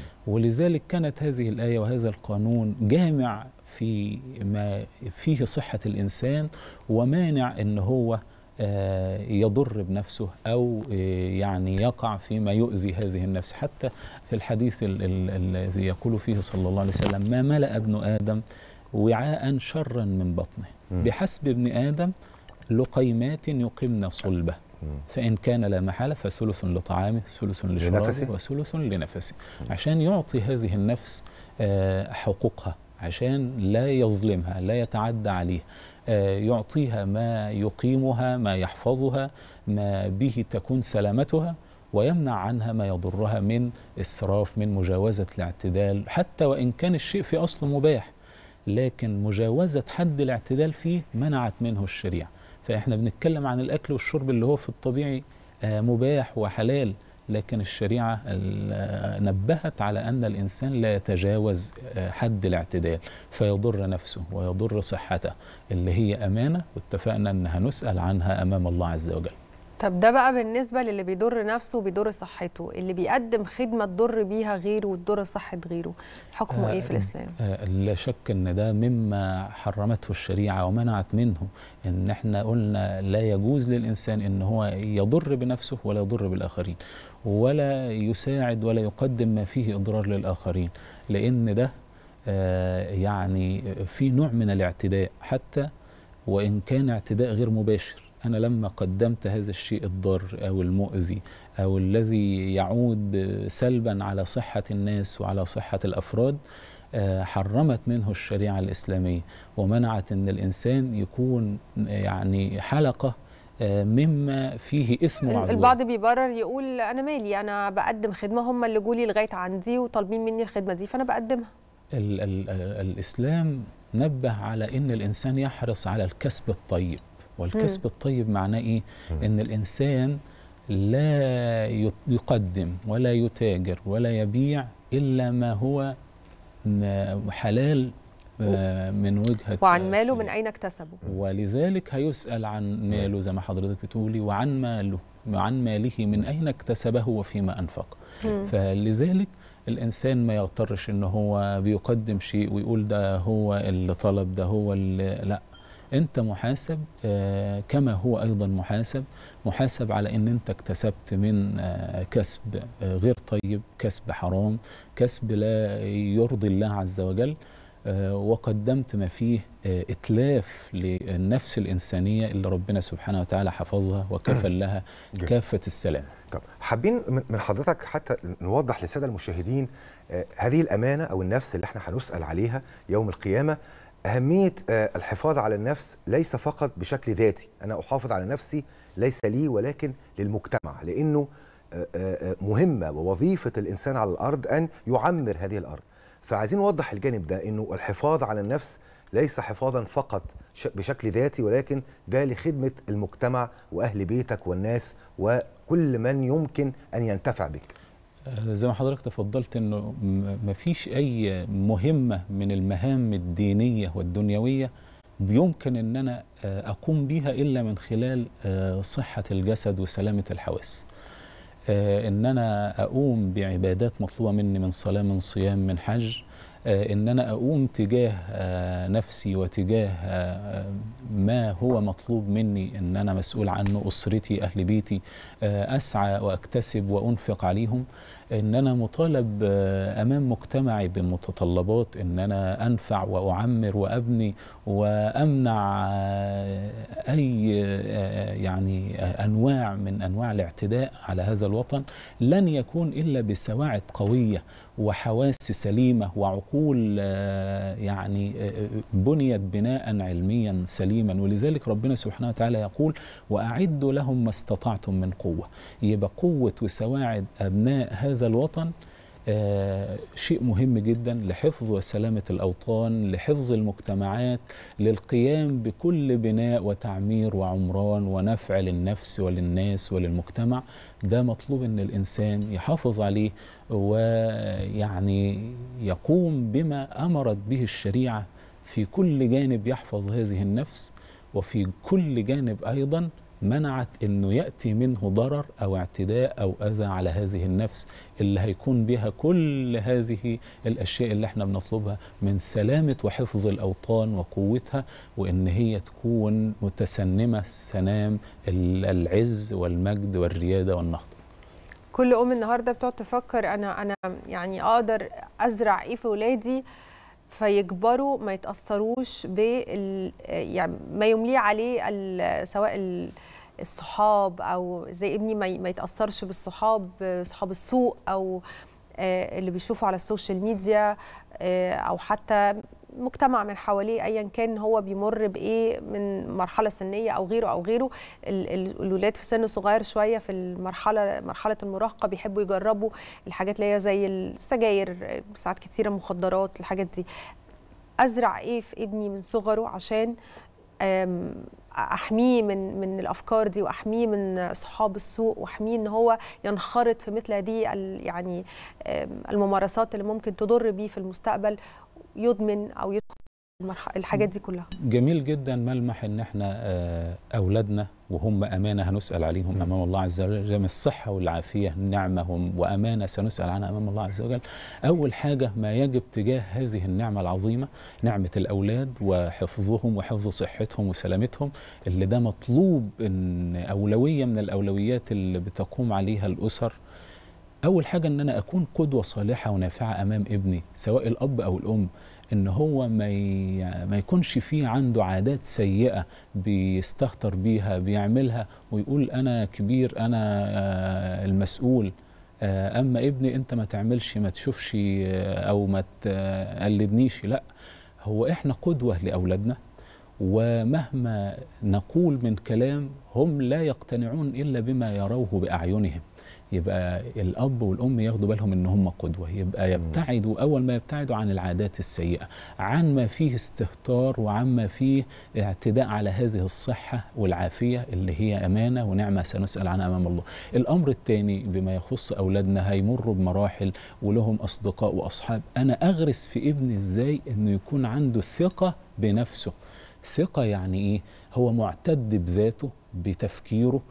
ولذلك كانت هذه الآية وهذا القانون جامع في ما فيه صحة الإنسان ومانع أن هو آه، يضر بنفسه أو آه، يعني يقع فيما يؤذي هذه النفس حتى في الحديث ال- ال- الذي يقول فيه صلى الله عليه وسلم ما ملأ ابن آدم وعاء شرا من بطنه مم. بحسب ابن آدم لقيمات يقمن صلبه فإن كان لا محالة فثلث لطعامه ثلث لنفسه. لشرابه وثلث لنفسه عشان يعطي هذه النفس آه، حقوقها عشان لا يظلمها لا يتعدى عليها آه، يعطيها ما يقيمها ما يحفظها ما به تكون سلامتها ويمنع عنها ما يضرها من إسراف من مجاوزة الاعتدال حتى وإن كان الشيء في أصله مباح لكن مجاوزة حد الاعتدال فيه منعت منه الشريعة فإحنا بنتكلم عن الأكل والشرب اللي هو في الطبيعي آه، مباح وحلال لكن الشريعة ال- آه، نبهت على أن الإنسان لا يتجاوز آه، حد الاعتدال فيضر نفسه ويضر صحته اللي هي أمانة واتفقنا أن هنسأل عنها أمام الله عز وجل طب ده بقى بالنسبة للي بيضر نفسه وبيضر صحته اللي بيقدم خدمة تضر بيها غيره وتضر صحة غيره حكمه آه، ايه في الإسلام؟ آه، لا شك ان ده مما حرمته الشريعه ومنعت منه ان احنا قلنا لا يجوز للانسان ان هو يضر بنفسه ولا يضر بالاخرين ولا يساعد ولا يقدم ما فيه اضرار للاخرين لان ده آه، يعني في نوع من الاعتداء حتى وان كان اعتداء غير مباشر انا لما قدمت هذا الشيء الضار او المؤذي او الذي يعود سلبا على صحه الناس وعلى صحه الافراد آه، حرمت منه الشريعه الاسلاميه ومنعت ان الانسان يكون يعني حلقه آه، مما فيه اثم وعدوان البعض بيبرر يقول انا مالي انا بقدم خدمة هم اللي جولي لغاية عندي وطالبين مني الخدمة دي فانا بقدمها ال ال الإسلام نبه على إن الإنسان يحرص على الكسب الطيب والكسب الطيب معناه إيه؟ إن الإنسان لا ي- يقدم ولا يتاجر ولا يبيع إلا ما هو م- حلال آه، من وجهة وعن ماله الشريعة. من اين اكتسبه ولذلك هيسأل عن ماله زي ما حضرتك بتقولي وعن ماله وعن ماله من أين اكتسبه وفيما أنفق مم. فلذلك الإنسان ما يغترش إن هو بيقدم شيء ويقول ده هو اللي طلب ده هو اللي لا أنت محاسب آه، كما هو أيضا محاسب محاسب على أن أنت اكتسبت من آه، كسب آه، غير طيب كسب حرام كسب لا يرضي الله عز وجل آه، وقدمت ما فيه آه، إتلاف للنفس الإنسانية اللي ربنا سبحانه وتعالى حفظها وكفل لها جميل. كافة السلام طب حابين من من حضرتك حتى نوضح للساده المشاهدين آه، هذه الامانه او النفس اللي احنا هنسال عليها يوم القيامه اهميه آه، الحفاظ على النفس ليس فقط بشكل ذاتي انا احافظ على نفسي ليس لي ولكن للمجتمع لانه آه، آه، آه، مهمه ووظيفه الانسان على الارض ان يعمر هذه الارض فعايزين نوضح الجانب ده انه الحفاظ على النفس ليس حفاظا فقط ش- بشكل ذاتي ولكن ده لخدمه المجتمع واهل بيتك والناس وكل من يمكن ان ينتفع بك آه، زي ما حضرتك تفضلت انه م- مفيش اي مهمه من المهام الدينيه والدنيويه يمكن ان انا آه، اقوم بها الا من خلال آه، صحه الجسد وسلامه الحواس آه، ان انا اقوم بعبادات مطلوبه مني من صلاه من صيام من حج آه، ان انا اقوم تجاه آه، نفسي وتجاه آه، ما هو مطلوب مني ان انا مسؤول عنه اسرتي اهل بيتي آه، اسعى واكتسب وانفق عليهم ان انا مطالب آه، امام مجتمعي بمتطلبات ان انا انفع واعمر وابني وامنع آه، اي يعني انواع من انواع الاعتداء على هذا الوطن لن يكون الا بسواعد قويه وحواس سليمه وعقول يعني بنيت بناء علميا سليما ولذلك ربنا سبحانه وتعالى يقول واعدوا لهم ما استطعتم من قوه يبقى قوه وسواعد ابناء هذا الوطن آه شيء مهم جدا لحفظ وسلامة الأوطان لحفظ المجتمعات للقيام بكل بناء وتعمير وعمران ونفع للنفس وللناس وللمجتمع ده مطلوب أن الإنسان يحافظ عليه ويعني يقوم بما أمرت به الشريعة في كل جانب يحفظ هذه النفس وفي كل جانب أيضا منعت انه ياتي منه ضرر او اعتداء او اذى على هذه النفس اللي هيكون بها كل هذه الاشياء اللي احنا بنطلبها من سلامه وحفظ الاوطان وقوتها وان هي تكون متسنمه سنام العز والمجد والرياده والنهضه. كل ام النهارده بتقعد تفكر انا انا يعني اقدر ازرع ايه في ولادي فيكبروا ما يتاثروش بال يعني ما يمليه عليه سواء الصحاب او زي ابني ما يتاثرش بالصحاب صحاب السوق او اللي بيشوفوا على السوشيال ميديا او حتى مجتمع من حواليه ايا كان هو بيمر بايه من مرحله سنيه او غيره او غيره الولاد في سن صغير شويه في المرحله مرحله المراهقه بيحبوا يجربوا الحاجات اللي هي زي السجاير ساعات كتيره مخدرات الحاجات دي ازرع ايه في ابني من صغره عشان احميه من من الافكار دي واحميه من اصحاب السوق واحميه ان هو ينخرط في مثل هذه يعني الممارسات اللي ممكن تضر بيه في المستقبل يدمن او يدخل الحاجات دي كلها جميل جدا ملمح ان احنا اولادنا وهم امانه هنسال عليهم امام الله عز وجل الصحه والعافيه نعمه وامانه سنسال عنها امام الله عز وجل اول حاجه ما يجب تجاه هذه النعمه العظيمه نعمه الاولاد وحفظهم وحفظ صحتهم وسلامتهم اللي ده مطلوب ان اولويه من الاولويات اللي بتقوم عليها الاسر اول حاجه ان انا اكون قدوه صالحه ونافعه امام ابني سواء الاب او الام ان هو ما ما يكونش فيه عنده عادات سيئه بيستهتر بيها بيعملها ويقول انا كبير انا المسؤول اما ابني انت ما تعملش ما تشوفش او ما تقلدنيش لا هو احنا قدوه لاولادنا ومهما نقول من كلام هم لا يقتنعون الا بما يروه باعينهم يبقى الاب والام ياخدوا بالهم ان هم قدوه يبقى يبتعدوا اول ما يبتعدوا عن العادات السيئه عن ما فيه استهتار وعن ما فيه اعتداء على هذه الصحه والعافيه اللي هي امانه ونعمه سنسال عنها امام الله الامر الثاني بما يخص اولادنا هيمروا بمراحل ولهم اصدقاء واصحاب انا اغرس في ابني ازاي انه يكون عنده ثقه بنفسه ثقه يعني ايه هو معتد بذاته بتفكيره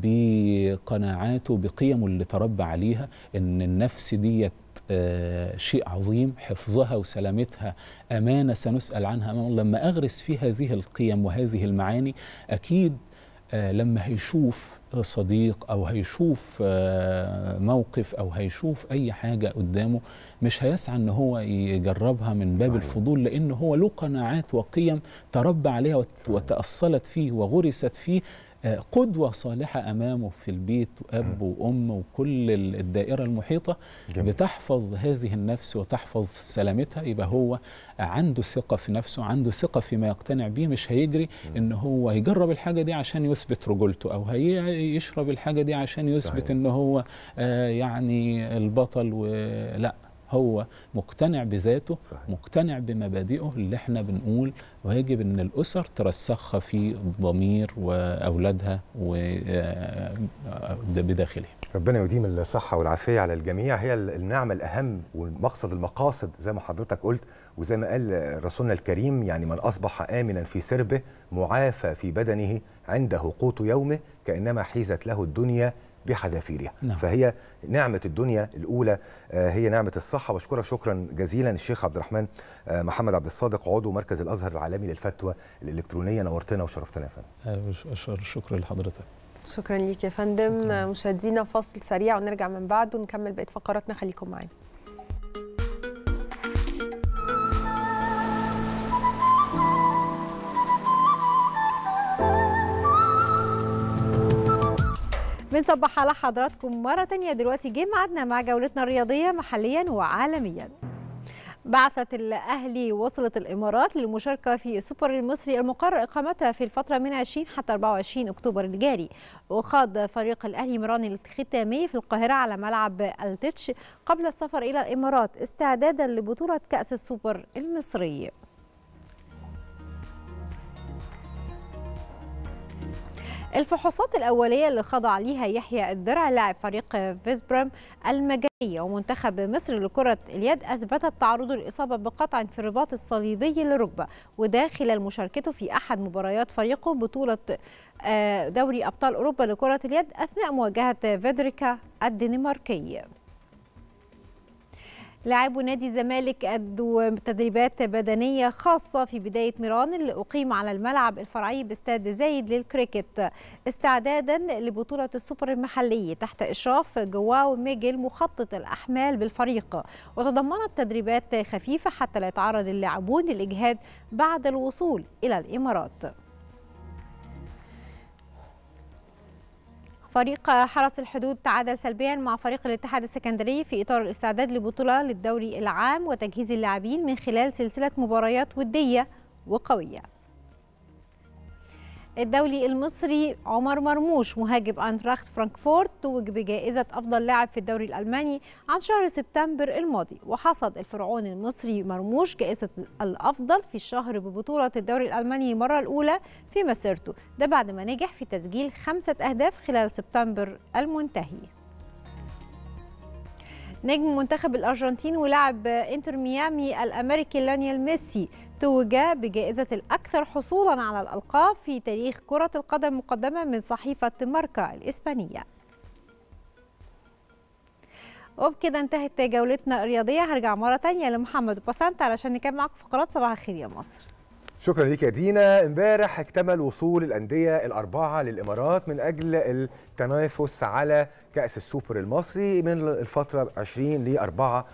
بقناعاته بقيمه اللي تربى عليها ان النفس ديت آه شيء عظيم حفظها وسلامتها امانه سنسال عنها امام الله لما اغرس في هذه القيم وهذه المعاني اكيد آه لما هيشوف صديق او هيشوف آه موقف او هيشوف اي حاجه قدامه مش هيسعى ان هو يجربها من باب صحيح. الفضول لان هو له قناعات وقيم تربى عليها وتاصلت فيه وغرست فيه قدوة صالحة أمامه في البيت أب وأم وكل الدائرة المحيطة جميل. بتحفظ هذه النفس وتحفظ سلامتها يبقى هو عنده ثقة في نفسه عنده ثقة فيما يقتنع به مش هيجري إن هو يجرب الحاجة دي عشان يثبت رجولته أو هيشرب الحاجة دي عشان يثبت صحيح. إن هو آه يعني البطل ولا هو مقتنع بذاته صحيح. مقتنع بمبادئه اللي احنا بنقول ويجب ان الاسر ترسخها في ضمير واولادها وبداخلهم ربنا يديم الصحة والعافية على الجميع هي النعمة الأهم والمقصد المقاصد زي ما حضرتك قلت وزي ما قال رسولنا الكريم يعني من أصبح آمنا في سربه معافى في بدنه عنده قوت يومه كأنما حيزت له الدنيا بحذافيرها نعم. فهي نعمة الدنيا الأولى هي نعمة الصحة واشكرك شكرا جزيلا الشيخ عبد الرحمن محمد عبد الصادق عضو مركز الأزهر العالمي للفتوى الإلكترونية نورتنا وشرفتنا يا فندم شكرا لحضرتك شكرا ليك يا فندم مشاهدينا فاصل سريع ونرجع من بعده ونكمل بقية فقراتنا خليكم معانا بنصبح على حضراتكم مرة تانية دلوقتي جه ميعادنا مع جولتنا الرياضية محليا وعالميا بعثة الأهلي وصلت الإمارات للمشاركة في السوبر المصري المقرر إقامتها في الفترة من 20 حتى 24 أكتوبر الجاري وخاض فريق الأهلي مران الختامي في القاهرة على ملعب التتش قبل السفر إلى الإمارات استعدادا لبطولة كأس السوبر المصري الفحوصات الأولية اللي خضع ليها يحيى الدرع لاعب فريق فيسبرم المجرية ومنتخب مصر لكرة اليد أثبتت تعرضه للإصابة بقطع في الرباط الصليبي للركبة وده خلال مشاركته في أحد مباريات فريقه بطولة دوري أبطال أوروبا لكرة اليد أثناء مواجهة فيدريكا الدنماركي لاعبو نادي الزمالك أدوا تدريبات بدنية خاصة في بداية ميران اللي أقيم على الملعب الفرعي باستاد زايد للكريكت استعدادا لبطولة السوبر المحلي تحت إشراف جواو ميجل مخطط الأحمال بالفريق وتضمنت تدريبات خفيفة حتى لا يتعرض اللاعبون للإجهاد بعد الوصول إلى الإمارات فريق حرس الحدود تعادل سلبيا مع فريق الاتحاد السكندري في اطار الاستعداد لبطوله للدوري العام وتجهيز اللاعبين من خلال سلسله مباريات وديه وقويه. الدولي المصري عمر مرموش مهاجم أنتراخت فرانكفورت توج بجائزة أفضل لاعب في الدوري الألماني عن شهر سبتمبر الماضي وحصد الفرعون المصري مرموش جائزة الأفضل في الشهر ببطولة الدوري الألماني المرة الأولى في مسيرته ده بعد ما نجح في تسجيل خمسة أهداف خلال سبتمبر المنتهي نجم منتخب الأرجنتين ولاعب انتر ميامي الأمريكي لونيال ميسي توج بجائزة الأكثر حصولا على الألقاب في تاريخ كرة القدم مقدمة من صحيفة ماركا الإسبانية وبكده انتهت جولتنا الرياضية هرجع مرة تانية لمحمد وبسنت علشان نكمل معاكم فقرات صباح الخير يا مصر شكرا ليك يا دينا امبارح اكتمل وصول الانديه الاربعه للامارات من اجل التنافس على كاس السوبر المصري من الفتره 20 ل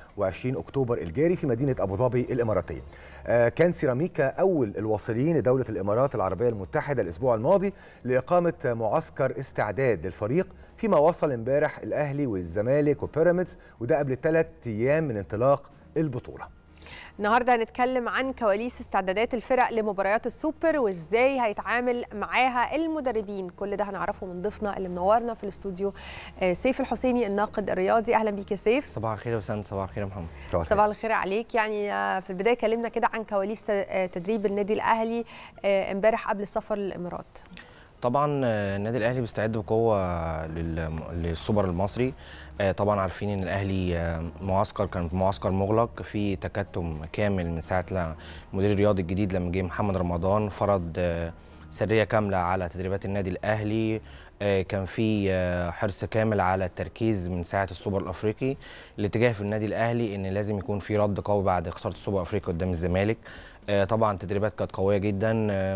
24 اكتوبر الجاري في مدينه ابو ظبي الاماراتيه. آه كان سيراميكا اول الواصلين لدوله الامارات العربيه المتحده الاسبوع الماضي لاقامه معسكر استعداد للفريق فيما وصل امبارح الاهلي والزمالك وبيراميدز وده قبل ثلاث ايام من انطلاق البطوله. النهارده هنتكلم عن كواليس استعدادات الفرق لمباريات السوبر وازاي هيتعامل معاها المدربين كل ده هنعرفه من ضيفنا اللي منورنا في الاستوديو سيف الحسيني الناقد الرياضي اهلا بيك يا سيف صباح الخير يا وسام صباح الخير يا محمد صباح الخير عليك يعني في البدايه كلمنا كده عن كواليس تدريب النادي الاهلي امبارح قبل السفر للامارات طبعا النادي الاهلي بيستعد بقوه للسوبر المصري طبعا عارفين ان الاهلي معسكر كان معسكر مغلق في تكتم كامل من ساعه المدير الرياضي الجديد لما جه محمد رمضان فرض سريه كامله على تدريبات النادي الاهلي كان في حرص كامل على التركيز من ساعه السوبر الافريقي الاتجاه في النادي الاهلي ان لازم يكون في رد قوي بعد خساره السوبر الافريقي قدام الزمالك طبعا التدريبات كانت قويه جدا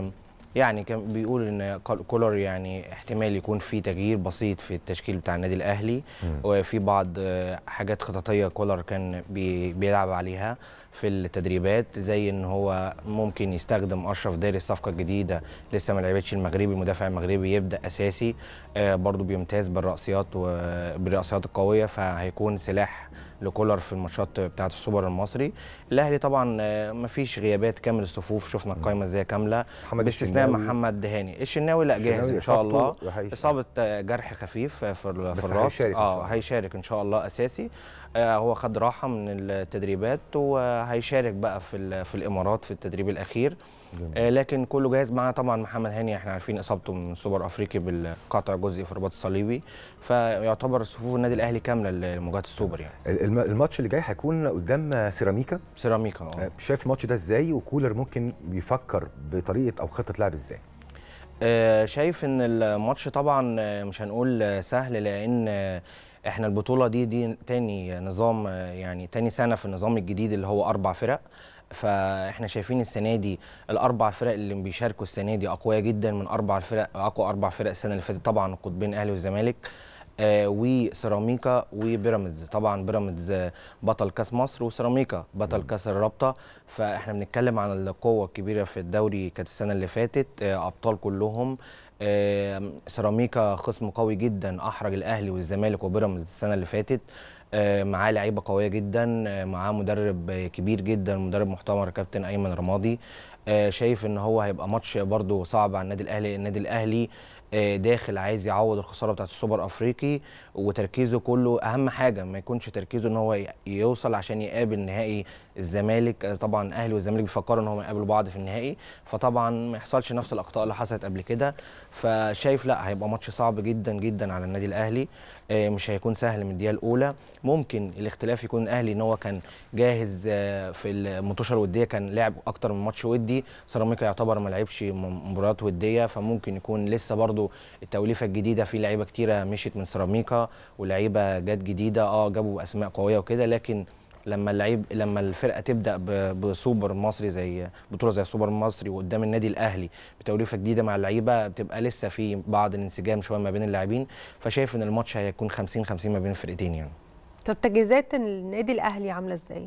يعني كان بيقول ان كولر يعني احتمال يكون في تغيير بسيط في التشكيل بتاع النادي الاهلي وفي بعض حاجات خططيه كولر كان بي بيلعب عليها في التدريبات زي ان هو ممكن يستخدم اشرف داري الصفقه الجديده لسه ما لعبتش المغربي المدافع المغربي يبدا اساسي برضو بيمتاز بالرأسيات وبالرأسيات القويه فهيكون سلاح لكولر في الماتشات بتاعه السوبر المصري الاهلي طبعا ما فيش غيابات كامل الصفوف شفنا القائمه ازاي كامله محمد باستثناء محمد دهاني الشناوي لا جاهز ان شاء الله اصابه جرح خفيف في, في الراس اه هيشارك ان شاء الله اساسي آه هو خد راحه من التدريبات وهيشارك بقى في في الامارات في التدريب الاخير آه لكن كله جاهز معاه طبعا محمد هاني احنا عارفين اصابته من سوبر افريقي بالقطع جزئي في الرباط الصليبي فيعتبر صفوف النادي الاهلي كامله لمواجهه السوبر يعني الماتش اللي جاي هيكون قدام سيراميكا سيراميكا اه شايف الماتش ده ازاي وكولر ممكن بيفكر بطريقه او خطه لعب ازاي آه شايف ان الماتش طبعا مش هنقول سهل لان احنا البطوله دي دي تاني نظام يعني تاني سنه في النظام الجديد اللي هو اربع فرق فاحنا شايفين السنه دي الاربع فرق اللي بيشاركوا السنه دي اقوياء جدا من اربع فرق اقوى اربع فرق السنه اللي فاتت طبعا القطبين الاهلي والزمالك آه وسيراميكا وبيراميدز طبعا بيراميدز بطل كاس مصر وسيراميكا بطل كاس الرابطه فاحنا بنتكلم عن القوه الكبيره في الدوري كانت السنه اللي فاتت آه ابطال كلهم آه، سيراميكا خصم قوي جدا احرج الاهلي والزمالك وبيراميدز السنه اللي فاتت آه، معاه لعيبه قويه جدا آه، معاه مدرب آه، كبير جدا مدرب محترم كابتن ايمن رمادي آه، شايف ان هو هيبقى ماتش برضو صعب على النادي الاهلي النادي الاهلي آه، داخل عايز يعوض الخساره بتاعت السوبر الافريقي وتركيزه كله اهم حاجه ما يكونش تركيزه ان هو ي- يوصل عشان يقابل نهائي الزمالك آه، طبعا الاهلي والزمالك بيفكروا ان هم يقابلوا بعض في النهائي فطبعا ما يحصلش نفس الاخطاء اللي حصلت قبل كده فشايف لا هيبقى ماتش صعب جدا جدا على النادي الاهلي آه، مش هيكون سهل من الدقيقه الاولى ممكن الاختلاف يكون الاهلي ان هو كان جاهز آه، في الماتشات الوديه كان لعب اكتر من ماتش ودي سيراميكا يعتبر ما لعبش م- مباريات وديه فممكن يكون لسه برضو التوليفه الجديده في لعيبه كتيره مشيت من سيراميكا ولعيبه جت جديده اه جابوا اسماء قويه وكده لكن لما اللعيب لما الفرقه تبدا ب- بسوبر مصري زي بطوله زي السوبر المصري وقدام النادي الاهلي بتوليفه جديده مع اللعيبه بتبقى لسه في بعض الانسجام شويه ما بين اللاعبين فشايف ان الماتش هيكون 50 50 ما بين الفرقتين يعني طب تجهيزات النادي الاهلي عامله ازاي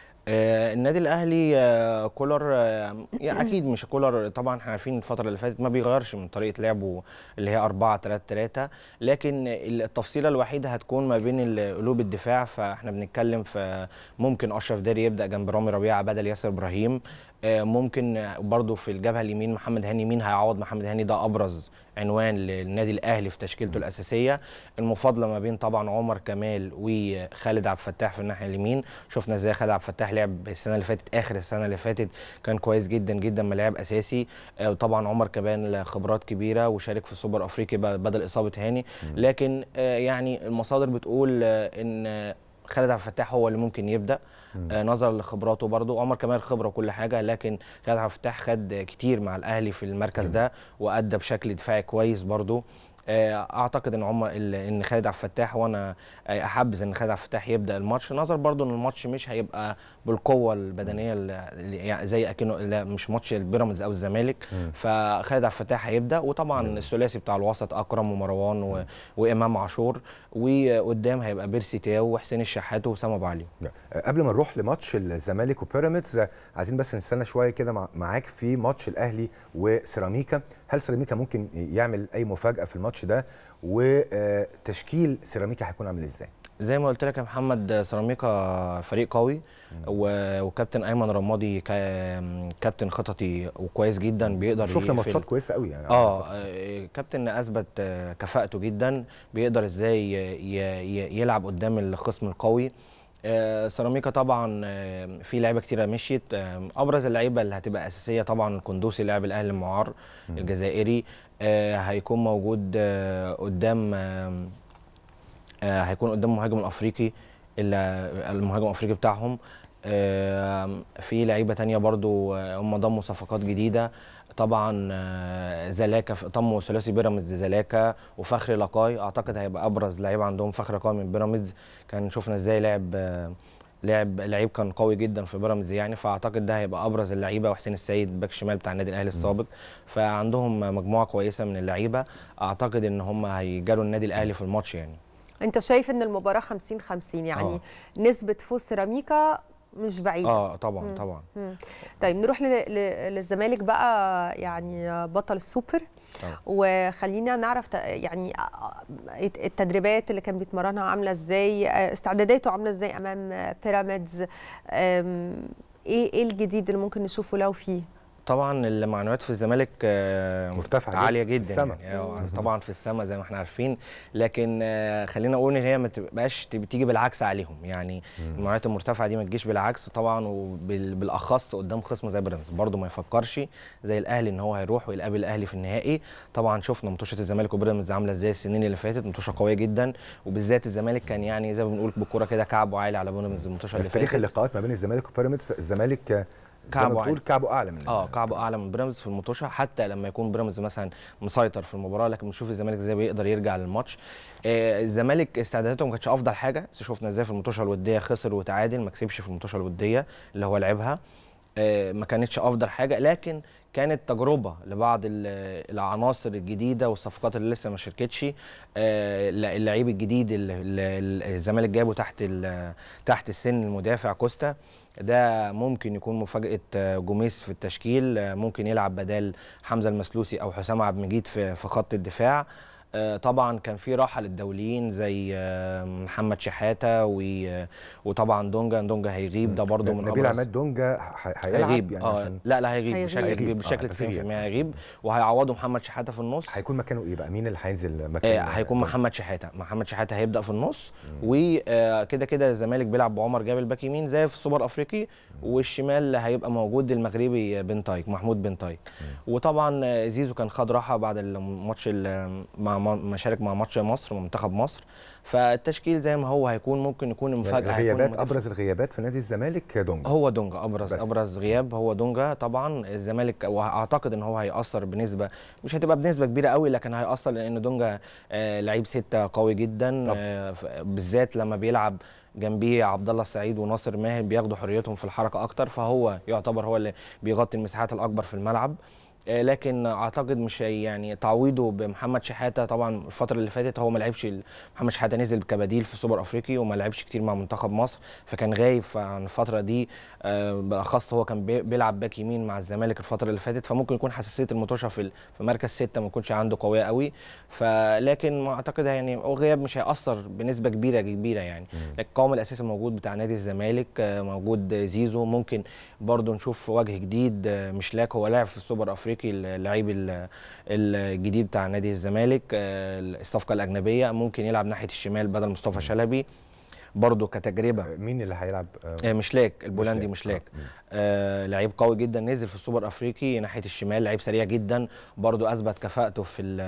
آه، النادي الاهلي آه، كولر آه، يعني اكيد مش كولر طبعا احنا عارفين الفتره اللي فاتت ما بيغيرش من طريقه لعبه اللي هي 4 3 3 لكن التفصيله الوحيده هتكون ما بين ال- قلوب الدفاع فاحنا بنتكلم في ممكن اشرف داري يبدا جنب رامي ربيعه بدل ياسر ابراهيم آه، ممكن آه، برضو في الجبهه اليمين محمد هاني مين هيعوض محمد هاني ده ابرز عنوان للنادي الاهلي في تشكيلته الاساسيه المفاضله ما بين طبعا عمر كمال وخالد عبد الفتاح في الناحيه اليمين شفنا ازاي خالد عبد الفتاح لعب السنه اللي فاتت اخر السنه اللي فاتت كان كويس جدا جدا ما لعب اساسي آه، وطبعا عمر كمان له خبرات كبيره وشارك في السوبر افريقي ب- بدل اصابه هاني لكن آه، يعني المصادر بتقول آه، ان آه، خالد عبد الفتاح هو اللي ممكن يبدا آه، نظرا لخبراته برضه عمر كمال خبره وكل حاجه لكن خالد عبد الفتاح خد كتير مع الاهلي في المركز ده وادى بشكل دفاعي كويس برضه آه، اعتقد ان عمر ال- ان خالد عبد الفتاح وانا آه، احبذ ان خالد عبد الفتاح يبدا الماتش نظر برضه ان الماتش مش هيبقى بالقوه البدنيه اللي- اللي يعني زي اكنه لا، مش ماتش البيراميدز او الزمالك فخالد عبد الفتاح هيبدا وطبعا الثلاثي بتاع الوسط اكرم ومروان و... وامام عاشور وقدام هيبقى بيرسي تاو وحسين الشحات وسام ابو علي آه، قبل ما نروح لماتش الزمالك وبيراميدز آه، عايزين بس نستنى شويه كده مع- معاك في ماتش الاهلي وسيراميكا هل سيراميكا ممكن يعمل اي مفاجاه في الماتش ده وتشكيل سيراميكا هيكون عامل ازاي زي ما قلت لك يا محمد سيراميكا فريق قوي و- وكابتن ايمن رمادي كا- كابتن خططي وكويس جدا بيقدر شفنا يقفل- ماتشات كويسه قوي يعني اه آه، كابتن اثبت آه، كفاءته جدا بيقدر ازاي ي- ي- يلعب قدام الخصم القوي آه، سيراميكا طبعا آه، في لعيبه كتيره مشيت آه، ابرز اللعيبه اللي هتبقى اساسيه طبعا القندوسي لاعب الاهلي المعار الجزائري آه، هيكون موجود آه، قدام آه، آه، هيكون قدام المهاجم الافريقي اللي- المهاجم الافريقي بتاعهم آه، في لعيبه تانية برضو آه، هم ضموا صفقات جديده طبعا آه، زلاكا ضموا ثلاثي بيراميدز زلاكا وفخري لقاي اعتقد هيبقى ابرز لعيب عندهم فخري لقاي من بيراميدز كان شفنا ازاي لعب آه، لعب لعيب كان قوي جدا في بيراميدز يعني فاعتقد ده هيبقى ابرز اللعيبه وحسين السيد باك شمال بتاع النادي الاهلي السابق فعندهم مجموعه كويسه من اللعيبه اعتقد ان هم هيجاروا النادي الاهلي في الماتش يعني انت شايف ان المباراه 50 50 يعني آه. نسبه فوز سيراميكا مش بعيده اه طبعا مم. طبعا مم. طيب نروح ل- ل- للزمالك بقى يعني بطل السوبر طبعا. وخلينا نعرف ت- يعني التدريبات اللي كان بيتمرنها عامله ازاي استعداداته عامله ازاي امام بيراميدز أم، ايه ايه الجديد اللي ممكن نشوفه لو فيه طبعا المعنويات في الزمالك آه، مرتفعة جداً، عاليه في جدا السما. يعني آه، طبعا في السماء زي ما احنا عارفين لكن آه، خلينا اقول ان هي ما تبقاش تب- تيجي بالعكس عليهم يعني المعنويات المرتفعه دي ما تجيش بالعكس طبعا وبالاخص قدام خصم زي بيراميدز برده ما يفكرش زي الاهلي ان هو هيروح ويقابل الاهلي في النهائي طبعا شفنا مطوشه الزمالك وبيراميدز عامله ازاي السنين اللي فاتت مطوشه قويه جدا وبالذات الزمالك كان يعني زي ما بنقول بالكوره كده كعبه عالي على بيراميدز المطوشه اللي في تاريخ فاتت اللقاءات ما بين الزمالك وبيراميدز الزمالك آه، زي ما كعبه بتقول عالي. كعبه اعلى من اه كعبه اعلى من بيراميدز في المطوشه حتى لما يكون بيراميدز مثلا مسيطر في المباراه لكن بنشوف الزمالك ازاي بيقدر يرجع للماتش آه الزمالك استعداداته ما كانتش افضل حاجه بس شفنا ازاي في المطوشه الوديه خسر وتعادل ما كسبش في المطوشه الوديه اللي هو لعبها آه ما كانتش افضل حاجه لكن كانت تجربه لبعض ال- العناصر الجديده والصفقات اللي لسه ما شاركتش آه، اللعيب الجديد اللي اللي الزمالك جابه تحت ال- تحت السن المدافع كوستا ده ممكن يكون مفاجاه آه، جوميز في التشكيل آه، ممكن يلعب بدل حمزه المسلوسي او حسام عبد المجيد في في خط الدفاع آه، طبعا كان في راحه للدوليين زي آه، محمد شحاته و- وطبعا دونجا دونجا هيغيب ده برضه من نبيل أبرز- عماد دونجا ح- هيلعب هيغيب يعني اه عشان لا لا هيغيب, هيغيب. بشكل هيغيب. كبير آه، بشكل بس هيغيب. 90% هيغيب وهيعوضه محمد شحاته في النص هيكون مكانه ايه بقى مين اللي هينزل مكانه آه هيكون دونجا؟ محمد شحاته محمد شحاته هيبدا في النص وكده كده الزمالك بيلعب بعمر جابر باك يمين زي في السوبر افريقي والشمال هيبقى موجود المغربي بنتايك محمود بنتايك وطبعا آه، زيزو كان خد راحه بعد الماتش ال- مع مع- ما شارك مع ماتش مصر منتخب مصر فالتشكيل زي ما هو هيكون ممكن يكون يعني المفاجاه هيكون الغيابات مدافع. ابرز الغيابات في نادي الزمالك دونجا هو دونجا ابرز بس. بس. ابرز غياب هو دونجا طبعا الزمالك واعتقد ان هو هيأثر بنسبه مش هتبقى بنسبه كبيره قوي لكن هيأثر لان دونجا آه لعيب سته قوي جدا طب. آه ف- بالذات لما بيلعب جنبيه عبد الله السعيد وناصر ماهر بياخدوا حريتهم في الحركه اكتر فهو يعتبر هو اللي بيغطي المساحات الاكبر في الملعب آه، لكن اعتقد مش هي يعني تعويضه بمحمد شحاته طبعا الفتره اللي فاتت هو ما لعبش ال- محمد شحاته نزل كبديل في السوبر افريقي وما لعبش كتير مع منتخب مصر فكان غايب عن الفتره دي آه، بالاخص هو كان بي- بيلعب باك يمين مع الزمالك الفتره اللي فاتت فممكن يكون حساسيه المطوشه في ال- في مركز سته ما يكونش عنده قويه قوي فلكن ما اعتقد يعني هو غياب مش هياثر بنسبه كبيره كبيره يعني لكن القوام الاساسي موجود بتاع نادي الزمالك آه، موجود زيزو ممكن برضو نشوف وجه جديد آه، مشلاك هو لاعب في السوبر افريقي اللعيب ال- الجديد بتاع نادي الزمالك آه، الصفقه الاجنبيه ممكن يلعب ناحيه الشمال بدل مصطفى شلبي برضو كتجربه مين اللي هيلعب آه، آه، مشلاك البولندي مشلاك. مشلاك آه لعيب قوي جدا نزل في السوبر افريقي ناحيه الشمال لعيب سريع جدا برضو اثبت كفاءته في ال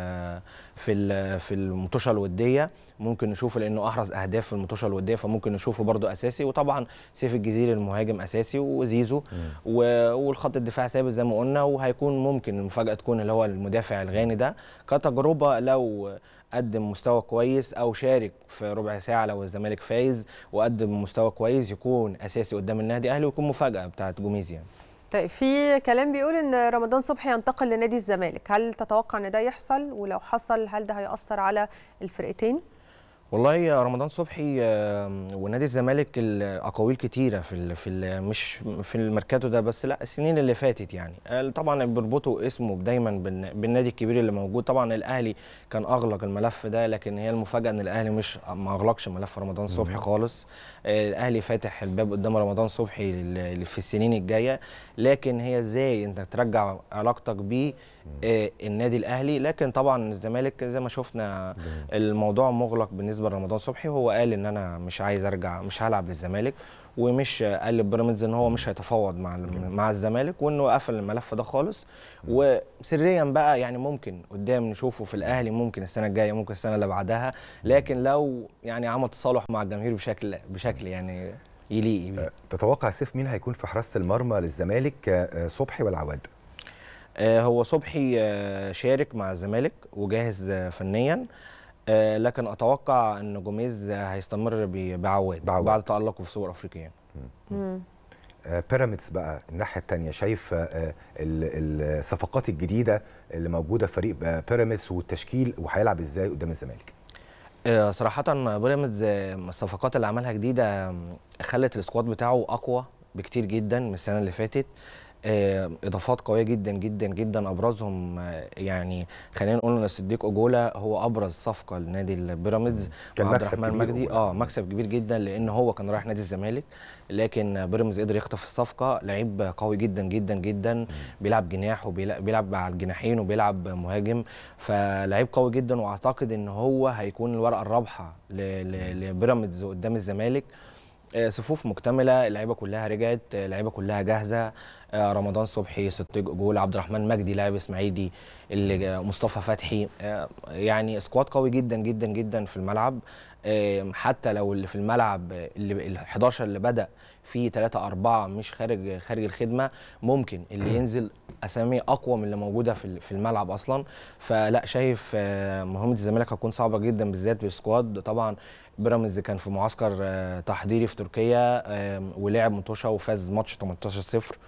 في ال في المطوشه الوديه ممكن نشوفه لانه احرز اهداف في المطوشه الوديه فممكن نشوفه برضو اساسي وطبعا سيف الجزيري المهاجم اساسي وزيزو و- والخط الدفاع ثابت زي ما قلنا وهيكون ممكن المفاجاه تكون اللي هو المدافع الغاني ده كتجربه لو قدم مستوى كويس او شارك في ربع ساعه لو الزمالك فايز وقدم مستوى كويس يكون اساسي قدام النادي الاهلي ويكون مفاجاه بتاعت جوميز يعني طيب في كلام بيقول ان رمضان صبحي ينتقل لنادي الزمالك هل تتوقع ان ده يحصل ولو حصل هل ده هيأثر على الفرقتين والله يا رمضان صبحي آم، ونادي الزمالك الاقاويل كتيره في ال في ال مش في الميركاتو ده بس لا السنين اللي فاتت يعني آه، طبعا بيربطوا اسمه دايما بالن- بالنادي الكبير اللي موجود طبعا الاهلي كان اغلق الملف ده لكن هي المفاجاه ان الاهلي مش ما اغلقش ملف رمضان صبحي خالص آه، الاهلي فاتح الباب قدام رمضان صبحي لل- في السنين الجايه لكن هي ازاي انت ترجع علاقتك بيه آه، النادي الاهلي لكن طبعا الزمالك زي ما شفنا الموضوع مغلق بالنسبه لرمضان صبحي هو قال ان انا مش عايز ارجع مش هلعب للزمالك ومش قال لبيراميدز ان هو مش هيتفاوض مع مع الزمالك وانه قفل الملف ده خالص وسريا بقى يعني ممكن قدام نشوفه في الاهلي ممكن السنه الجايه ممكن السنه اللي بعدها لكن لو يعني عمل تصالح مع الجماهير بشكل بشكل يعني يليق بيه تتوقع سيف مين هيكون في حراسه المرمى للزمالك آه، صبحي ولا عواد آه، هو صبحي آه، شارك مع الزمالك وجاهز آه، فنيا آه، لكن اتوقع ان جوميز آه، هيستمر ب- بعواد بعواد. بعد تالقه في السوبر الافريقي يعني. آه، بيراميدز بقى الناحيه الثانيه شايف آه، ال- الصفقات الجديده اللي موجوده في فريق آه، بيراميدز والتشكيل وهيلعب ازاي قدام الزمالك آه، صراحة بيراميدز آه، الصفقات اللي عملها جديدة آم، خلت السكواد بتاعه أقوى بكتير جدا من السنة اللي فاتت آه، إضافات قوية جدا جدا جدا أبرزهم آه، يعني خلينا نقول إن صديق أجولا هو أبرز صفقة لنادي البيراميدز كان وعبد مكسب الرحمن كبير مجدي أجولا. اه مكسب كبير جدا لأن هو كان رايح نادي الزمالك لكن بيراميدز قدر يخطف الصفقة لعيب قوي جدا جدا جدا بيلعب جناح وبيلعب بيلعب على الجناحين وبيلعب مهاجم فلعيب قوي جدا واعتقد ان هو هيكون الورقه الرابحه ل- ل- لبيراميدز قدام الزمالك آه، صفوف مكتمله اللعيبه كلها رجعت آه، اللعيبه كلها جاهزه آه، رمضان صبحي صديق جول عبد الرحمن مجدي لاعب اسماعيلي اللي جا- مصطفى فتحي آه، يعني سكواد قوي جدا جدا جدا في الملعب آه، حتى لو اللي في الملعب آه، اللي ال 11 اللي بدا في 3 4 مش خارج خارج الخدمه ممكن اللي ينزل اسامي اقوى من اللي موجوده في ال- في الملعب اصلا فلا شايف آه، مهمه الزمالك هتكون صعبه جدا بالذات بالسكواد طبعا بيراميدز كان في معسكر آه، تحضيري في تركيا آه، ولعب مطوشه وفاز ماتش 18 0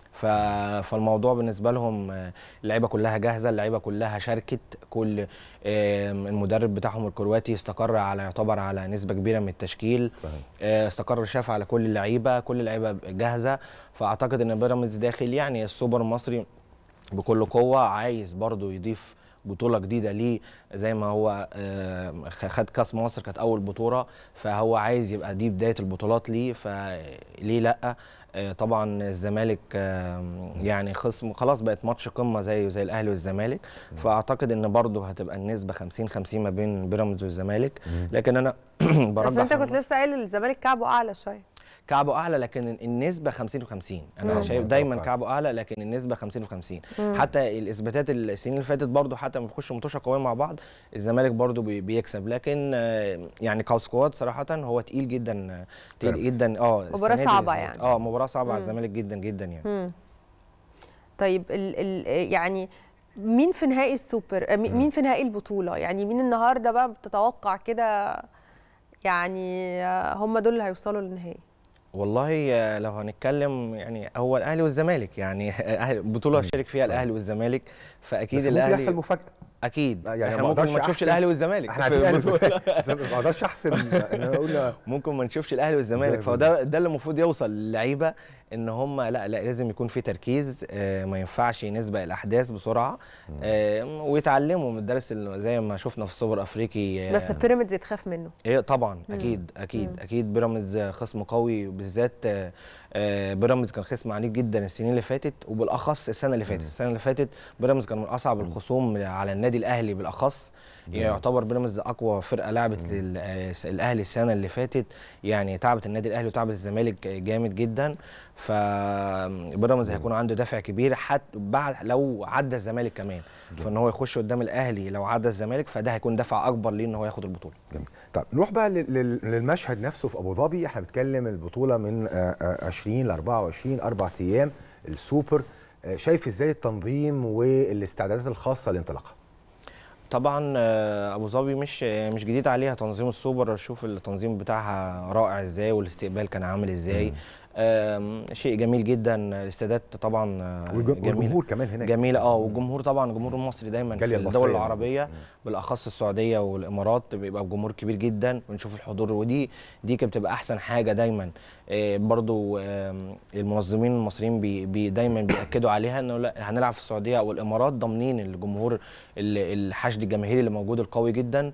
ف... فالموضوع بالنسبه لهم آه، اللعيبه كلها جاهزه اللعيبه كلها شاركت كل آم، المدرب بتاعهم الكرواتي استقر على يعتبر على نسبه كبيره من التشكيل صحيح. آه، استقر شاف على كل اللعيبه كل اللعيبه جاهزه فاعتقد ان بيراميدز داخل يعني السوبر المصري بكل قوه عايز برضو يضيف بطوله جديده ليه زي ما هو آه، خد كاس مصر كانت اول بطوله فهو عايز يبقى دي بدايه البطولات ليه فليه لا آه، طبعا الزمالك آه، يعني خصم خلاص بقت ماتش قمه زيه زي الاهلي والزمالك فاعتقد ان برضه هتبقى النسبه 50 50 ما بين بيراميدز والزمالك لكن انا بس برجح انت كنت لسه قايل الزمالك كعبه اعلى شويه كعبه اعلى لكن النسبه 50 و50 انا مم. شايف دايما متوقع. كعبه اعلى لكن النسبه 50 و50 مم. حتى الاثباتات السنين اللي فاتت برضو حتى لما بيخشوا ماتشات قويه مع بعض الزمالك برضو بي- بيكسب لكن آه، يعني كسكواد صراحه هو تقيل جدا آه، تقيل بيراميدز. جدا اه مباراة السنة دي صعبة بالذات. يعني. اه مباراه صعبه على مم. الزمالك جدا جدا يعني مم. طيب ال ال يعني مين في نهائي السوبر آه، مين مين في نهائي البطوله يعني مين النهارده بقى بتتوقع كده يعني آه، هم دول اللي هيوصلوا للنهائي والله آه، لو هنتكلم يعني هو الاهلي والزمالك يعني أهل- بطوله شارك فيها الاهلي والزمالك فاكيد بس ممكن الاهلي يحصل مفاجاه اكيد يعني يعني ما ممكن أقدرش ما نشوفش أحسن- الاهلي والزمالك احنا في عايزين الاهلي البطولة. والزمالك. بس ما اقدرش احسن ان انا اقول ممكن ما نشوفش الاهلي والزمالك بالظبط. فده ده اللي المفروض يوصل للعيبه ان هم لا لا لازم يكون في تركيز آه، ما ينفعش نسبق الاحداث بسرعه آه، ويتعلموا من الدرس اللي زي ما شفنا في السوبر الافريقي آه، بس بيراميدز يتخاف منه ايه طبعا مم. اكيد اكيد مم. اكيد بيراميدز خصم قوي بالذات آه، آه، بيراميدز كان خصم عنيف جدا السنين اللي فاتت وبالاخص السنه اللي فاتت السنه اللي فاتت بيراميدز كان من اصعب الخصوم على النادي الاهلي بالاخص يعتبر بيراميدز اقوى فرقه لعبت لل- آه، الاهلي السنه اللي فاتت يعني تعبت النادي الاهلي وتعبت الزمالك جامد جدا فبيراميدز هيكون عنده دافع كبير حتى بعد لو عدى الزمالك كمان فان هو يخش قدام الاهلي لو عدى الزمالك فده هيكون دفع اكبر ليه ان هو ياخد البطوله جميل. طب نروح بقى لل- لل- للمشهد نفسه في ابو ظبي احنا بنتكلم البطوله من آه، آه، 20 ل 24 اربع ايام السوبر آه، شايف ازاي التنظيم والاستعدادات الخاصه لانطلاقها طبعا آه، ابو ظبي مش آه، مش جديد عليها تنظيم السوبر شوف التنظيم بتاعها رائع ازاي والاستقبال كان عامل ازاي آم، شيء جميل جدا الاستادات طبعا آه، والج- جميلة. والجمهور كمان هناك جميله اه والجمهور طبعا الجمهور المصري دايما في الجالية الدول المصرية العربيه بالاخص السعوديه والامارات بيبقى الجمهور كبير جدا ونشوف الحضور ودي دي كانت بتبقى احسن حاجه دايما آه، برضو آم، المنظمين المصريين بي بي دايما بياكدوا عليها انه لا هنلعب في السعوديه او الامارات ضامنين الجمهور ال- الحشد الجماهيري اللي موجود القوي جدا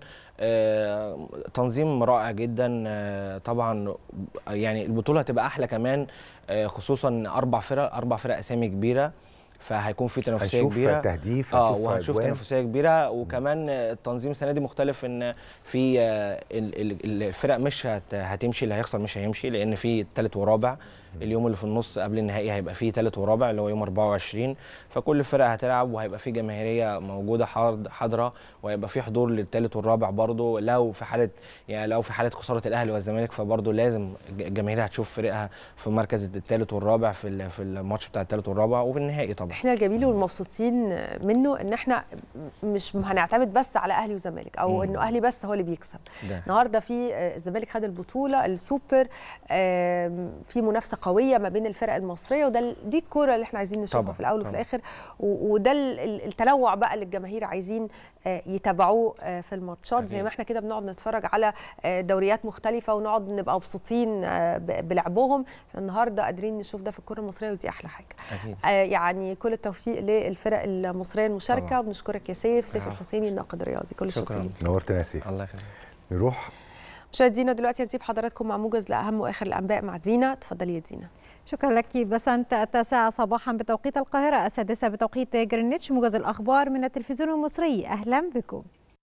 آه، تنظيم رائع جدا آه، طبعا يعني البطوله هتبقى احلى كمان آه، خصوصا إن اربع فرق اربع فرق اسامي كبيره فهيكون في تنافسيه هنشوف كبيره تهديف اه هنشوف وهنشوف أجوان. تنافسيه كبيره وكمان آه، التنظيم السنه دي مختلف ان في آه، ال- ال- الفرق مش هت- هتمشي اللي هيخسر مش هيمشي لان في ثالث ورابع اليوم اللي في النص قبل النهائي هيبقى فيه ثالث ورابع اللي هو يوم 24 فكل فرقه هتلعب وهيبقى في جماهيريه موجوده حاض- حاضره وهيبقى في حضور للثالث والرابع برضه لو في حاله يعني لو في حاله خساره الاهلي والزمالك فبرضه لازم الج- الجماهير هتشوف فرقها في مركز الثالث والرابع في ال- في الماتش بتاع الثالث والرابع وفي النهائي طبعا احنا الجميل والمبسوطين منه ان احنا مش هنعتمد بس على اهلي وزمالك او مم. انه اهلي بس هو اللي بيكسب ده النهارده في آه، الزمالك خد البطوله السوبر آم، في منافسه قويه ما بين الفرق المصريه وده ال- دي الكوره اللي احنا عايزين نشوفها طبعاً، في الاول وفي طبعاً. الاخر و- وده ال- ال- التنوع بقى اللي الجماهير عايزين آه، يتابعوه آه، في الماتشات زي أكيد. ما احنا كده بنقعد نتفرج على آه، دوريات مختلفه ونقعد نبقى مبسوطين آه، ب- بلعبهم احنا النهارده قادرين نشوف ده في الكوره المصريه ودي احلى حاجه اكيد آه، يعني كل التوفيق للفرق المصريه المشاركه طبعاً. وبنشكرك يا سيف سيف العفو. الحسيني الناقد الرياضي كل الشكر شكرا ليك نورتنا يا سيف الله يخليك نروح مشاهدينا دلوقتي هنسيب حضراتكم مع موجز لاهم واخر الانباء مع دينا اتفضلي يا دينا شكرا لك بسنت التاسعة صباحا بتوقيت القاهرة السادسة بتوقيت جرينتش موجز الأخبار من التلفزيون المصري أهلا بكم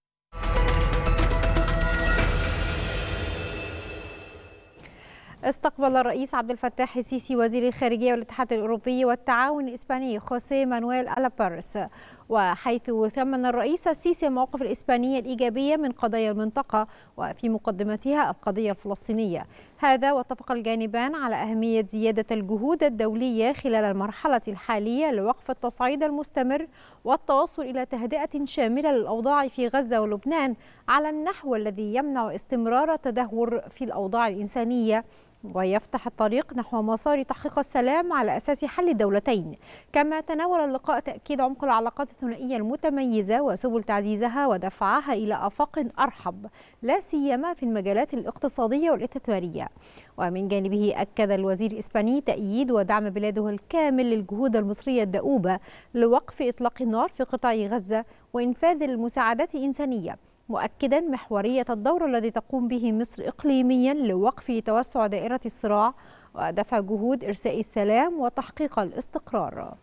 استقبل الرئيس عبد الفتاح السيسي وزير الخارجية والاتحاد الأوروبي والتعاون الإسباني خوسيه مانويل ألابارس وحيث ثمن الرئيس السيسي المواقف الإسبانية الإيجابية من قضايا المنطقة وفي مقدمتها القضية الفلسطينية هذا واتفق الجانبان على أهمية زيادة الجهود الدولية خلال المرحلة الحالية لوقف التصعيد المستمر والتوصل إلى تهدئة شاملة للأوضاع في غزة ولبنان على النحو الذي يمنع استمرار التدهور في الأوضاع الإنسانية ويفتح الطريق نحو مسار تحقيق السلام على أساس حل الدولتين كما تناول اللقاء تأكيد عمق العلاقات الثنائية المتميزة وسبل تعزيزها ودفعها إلى آفاق أرحب لا سيما في المجالات الاقتصادية والاستثمارية ومن جانبه أكد الوزير الإسباني تأييد ودعم بلاده الكامل للجهود المصرية الدؤوبة لوقف إطلاق النار في قطاع غزة وإنفاذ المساعدات الإنسانية مؤكدا محورية الدور الذي تقوم به مصر إقليميا لوقف توسع دائرة الصراع ودفع جهود إرساء السلام وتحقيق الاستقرار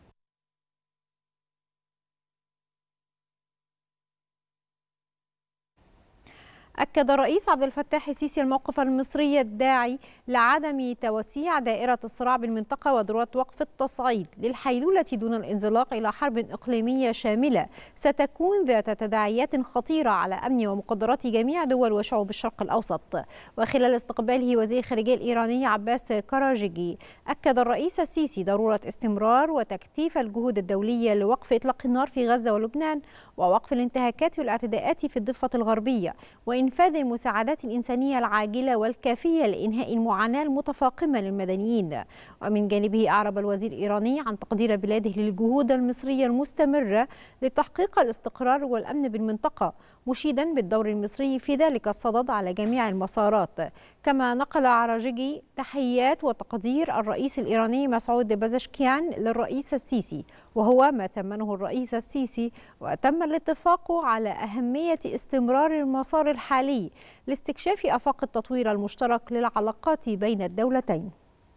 أكد الرئيس عبد الفتاح السيسي الموقف المصري الداعي لعدم توسيع دائرة الصراع بالمنطقة وضرورة وقف التصعيد للحيلولة دون الانزلاق إلى حرب إقليمية شاملة ستكون ذات تداعيات خطيرة على أمن ومقدرات جميع دول وشعوب الشرق الأوسط وخلال استقباله وزير الخارجية الإيراني عباس كراجيجي أكد الرئيس السيسي ضرورة استمرار وتكثيف الجهود الدولية لوقف إطلاق النار في غزة ولبنان ووقف الانتهاكات والاعتداءات في الضفة الغربية وإنفاذ المساعدات الإنسانية العاجلة والكافية لإنهاء المعاناة المتفاقمة للمدنيين ومن جانبه أعرب الوزير الإيراني عن تقدير بلاده للجهود المصرية المستمرة لتحقيق الاستقرار والأمن بالمنطقة مشيدا بالدور المصري في ذلك الصدد على جميع المسارات كما نقل عراجيجي تحيات وتقدير الرئيس الإيراني مسعود بازشكيان للرئيس السيسي وهو ما ثمنه الرئيس السيسي وتم الاتفاق على أهمية استمرار المسار الحالي لاستكشاف آفاق التطوير المشترك للعلاقات بين الدولتين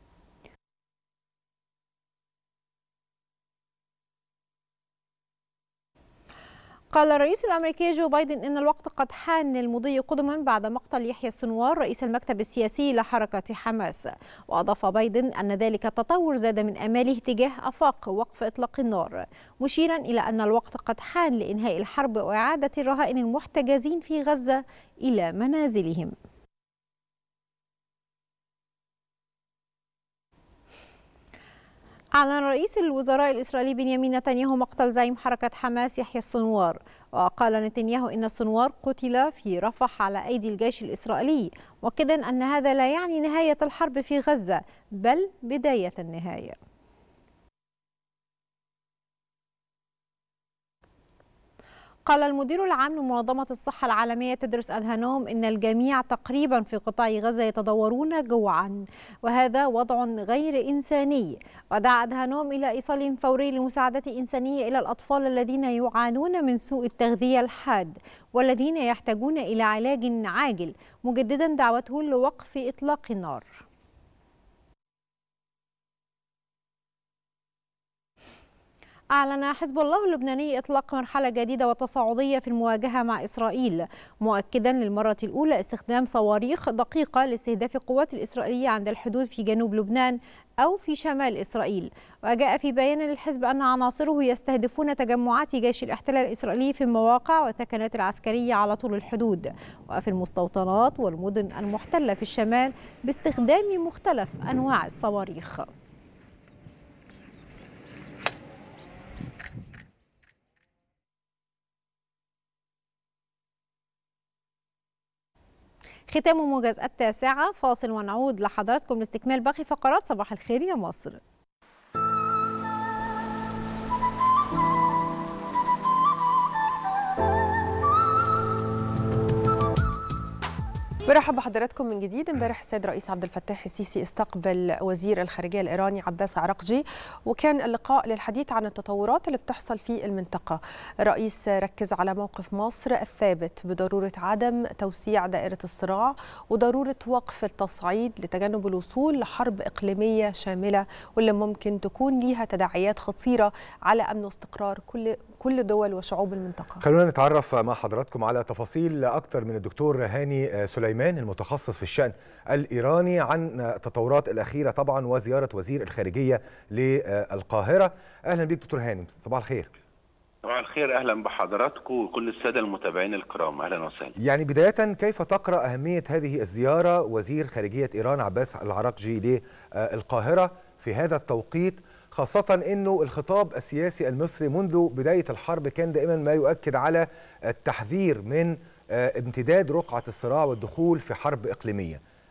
قال الرئيس الامريكي جو بايدن ان الوقت قد حان للمضي قدما بعد مقتل يحيى السنوار رئيس المكتب السياسي لحركه حماس واضاف بايدن ان ذلك التطور زاد من اماله تجاه افاق وقف اطلاق النار مشيرا الى ان الوقت قد حان لانهاء الحرب واعاده الرهائن المحتجزين في غزه الى منازلهم أعلن رئيس الوزراء الإسرائيلي بنيامين نتنياهو مقتل زعيم حركة حماس يحيى السنوار وقال نتنياهو إن السنوار قتل في رفح على أيدي الجيش الإسرائيلي مؤكدا أن هذا لا يعني نهاية الحرب في غزة بل بداية النهاية قال المدير العام لمنظمة الصحة العالمية تدرس أدهانوم إن الجميع تقريبا في قطاع غزة يتضورون جوعا وهذا وضع غير إنساني ودعا أدهانوم إلى إيصال فوري لمساعدة إنسانية إلى الأطفال الذين يعانون من سوء التغذية الحاد والذين يحتاجون إلى علاج عاجل مجددا دعوته لوقف إطلاق النار أعلن حزب الله اللبناني إطلاق مرحلة جديدة وتصاعدية في المواجهة مع إسرائيل مؤكدا للمرة الأولى استخدام صواريخ دقيقة لاستهداف القوات الإسرائيلية عند الحدود في جنوب لبنان أو في شمال إسرائيل وجاء في بيان للحزب أن عناصره يستهدفون تجمعات جيش الاحتلال الإسرائيلي في المواقع والثكنات العسكرية على طول الحدود وفي المستوطنات والمدن المحتلة في الشمال باستخدام مختلف أنواع الصواريخ ختام موجز التاسعة فاصل ونعود لحضراتكم لاستكمال باقي فقرات صباح الخير يا مصر برحب بحضراتكم من جديد امبارح السيد رئيس عبد الفتاح السيسي استقبل وزير الخارجيه الايراني عباس عراقجي وكان اللقاء للحديث عن التطورات اللي بتحصل في المنطقه الرئيس ركز على موقف مصر الثابت بضروره عدم توسيع دائره الصراع وضروره وقف التصعيد لتجنب الوصول لحرب اقليميه شامله واللي ممكن تكون ليها تداعيات خطيره على امن واستقرار كل كل دول وشعوب المنطقه خلونا نتعرف مع حضراتكم على تفاصيل اكتر من الدكتور هاني سليمان المتخصص في الشان الايراني عن التطورات الاخيره طبعا وزياره وزير الخارجيه للقاهره اهلا بيك دكتور هاني صباح الخير صباح الخير اهلا بحضراتكم وكل الساده المتابعين الكرام اهلا وسهلا يعني بدايه كيف تقرا اهميه هذه الزياره وزير خارجيه ايران عباس العراقجي للقاهره في هذا التوقيت خاصة أنه الخطاب السياسي المصري منذ بداية الحرب كان دائما ما يؤكد على التحذير من امتداد رقعة الصراع والدخول في حرب إقليمية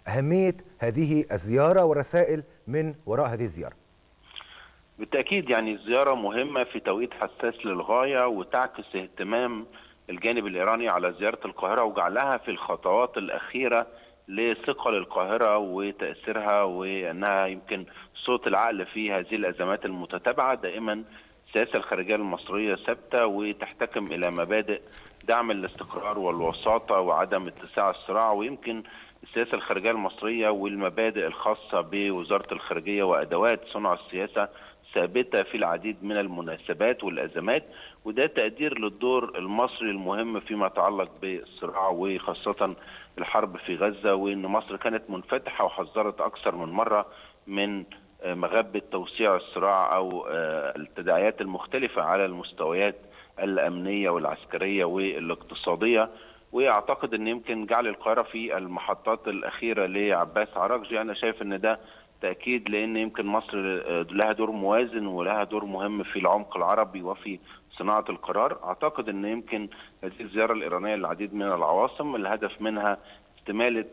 اهميه هذه الزياره والرسائل من وراء هذه الزياره بالتاكيد يعني الزياره مهمه في توقيت حساس للغايه وتعكس اهتمام الجانب الايراني على زياره القاهره وجعلها في الخطوات الاخيره لثقل القاهره وتاثيرها وانها يمكن صوت العقل في هذه الازمات المتتابعه دائما السياسه الخارجيه المصريه ثابته وتحتكم الى مبادئ دعم الاستقرار والوساطه وعدم اتساع الصراع ويمكن السياسه الخارجيه المصريه والمبادئ الخاصه بوزاره الخارجيه وادوات صنع السياسه ثابته في العديد من المناسبات والازمات وده تقدير للدور المصري المهم فيما يتعلق بالصراع وخاصه الحرب في غزه وان مصر كانت منفتحه وحذرت اكثر من مره من مغبه توسيع الصراع او التداعيات المختلفه على المستويات الامنيه والعسكريه والاقتصاديه واعتقد ان يمكن جعل القاهره في المحطات الاخيره لعباس عراقجي انا شايف ان ده تاكيد لان يمكن مصر لها دور موازن ولها دور مهم في العمق العربي وفي صناعه القرار اعتقد ان يمكن هذه الزياره الايرانيه للعديد من العواصم الهدف منها استماله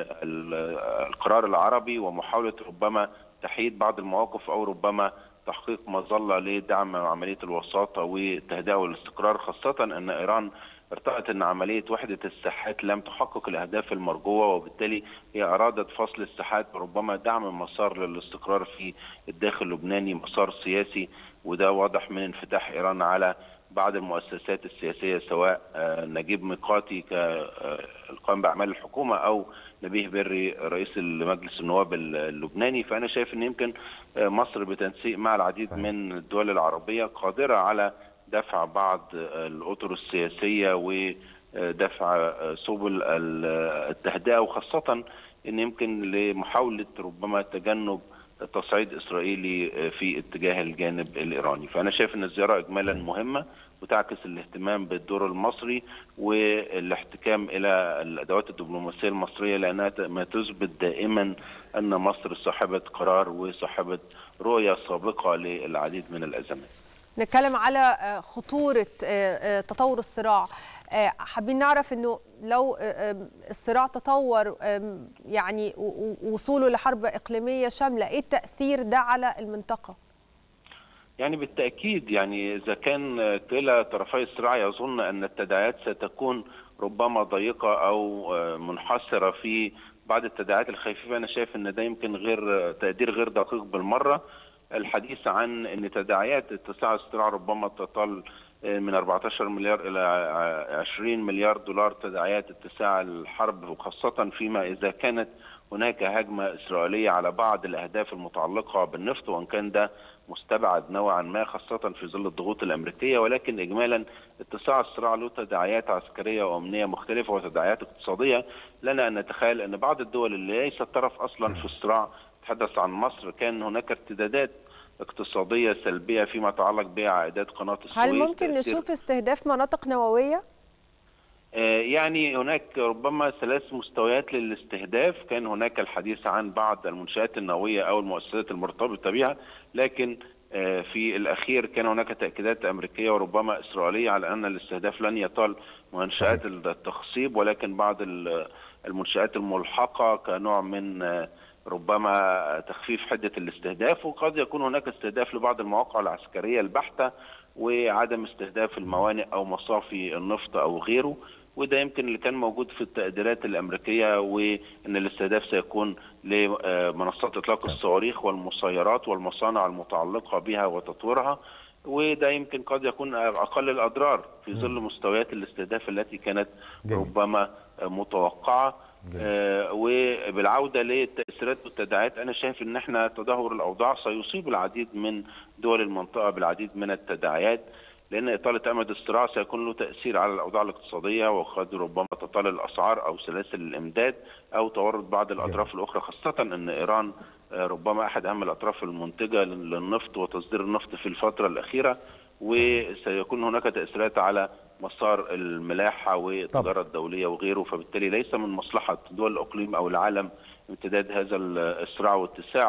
القرار العربي ومحاوله ربما تحييد بعض المواقف او ربما تحقيق مظله لدعم عمليه الوساطه والتهدئه والاستقرار خاصه ان ايران ارتأت ان عمليه وحده الساحات لم تحقق الاهداف المرجوه وبالتالي هي ارادت فصل الساحات وربما دعم مسار للاستقرار في الداخل اللبناني مسار سياسي وده واضح من انفتاح ايران على بعض المؤسسات السياسيه سواء نجيب ميقاتي كالقائم باعمال الحكومه او نبيه بري رئيس مجلس النواب اللبناني فانا شايف ان يمكن مصر بتنسيق مع العديد صحيح. من الدول العربيه قادره على دفع بعض الاطر السياسيه ودفع سبل التهدئه وخاصه ان يمكن لمحاوله ربما تجنب تصعيد اسرائيلي في اتجاه الجانب الايراني، فانا شايف ان الزياره اجمالا مهمه وتعكس الاهتمام بالدور المصري والاحتكام الى الادوات الدبلوماسيه المصريه لانها ما تثبت دائما ان مصر صاحبه قرار وصاحبه رؤيه سابقه للعديد من الازمات. نتكلم على خطورة تطور الصراع حابين نعرف انه لو الصراع تطور يعني وصوله لحرب اقليميه شامله ايه التاثير ده على المنطقه يعني بالتاكيد يعني اذا كان كلا طرفي الصراع يظن ان التداعيات ستكون ربما ضيقه او منحصره في بعض التداعيات الخفيفه انا شايف ان ده يمكن غير تقدير غير دقيق بالمره الحديث عن ان تداعيات اتساع الصراع ربما تطال من 14 مليار الى 20 مليار دولار تداعيات اتساع الحرب وخاصه فيما اذا كانت هناك هجمه اسرائيليه على بعض الاهداف المتعلقه بالنفط وان كان ده مستبعد نوعا ما خاصه في ظل الضغوط الامريكيه ولكن اجمالا اتساع الصراع له تداعيات عسكريه وامنيه مختلفه وتداعيات اقتصاديه لنا ان نتخيل ان بعض الدول اللي ليست طرف اصلا في الصراع تحدث عن مصر كان هناك ارتدادات اقتصاديه سلبيه فيما يتعلق بعائدات قناه السويس هل ممكن نشوف استهداف مناطق نوويه؟ يعني هناك ربما ثلاث مستويات للاستهداف كان هناك الحديث عن بعض المنشآت النووية أو المؤسسات المرتبطة بها لكن في الأخير كان هناك تأكيدات أمريكية وربما إسرائيلية على أن الاستهداف لن يطال منشآت التخصيب ولكن بعض المنشآت الملحقة كنوع من ربما تخفيف حدة الاستهداف وقد يكون هناك استهداف لبعض المواقع العسكرية البحتة وعدم استهداف الموانئ أو مصافي النفط أو غيره وده يمكن اللي كان موجود في التقديرات الامريكيه وان الاستهداف سيكون لمنصات اطلاق الصواريخ والمسيرات والمصانع المتعلقه بها وتطويرها وده يمكن قد يكون اقل الاضرار في ظل مستويات الاستهداف التي كانت جميل. ربما متوقعه آه وبالعوده للتاثيرات والتداعيات انا شايف ان احنا تدهور الاوضاع سيصيب العديد من دول المنطقه بالعديد من التداعيات لان اطاله امد الصراع سيكون له تاثير على الاوضاع الاقتصاديه وقد ربما تطال الاسعار او سلاسل الامداد او تورط بعض الاطراف الاخرى خاصه ان ايران ربما احد اهم الاطراف المنتجه للنفط وتصدير النفط في الفتره الاخيره وسيكون هناك تاثيرات على مسار الملاحه والتجاره الدوليه وغيره فبالتالي ليس من مصلحه دول الاقليم او العالم امتداد هذا الصراع واتساعه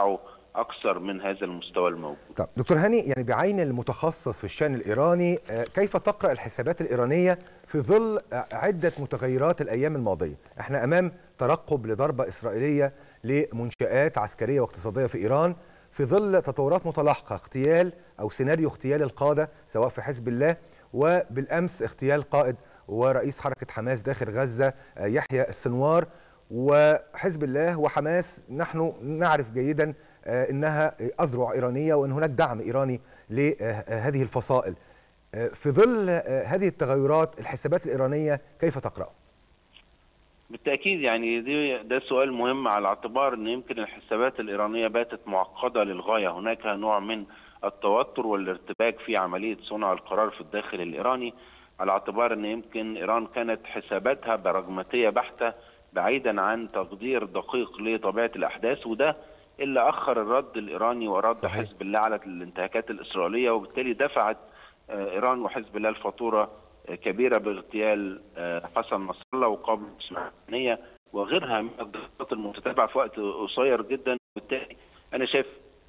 اكثر من هذا المستوى الموجود. طب دكتور هاني يعني بعين المتخصص في الشان الايراني كيف تقرا الحسابات الايرانيه في ظل عده متغيرات الايام الماضيه؟ احنا امام ترقب لضربه اسرائيليه لمنشات عسكريه واقتصاديه في ايران في ظل تطورات متلاحقه اغتيال او سيناريو اغتيال القاده سواء في حزب الله وبالامس اغتيال قائد ورئيس حركه حماس داخل غزه يحيى السنوار وحزب الله وحماس نحن نعرف جيدا انها اذرع ايرانيه وان هناك دعم ايراني لهذه الفصائل في ظل هذه التغيرات الحسابات الايرانيه كيف تقرا بالتاكيد يعني دي ده سؤال مهم على اعتبار ان يمكن الحسابات الايرانيه باتت معقده للغايه هناك نوع من التوتر والارتباك في عمليه صنع القرار في الداخل الايراني على اعتبار ان يمكن ايران كانت حساباتها براجماتيه بحته بعيدا عن تقدير دقيق لطبيعه الاحداث وده اللي اخر الرد الايراني ورد صحيح. حزب الله على الانتهاكات الاسرائيليه وبالتالي دفعت ايران وحزب الله الفاتوره كبيره باغتيال حسن نصر الله وقابل الاسماعيليه وغيرها من الضغوطات المتتابعه في وقت قصير جدا وبالتالي انا شايف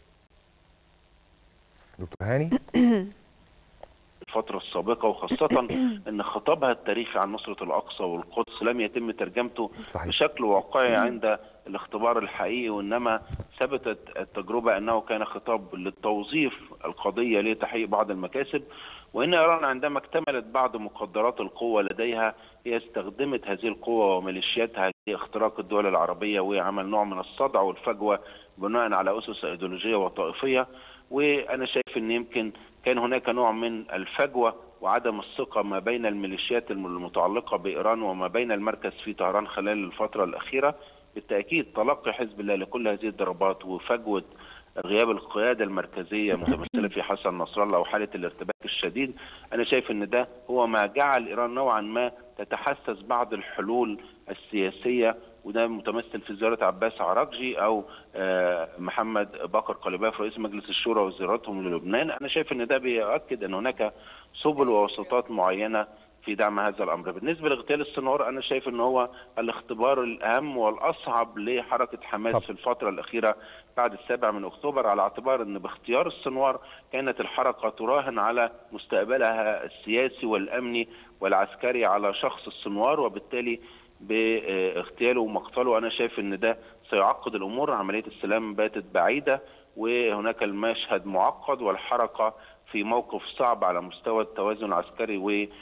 دكتور هاني الفترة السابقة وخاصة أن خطابها التاريخي عن نصرة الأقصى والقدس لم يتم ترجمته صحيح. بشكل واقعي عند الاختبار الحقيقي وإنما ثبتت التجربة أنه كان خطاب للتوظيف القضية لتحقيق بعض المكاسب وإن إيران عندما اكتملت بعض مقدرات القوة لديها هي استخدمت هذه القوة وميليشياتها لاختراق الدول العربية وعمل نوع من الصدع والفجوة بناء على أسس أيديولوجية وطائفية وأنا شايف أن يمكن كان هناك نوع من الفجوه وعدم الثقه ما بين الميليشيات المتعلقه بايران وما بين المركز في طهران خلال الفتره الاخيره بالتاكيد تلقي حزب الله لكل هذه الضربات وفجوه غياب القياده المركزيه متمثله في حسن نصر الله وحاله الارتباك الشديد انا شايف ان ده هو ما جعل ايران نوعا ما تتحسس بعض الحلول السياسيه وده متمثل في زياره عباس عراقجي او محمد بكر قليباف رئيس مجلس الشورى وزيارتهم للبنان انا شايف ان ده بيؤكد ان هناك سبل ووساطات معينه في دعم هذا الامر بالنسبه لاغتيال السنوار انا شايف ان هو الاختبار الاهم والاصعب لحركه حماس طب. في الفتره الاخيره بعد السابع من اكتوبر على اعتبار ان باختيار السنوار كانت الحركه تراهن على مستقبلها السياسي والامني والعسكري على شخص السنوار وبالتالي باغتياله ومقتله انا شايف ان ده سيعقد الامور عمليه السلام باتت بعيده وهناك المشهد معقد والحركه في موقف صعب على مستوى التوازن العسكري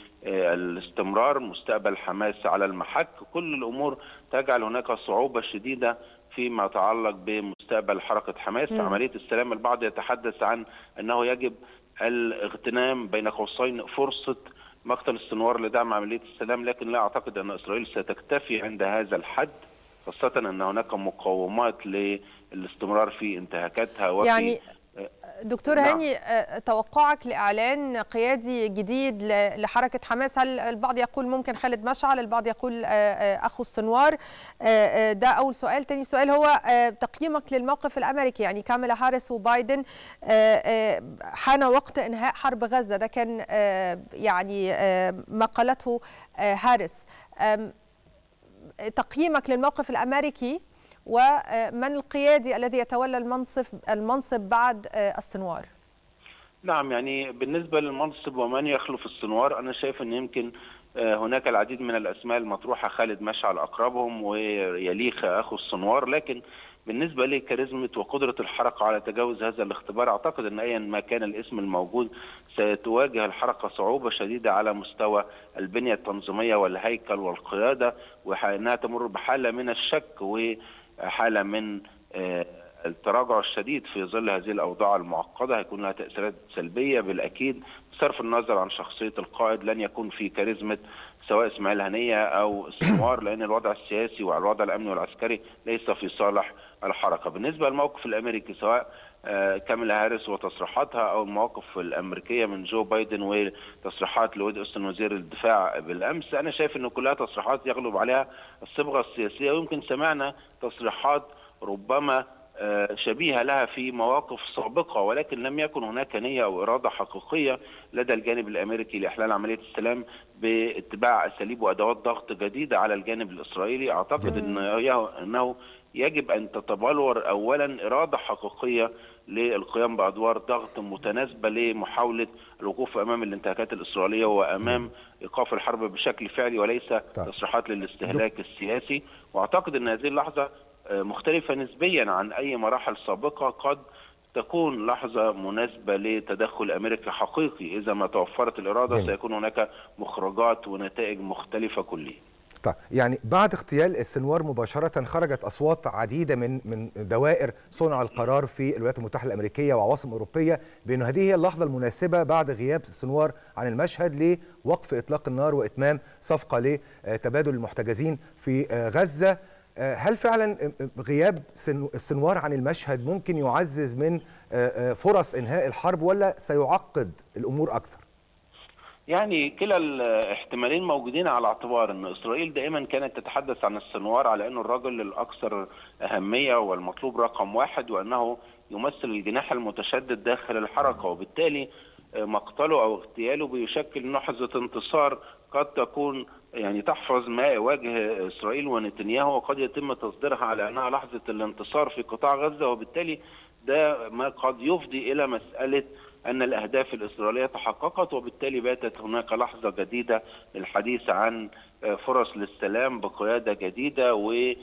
والاستمرار مستقبل حماس على المحك كل الامور تجعل هناك صعوبه شديده فيما يتعلق بمستقبل حركه حماس م. عمليه السلام البعض يتحدث عن انه يجب الاغتنام بين قوسين فرصه مقتل السنوار لدعم عمليه السلام لكن لا اعتقد ان اسرائيل ستكتفي عند هذا الحد خاصه ان هناك مقاومات للاستمرار في انتهاكاتها وفي يعني دكتور نعم. هاني توقعك لاعلان قيادي جديد لحركه حماس هل البعض يقول ممكن خالد مشعل البعض يقول اخو السنوار ده اول سؤال ثاني سؤال هو تقييمك للموقف الامريكي يعني كاميلا هاريس وبايدن حان وقت انهاء حرب غزه ده كان يعني ما قالته هاريس تقييمك للموقف الامريكي ومن القيادي الذي يتولى المنصب المنصب بعد السنوار نعم يعني بالنسبه للمنصب ومن يخلف السنوار انا شايف ان يمكن هناك العديد من الاسماء المطروحه خالد مشعل اقربهم ويليخ اخو السنوار لكن بالنسبه لكاريزمه وقدره الحركه على تجاوز هذا الاختبار اعتقد ان ايا ما كان الاسم الموجود ستواجه الحركه صعوبه شديده على مستوى البنيه التنظيميه والهيكل والقياده وانها تمر بحاله من الشك وحاله من التراجع الشديد في ظل هذه الاوضاع المعقده هيكون لها تاثيرات سلبيه بالاكيد بصرف النظر عن شخصيه القائد لن يكون في كاريزما سواء اسماعيل هنيه او السنوار لان الوضع السياسي والوضع الامني والعسكري ليس في صالح الحركه. بالنسبه للموقف الامريكي سواء كاميلا هاريس وتصريحاتها او المواقف الامريكيه من جو بايدن وتصريحات لويد اوستن وزير الدفاع بالامس انا شايف ان كلها تصريحات يغلب عليها الصبغه السياسيه ويمكن سمعنا تصريحات ربما شبيهه لها في مواقف سابقه ولكن لم يكن هناك نيه او اراده حقيقيه لدى الجانب الامريكي لاحلال عمليه السلام باتباع اساليب وادوات ضغط جديده على الجانب الاسرائيلي اعتقد ان انه يجب ان تتبلور اولا اراده حقيقيه للقيام بادوار ضغط متناسبه لمحاوله الوقوف امام الانتهاكات الاسرائيليه وامام ايقاف الحرب بشكل فعلي وليس تصريحات للاستهلاك السياسي واعتقد ان هذه اللحظه مختلفه نسبيا عن اي مراحل سابقه قد تكون لحظة مناسبة لتدخل أمريكا حقيقي إذا ما توفرت الإرادة جميل. سيكون هناك مخرجات ونتائج مختلفة كليا طيب يعني بعد اغتيال السنوار مباشرة خرجت أصوات عديدة من من دوائر صنع القرار في الولايات المتحدة الأمريكية وعواصم أوروبية بأن هذه هي اللحظة المناسبة بعد غياب السنوار عن المشهد لوقف إطلاق النار وإتمام صفقة لتبادل المحتجزين في غزة هل فعلا غياب السنوار عن المشهد ممكن يعزز من فرص انهاء الحرب ولا سيعقد الامور اكثر؟ يعني كلا الاحتمالين موجودين على اعتبار ان اسرائيل دائما كانت تتحدث عن السنوار على انه الرجل الاكثر اهميه والمطلوب رقم واحد وانه يمثل الجناح المتشدد داخل الحركه وبالتالي مقتله او اغتياله بيشكل لحظه انتصار قد تكون يعني تحفظ ما يواجه اسرائيل ونتنياهو وقد يتم تصديرها على انها لحظه الانتصار في قطاع غزه وبالتالي ده ما قد يفضي الى مساله ان الاهداف الاسرائيليه تحققت وبالتالي باتت هناك لحظه جديده للحديث عن فرص للسلام بقياده جديده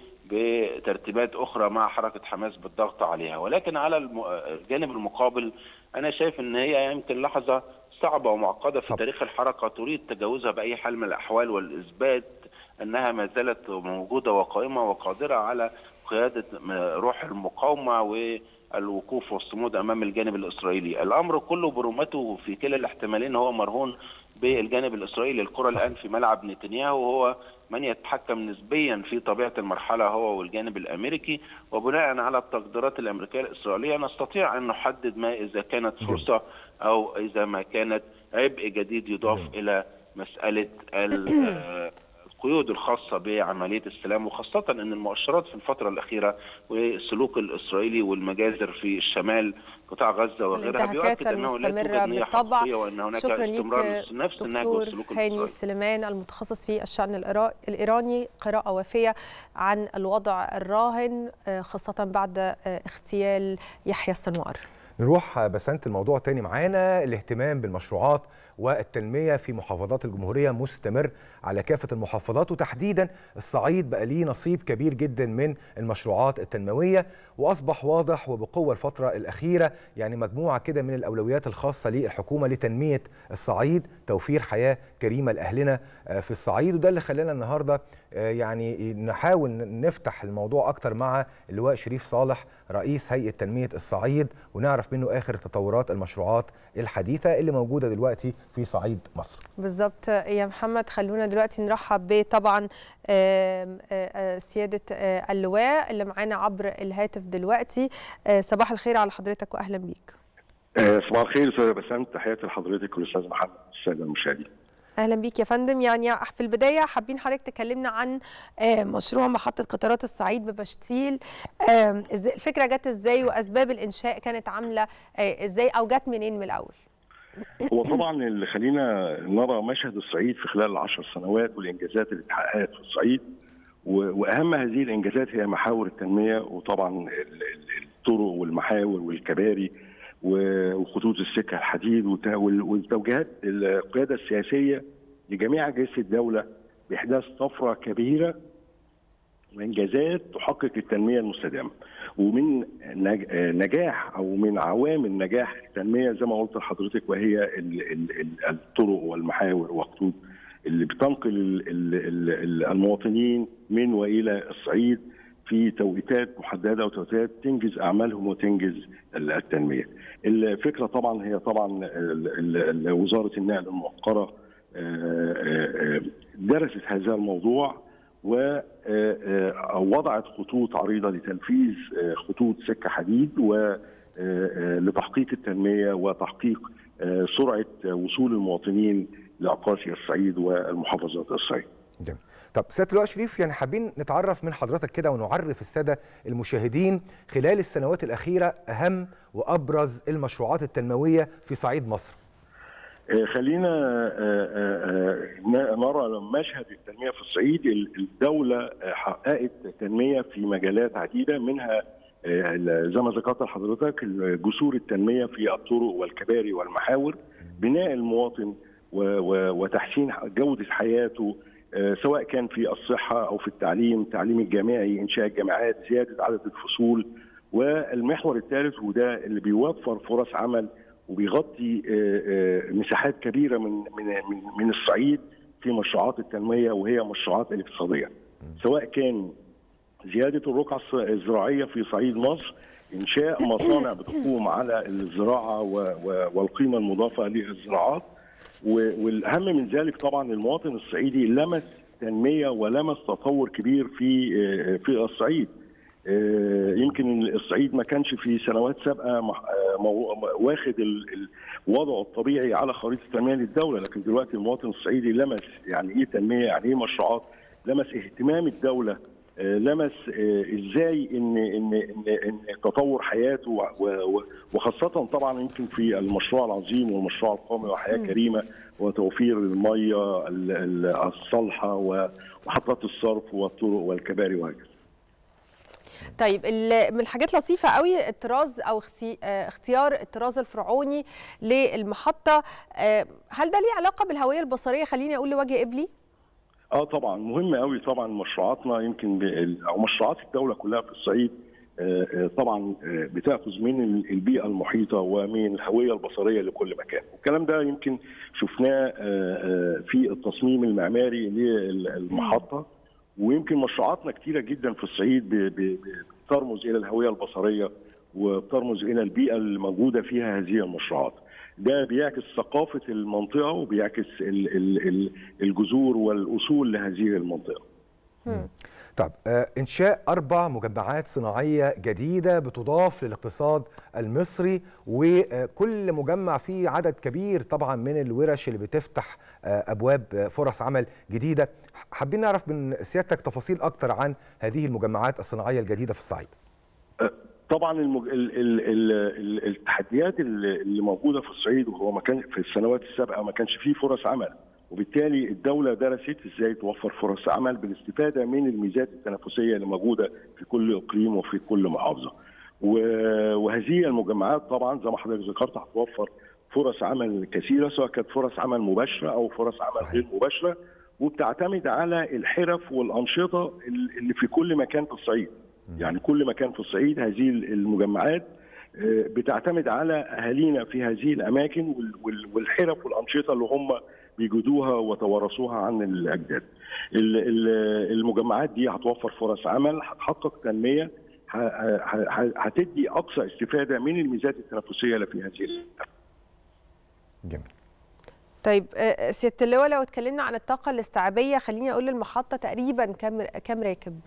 وبترتيبات اخرى مع حركه حماس بالضغط عليها ولكن على الجانب المقابل انا شايف ان هي يمكن لحظه صعبه ومعقده في تاريخ الحركه تريد تجاوزها باي حال من الاحوال والاثبات انها ما زالت موجوده وقائمه وقادره على قياده روح المقاومه والوقوف والصمود امام الجانب الاسرائيلي، الامر كله برمته في كلا الاحتمالين هو مرهون بالجانب الاسرائيلي، الكره الان في ملعب نتنياهو وهو من يتحكم نسبيا في طبيعه المرحله هو والجانب الامريكي وبناء على التقديرات الامريكيه الاسرائيليه نستطيع ان نحدد ما اذا كانت فرصه او اذا ما كانت عبء جديد يضاف الى مساله القيود الخاصه بعمليه السلام وخاصه ان المؤشرات في الفتره الاخيره والسلوك الاسرائيلي والمجازر في الشمال قطاع غزه وغيرها بيؤكد انه لا توجد بالطبع وان هناك شكرا استمرار ليك نفس النهج دكتور والسلوك هاني سليمان المتخصص في الشان الايراني قراءه وافيه عن الوضع الراهن خاصه بعد اغتيال يحيى السنوار نروح بسنت الموضوع تاني معانا الاهتمام بالمشروعات والتنمية في محافظات الجمهورية مستمر على كافة المحافظات وتحديدا الصعيد بقى ليه نصيب كبير جدا من المشروعات التنموية وأصبح واضح وبقوة الفترة الأخيرة يعني مجموعة كده من الأولويات الخاصة للحكومة لتنمية الصعيد توفير حياة كريمة لأهلنا في الصعيد وده اللي خلانا النهاردة يعني نحاول نفتح الموضوع أكتر مع اللواء شريف صالح رئيس هيئة تنمية الصعيد ونعرف منه آخر تطورات المشروعات الحديثة اللي موجودة دلوقتي في صعيد مصر بالظبط يا محمد خلونا دلوقتي نرحب بطبعا سيادة اللواء اللي معانا عبر الهاتف دلوقتي صباح الخير على حضرتك وأهلا بيك صباح الخير استاذ بسنت تحياتي لحضرتك والاستاذ محمد الساده المشاهدين اهلا بيك يا فندم يعني في البدايه حابين حضرتك تكلمنا عن مشروع محطه قطارات الصعيد ببشتيل الفكره جت ازاي واسباب الانشاء كانت عامله ازاي او جت منين من الاول هو طبعا اللي خلينا نرى مشهد الصعيد في خلال العشر سنوات والانجازات اللي اتحققت في الصعيد واهم هذه الانجازات هي محاور التنميه وطبعا الطرق والمحاور والكباري وخطوط السكه الحديد والتوجيهات القياده السياسيه لجميع اجهزه الدوله باحداث طفره كبيره وانجازات تحقق التنميه المستدامه ومن نجاح او من عوامل نجاح التنميه زي ما قلت لحضرتك وهي الطرق والمحاور والخطوط اللي بتنقل المواطنين من والى الصعيد في توقيتات محدده وتوقيتات تنجز اعمالهم وتنجز التنميه. الفكره طبعا هي طبعا وزاره النقل المؤقره درست هذا الموضوع ووضعت خطوط عريضه لتنفيذ خطوط سكه حديد ولتحقيق التنميه وتحقيق سرعه وصول المواطنين لاقاصي الصعيد والمحافظات الصعيد. جميل طب سياده اللواء شريف يعني حابين نتعرف من حضرتك كده ونعرف الساده المشاهدين خلال السنوات الاخيره اهم وابرز المشروعات التنمويه في صعيد مصر آه، خلينا آه، آه، آه، نرى مشهد التنميه في الصعيد الدوله آه، حققت تنميه في مجالات عديده منها آه، زي ما ذكرت لحضرتك جسور التنميه في الطرق والكباري والمحاور بناء المواطن و- و- وتحسين جوده حياته آه، سواء كان في الصحه او في التعليم التعليم الجامعي انشاء الجامعات زياده عدد الفصول والمحور الثالث وده اللي بيوفر فرص عمل وبيغطي آه، آه، مساحات كبيره من من من, من الصعيد في مشروعات التنميه وهي مشروعات الاقتصاديه سواء كان زياده الرقعه الص- الزراعيه في صعيد مصر انشاء مصانع بتقوم على الزراعه و- و- والقيمه المضافه للزراعات و- والاهم من ذلك طبعا المواطن الصعيدي لمس تنميه ولمس تطور كبير في آه، في الصعيد آه، يمكن الصعيد ما كانش في سنوات سابقه مح- آه، مو- واخد ال- ال- وضعه الطبيعي على خريطه التنميه للدوله لكن دلوقتي المواطن الصعيدي لمس يعني ايه تنميه يعني ايه مشروعات لمس اهتمام الدوله آه، لمس آه، ازاي ان ان ان, إن تطور حياته و- و- وخاصه طبعا يمكن في المشروع العظيم والمشروع القومي وحياه كريمه وتوفير الميه ال- ال- الصالحه ومحطات الصرف والطرق والكباري وهكذا طيب ال- من الحاجات لطيفة قوي الطراز أو اختي- آه، اختيار الطراز الفرعوني للمحطة آه، هل ده ليه علاقة بالهوية البصرية خليني أقول لوجه قبلي؟ اه طبعا مهم قوي طبعا مشروعاتنا يمكن ب- او مشروعات الدوله كلها في الصعيد آه، آه، طبعا آه، بتاخذ من ال- البيئه المحيطه ومن الهويه البصريه لكل مكان والكلام ده يمكن شفناه آه، آه، في التصميم المعماري للمحطه ويمكن مشروعاتنا كتيره جدا في الصعيد ب- ب- ب- بترمز الى الهويه البصريه وبترمز الى البيئه اللي موجوده فيها هذه المشروعات ده بيعكس ثقافه المنطقه وبيعكس ال- ال- ال- الجذور والاصول لهذه المنطقه طب آه، انشاء اربع مجمعات صناعيه جديده بتضاف للاقتصاد المصري وكل مجمع فيه عدد كبير طبعا من الورش اللي بتفتح آه، ابواب آه، فرص عمل جديده حابين نعرف من سيادتك تفاصيل اكتر عن هذه المجمعات الصناعيه الجديده في الصعيد طبعا المج... ال... ال... ال... ال- التحديات اللي اللي موجوده في الصعيد وهو ما كان في السنوات السابقه ما كانش فيه فرص عمل وبالتالي الدوله درست ازاي توفر فرص عمل بالاستفاده من الميزات التنافسيه اللي موجوده في كل اقليم وفي كل محافظه. و- وهذه المجمعات طبعا زي ما حضرتك ذكرت هتوفر فرص عمل كثيره سواء كانت فرص عمل مباشره او فرص عمل صحيح. غير مباشره وبتعتمد على الحرف والانشطه اللي في كل مكان في الصعيد. يعني كل مكان في الصعيد هذه المجمعات آه، بتعتمد على اهالينا في هذه الاماكن وال- وال- والحرف والانشطه اللي هم بيجدوها وتوارثوها عن الاجداد. ال- ال- المجمعات دي هتوفر فرص عمل هتحقق تنميه ه- ه- ه- هتدي اقصى استفاده من الميزات التنافسيه اللي في هذه ال- جميل طيب آه، سيادة اللواء لو اتكلمنا عن الطاقة الاستيعابية خليني أقول المحطة تقريبا كم كم راكب؟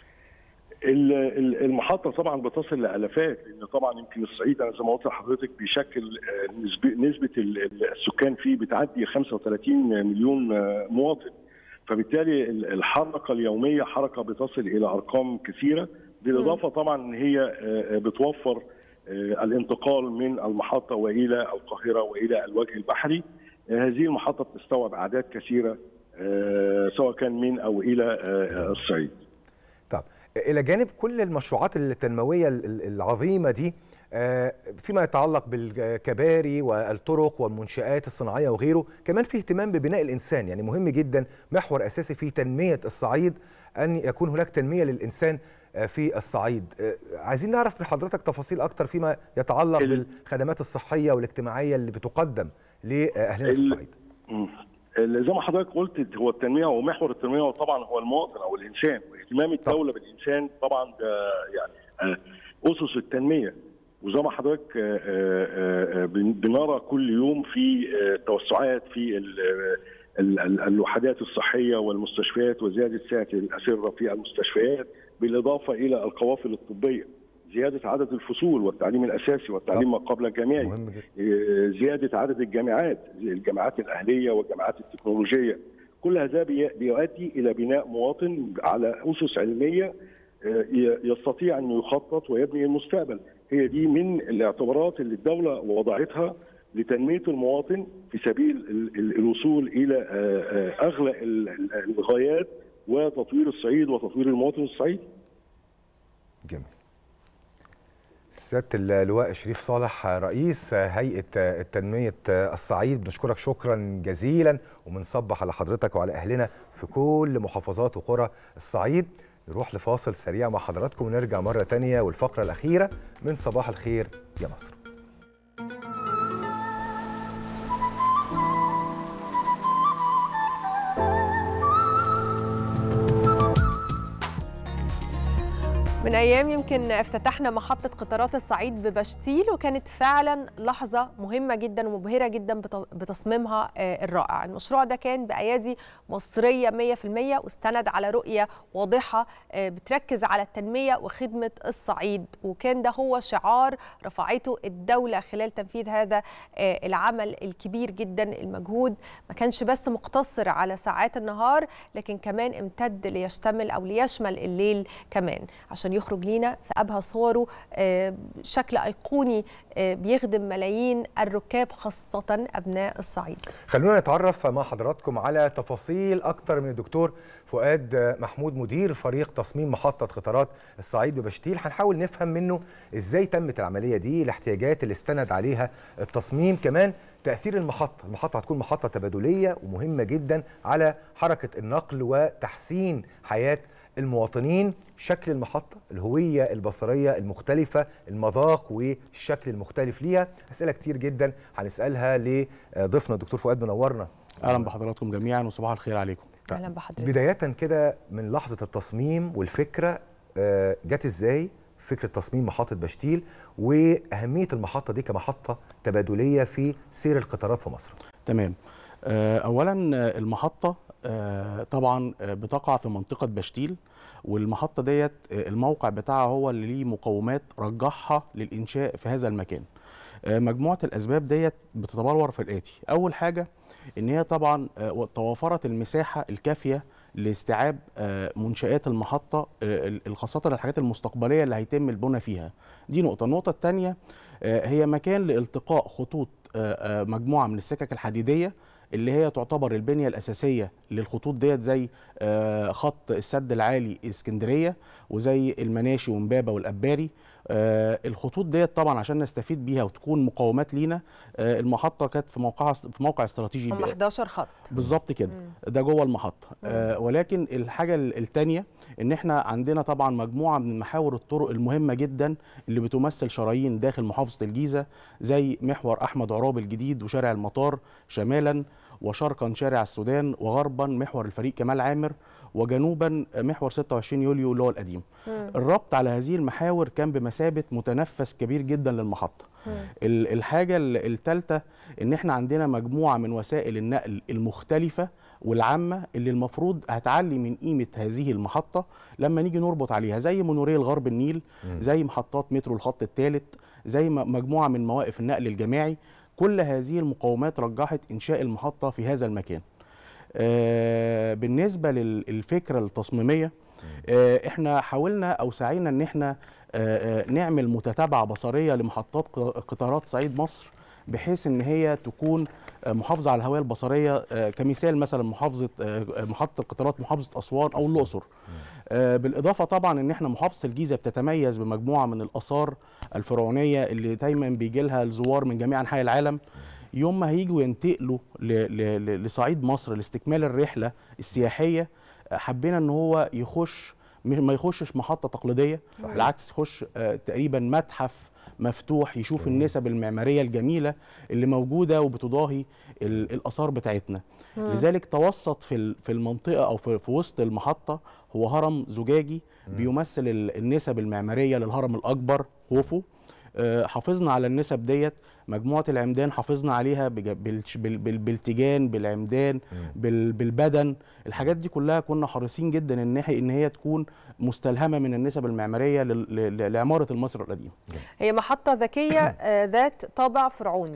ال- ال- المحطه طبعا بتصل لالافات لان طبعا يمكن الصعيد انا زي ما قلت لحضرتك بيشكل آه، نسبه نسبه ال- ال- السكان فيه بتعدي 35 مليون آه، مواطن فبالتالي ال- الحركه اليوميه حركه بتصل الى ارقام كثيره بالاضافه طبعا ان هي آه، آه، بتوفر آه، الانتقال من المحطه والى القاهره والى الوجه البحري آه، هذه المحطه بتستوعب اعداد كثيره آه، سواء كان من او الى آه، الصعيد طب الى جانب كل المشروعات التنمويه ال- ال- العظيمه دي آه، فيما يتعلق بالكباري والطرق والمنشآت الصناعيه وغيره كمان في اهتمام ببناء الانسان يعني مهم جدا محور اساسي في تنميه الصعيد ان يكون هناك تنميه للانسان آه، في الصعيد آه، عايزين نعرف من حضرتك تفاصيل اكتر فيما يتعلق ال- بالخدمات الصحيه والاجتماعيه اللي بتقدم لاهلنا في ال- الصعيد مم. اللي زي ما حضرتك قلت هو التنميه هو محور التنميه هو طبعا هو المواطن او الانسان واهتمام الدوله بالانسان طبعا ده يعني آه، اسس التنميه وزي ما حضرتك آه، آه، آه، بن- بنرى كل يوم في آه، توسعات في ال- ال- ال- الوحدات الصحيه والمستشفيات وزياده سعه الاسره في المستشفيات بالاضافه الى القوافل الطبيه زياده عدد الفصول والتعليم الاساسي والتعليم ما قبل الجامعي مهم جدا زياده عدد الجامعات زي الجامعات الاهليه والجامعات التكنولوجيه كل هذا بي- بيؤدي الى بناء مواطن على اسس علميه آه، ي- يستطيع ان يخطط ويبني المستقبل هي دي من الاعتبارات اللي الدوله وضعتها لتنميه المواطن في سبيل ال- ال- الوصول الى آه، آه، اغلى ال- ال- الغايات وتطوير الصعيد وتطوير المواطن الصعيدي جميل سياده اللواء شريف صالح رئيس هيئه التنميه الصعيد بنشكرك شكرا جزيلا وبنصبح على حضرتك وعلى اهلنا في كل محافظات وقرى الصعيد نروح لفاصل سريع مع حضراتكم ونرجع مره تانية والفقره الاخيره من صباح الخير يا مصر من ايام يمكن افتتحنا محطه قطارات الصعيد ببشتيل وكانت فعلا لحظه مهمه جدا ومبهره جدا بت- بتصميمها آه، الرائع المشروع ده كان بايادي مصريه 100% واستند على رؤيه واضحه آه، بتركز على التنميه وخدمه الصعيد وكان ده هو شعار رفعته الدوله خلال تنفيذ هذا آه، العمل الكبير جدا المجهود ما كانش بس مقتصر على ساعات النهار لكن كمان امتد ليشتمل او ليشمل الليل كمان عشان يخرج لينا في ابهى صوره آه، شكل ايقوني آه، بيخدم ملايين الركاب خاصه ابناء الصعيد خلونا نتعرف مع حضراتكم على تفاصيل اكتر من الدكتور فؤاد محمود مدير فريق تصميم محطه قطارات الصعيد ببشتيل هنحاول نفهم منه ازاي تمت العمليه دي الاحتياجات اللي استند عليها التصميم كمان تاثير المحطه المحطه هتكون محطه تبادليه ومهمه جدا على حركه النقل وتحسين حياه المواطنين شكل المحطة الهوية البصرية المختلفة المذاق والشكل المختلف ليها أسئلة كتير جدا هنسألها لضيفنا الدكتور فؤاد منورنا اهلا بحضراتكم جميعا وصباح الخير عليكم اهلا بحضرتك بداية كده من لحظة التصميم والفكرة آه، جت ازاي فكرة تصميم محطة بشتيل وأهمية المحطة دي كمحطة تبادلية في سير القطارات في مصر تمام آه، اولا آه، المحطه آه، طبعا آه، بتقع في منطقه بشتيل والمحطه ديت آه، الموقع بتاعها هو اللي ليه مقومات رجحها للانشاء في هذا المكان آه، مجموعه الاسباب ديت بتتبلور في الاتي اول حاجه ان هي طبعا آه، توافرت المساحه الكافيه لاستيعاب آه، منشآت المحطة آه، خاصة الحاجات المستقبلية اللي هيتم البنى فيها دي نقطة النقطة الثانية هي مكان لالتقاء خطوط آه، آه، مجموعة من السكك الحديدية اللي هي تعتبر البنية الأساسية للخطوط ديت زي آه، خط السد العالي اسكندرية وزي المناشي ومبابة والأباري آه، الخطوط ديت طبعا عشان نستفيد بيها وتكون مقومات لينا آه، المحطة كانت في موقعها في موقع استراتيجي هم 11 خط بالظبط كده ده جوه المحطه آه ولكن الحاجه الثانيه ان احنا عندنا طبعا مجموعه من محاور الطرق المهمه جدا اللي بتمثل شرايين داخل محافظه الجيزه زي محور احمد عراب الجديد وشارع المطار شمالا وشرقا شارع السودان وغربا محور الفريق كمال عامر وجنوبا محور 26 يوليو اللي هو القديم الربط على هذه المحاور كان بمثابه متنفس كبير جدا للمحطه ال- الحاجه الثالثه ان احنا عندنا مجموعه من وسائل النقل المختلفه والعامه اللي المفروض هتعلي من قيمه هذه المحطه لما نيجي نربط عليها زي مونوريل غرب النيل زي محطات مترو الخط الثالث زي م- مجموعه من مواقف النقل الجماعي كل هذه المقومات رجحت انشاء المحطه في هذا المكان آه، بالنسبه للفكره التصميميه آه، احنا حاولنا او سعينا ان احنا آه، آه، نعمل متتابعه بصريه لمحطات ق- قطارات صعيد مصر بحيث ان هي تكون آه، محافظه على الهويه البصريه آه، كمثال مثلا محافظه آه، محطه القطارات محافظه اسوان او الاقصر آه، بالاضافه طبعا ان احنا محافظه الجيزه بتتميز بمجموعه من الاثار الفرعونيه اللي دايما بيجي لها الزوار من جميع انحاء العالم يوم ما هيجوا ينتقلوا ل- ل- ل- لصعيد مصر لاستكمال الرحله السياحيه آه، حبينا ان هو يخش م- ما يخشش محطه تقليديه صحيح. بالعكس يخش آه، تقريبا متحف مفتوح يشوف النسب المعماريه الجميله اللي موجوده وبتضاهي ال- الاثار بتاعتنا لذلك توسط في ال- في المنطقه او في في وسط المحطه هو هرم زجاجي بيمثل ال- النسب المعماريه للهرم الاكبر خوفو آه، حافظنا على النسب ديت مجموعه العمدان حافظنا عليها بج- بالش- بال- بال- بالتيجان بالعمدان بال- بالبدن الحاجات دي كلها كنا حريصين جدا ان هي ان هي تكون مستلهمه من النسب المعماريه لل- ل- لعماره المصر القديم هي محطة ذكية آه، ذات طابع فرعوني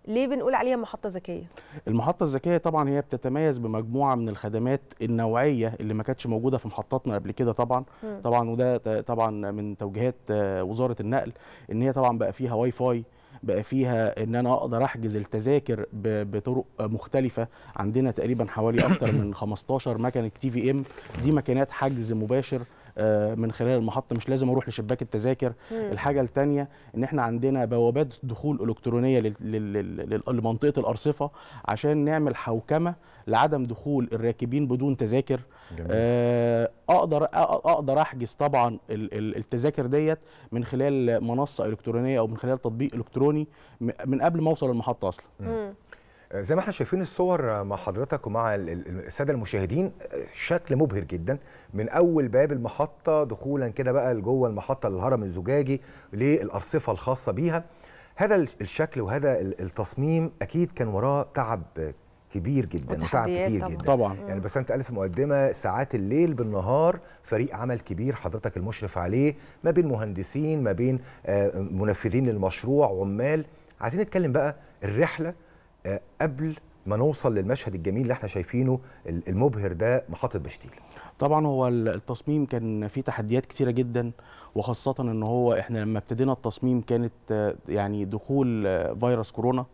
ليه بنقول عليها محطه ذكيه المحطة الذكية طبعا هي بتتميز بمجموعة من الخدمات النوعية اللي ما كانتش موجودة في محطاتنا قبل كده طبعا مم. طبعا وده ت- طبعا من توجيهات آه، وزارة النقل ان هي طبعا بقى فيها واي فاي بقى فيها ان انا اقدر احجز التذاكر ب- بطرق مختلفه عندنا تقريبا حوالي اكتر من 15 مكنه تي في ام دي ماكينات حجز مباشر آه، من خلال المحطه مش لازم اروح لشباك التذاكر مم. الحاجه الثانيه ان احنا عندنا بوابات دخول الكترونيه لل- لل- لل- لل- لمنطقه الارصفه عشان نعمل حوكمه لعدم دخول الراكبين بدون تذاكر جميل. آه، اقدر أ- اقدر احجز طبعا ال- ال- التذاكر ديت من خلال منصه الكترونيه او من خلال تطبيق الكتروني م- من قبل ما اوصل المحطه اصلا آه، زي ما احنا شايفين الصور آه، مع حضرتك ومع ال- ال- الساده المشاهدين آه، شكل مبهر جدا من اول باب المحطه دخولا كده بقى لجوه المحطه للهرم الزجاجي للارصفه الخاصه بيها هذا ال- الشكل وهذا ال- التصميم اكيد كان وراه تعب آه، كبير جدا وتعب وتحديات كتير طبعاً. جدا طبعاً. يعني بس انت قالت في مقدمه ساعات الليل بالنهار فريق عمل كبير حضرتك المشرف عليه ما بين مهندسين ما بين آه، منفذين للمشروع عمال عايزين نتكلم بقى الرحله آه، قبل ما نوصل للمشهد الجميل اللي احنا شايفينه ال- المبهر ده محطه بشتيل طبعا هو ال- التصميم كان فيه تحديات كتيره جدا وخاصه ان هو احنا لما ابتدينا التصميم كانت آه، يعني دخول آه، فيروس كورونا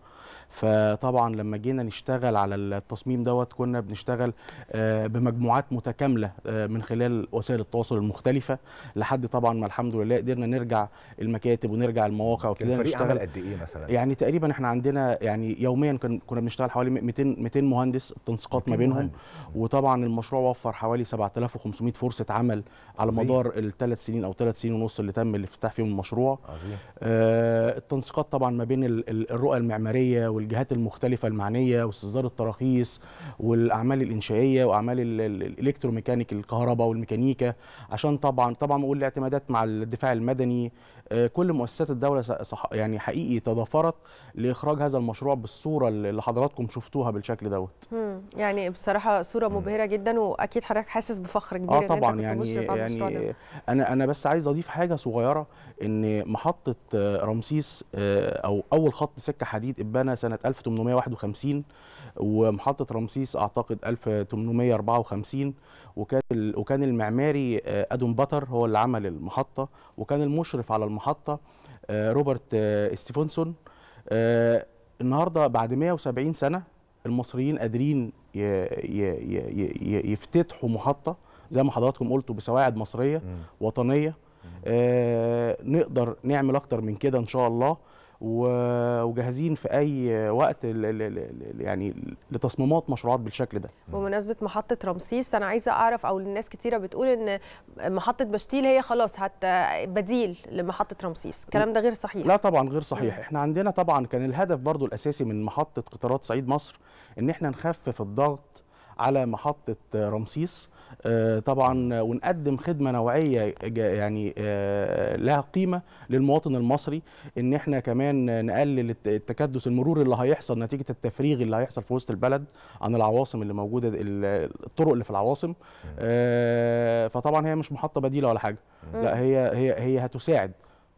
فطبعا لما جينا نشتغل على التصميم دوت كنا بنشتغل آه، بمجموعات متكامله آه، من خلال وسائل التواصل المختلفه لحد طبعا ما الحمد لله قدرنا نرجع المكاتب ونرجع المواقع كان وابتدينا الفريق عمل نشتغل قد ايه مثلا يعني تقريبا احنا عندنا يعني يوميا كن كنا بنشتغل حوالي 200 200 مهندس التنسيقات ما 200 بينهم مهندس. وطبعا المشروع وفر حوالي 7500 فرصه عمل على عظيم. مدار الثلاث سنين او ثلاث سنين ونص اللي تم الافتتاح فيهم المشروع عظيم آه التنسيقات طبعا ما بين ال- ال- الرؤى المعماريه والجهات المختلفه المعنيه واستصدار التراخيص والاعمال الانشائيه واعمال ال- ال- الالكتروميكانيك الكهرباء والميكانيكا عشان طبعا طبعا والاعتمادات مع الدفاع المدني آه كل مؤسسات الدوله ص- صح يعني حقيقي تضافرت لاخراج هذا المشروع بالصوره اللي حضراتكم شفتوها بالشكل دوت مم. يعني بصراحه صوره مبهره جدا واكيد حضرتك حاسس بفخر كبير اه ان طبعا انت كنت يعني مشرف على المشروع ده يعني انا انا بس عايز اضيف حاجه صغيره ان محطه آه، رمسيس آه، او اول خط سكه حديد اتبنى سنه 1851 ومحطه رمسيس اعتقد 1854 وكان ال- وكان المعماري آه، ادم باتر هو اللي عمل المحطه وكان المشرف على المحطه آه، روبرت آه، ستيفنسون آه، النهارده بعد 170 سنه المصريين قادرين ي- ي- ي- ي- يفتتحوا محطه زي ما حضراتكم قلتوا بسواعد مصريه وطنيه آه نقدر نعمل اكتر من كده ان شاء الله و- وجاهزين في اي وقت ل- ل- ل- يعني لتصميمات مشروعات بالشكل ده بمناسبه محطه رمسيس انا عايزه اعرف او الناس كتيره بتقول ان محطه بشتيل هي خلاص هت بديل لمحطه رمسيس الكلام ده غير صحيح لا طبعا غير صحيح احنا عندنا طبعا كان الهدف برضو الاساسي من محطه قطارات صعيد مصر ان احنا نخفف الضغط على محطه رمسيس آه، طبعا ونقدم خدمه نوعيه جا- يعني آه، لها قيمه للمواطن المصري ان احنا كمان نقلل الت- التكدس المروري اللي هيحصل نتيجه التفريغ اللي هيحصل في وسط البلد عن العواصم اللي موجوده ال- الطرق اللي في العواصم آه، فطبعا هي مش محطه بديله ولا حاجه لا هي هي هي هتساعد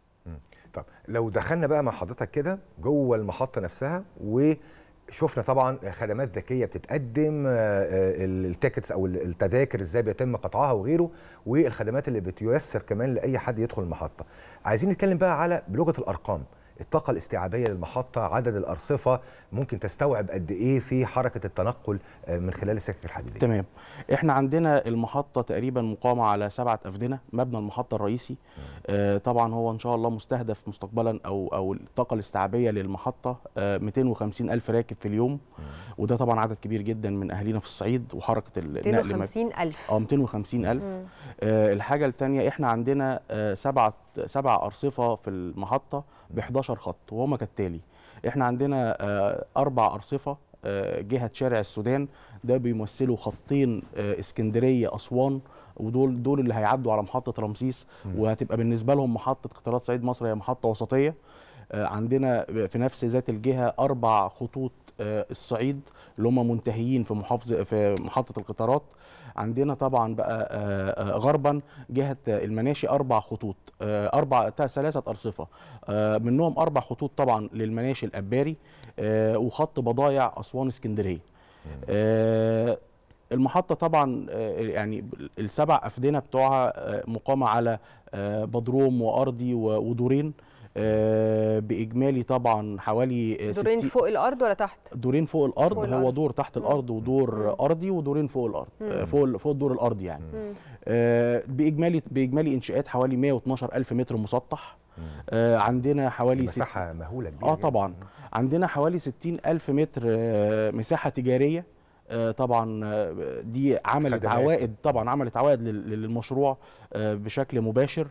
طب لو دخلنا بقى مع حضرتك كده جوه المحطه نفسها وشفنا طبعا خدمات ذكيه بتتقدم آه، آه، التيكتس او التذاكر ازاي بيتم قطعها وغيره والخدمات اللي بتيسر كمان لاي حد يدخل المحطه عايزين نتكلم بقى على بلغه الارقام الطاقة الاستيعابية للمحطة عدد الأرصفة ممكن تستوعب قد إيه في حركة التنقل آه، من خلال السكك الحديدية تمام احنا عندنا المحطه تقريبا مقامه على سبعه افدنه مبنى المحطه الرئيسي آه طبعا هو ان شاء الله مستهدف مستقبلا او او الطاقه الاستيعابيه للمحطه آه 250 الف راكب في اليوم وده طبعا عدد كبير جدا من اهالينا في الصعيد وحركه النقل ما- 250000 اه 250 الف مم. آه الحاجه الثانيه احنا عندنا آه سبعه سبع ارصفه في المحطه ب 11 خط وهما كالتالي احنا عندنا آه اربع ارصفه آه جهه شارع السودان ده بيمثلوا خطين آه اسكندريه اسوان ودول دول اللي هيعدوا على محطه رمسيس مم. وهتبقى بالنسبه لهم محطه قطارات صعيد مصر هي محطه وسطيه آه، عندنا في نفس ذات الجهه اربع خطوط آه، الصعيد اللي هم منتهيين في محافظه في محطه القطارات عندنا طبعا بقى آه، آه، غربا جهه المناشي اربع خطوط آه، اربع تا- ثلاثه ارصفه آه، منهم اربع خطوط طبعا للمناشي الاباري آه، وخط بضايع اسوان اسكندريه آه، المحطة طبعا آه، يعني السبع أفدنة بتوعها آه، مقامة على آه، بدروم وأرضي و- ودورين آه، بإجمالي طبعا حوالي آه، دورين 60 فوق الارض ولا تحت دورين فوق الارض فوق هو الأرض. دور تحت الارض ودور ارضي ودورين فوق الارض مم. آه، فوق ال- فوق الدور الارضي يعني مم. آه، باجمالي باجمالي انشاءات حوالي 112 الف متر مسطح آه، عندنا حوالي ست- مساحه مهوله كبيره اه جداً. طبعا عندنا حوالي 60 الف متر آه، مساحه تجاريه آه، طبعا آه، دي عملت خدمات. عوائد طبعا عملت عوائد لل- للمشروع آه، بشكل مباشر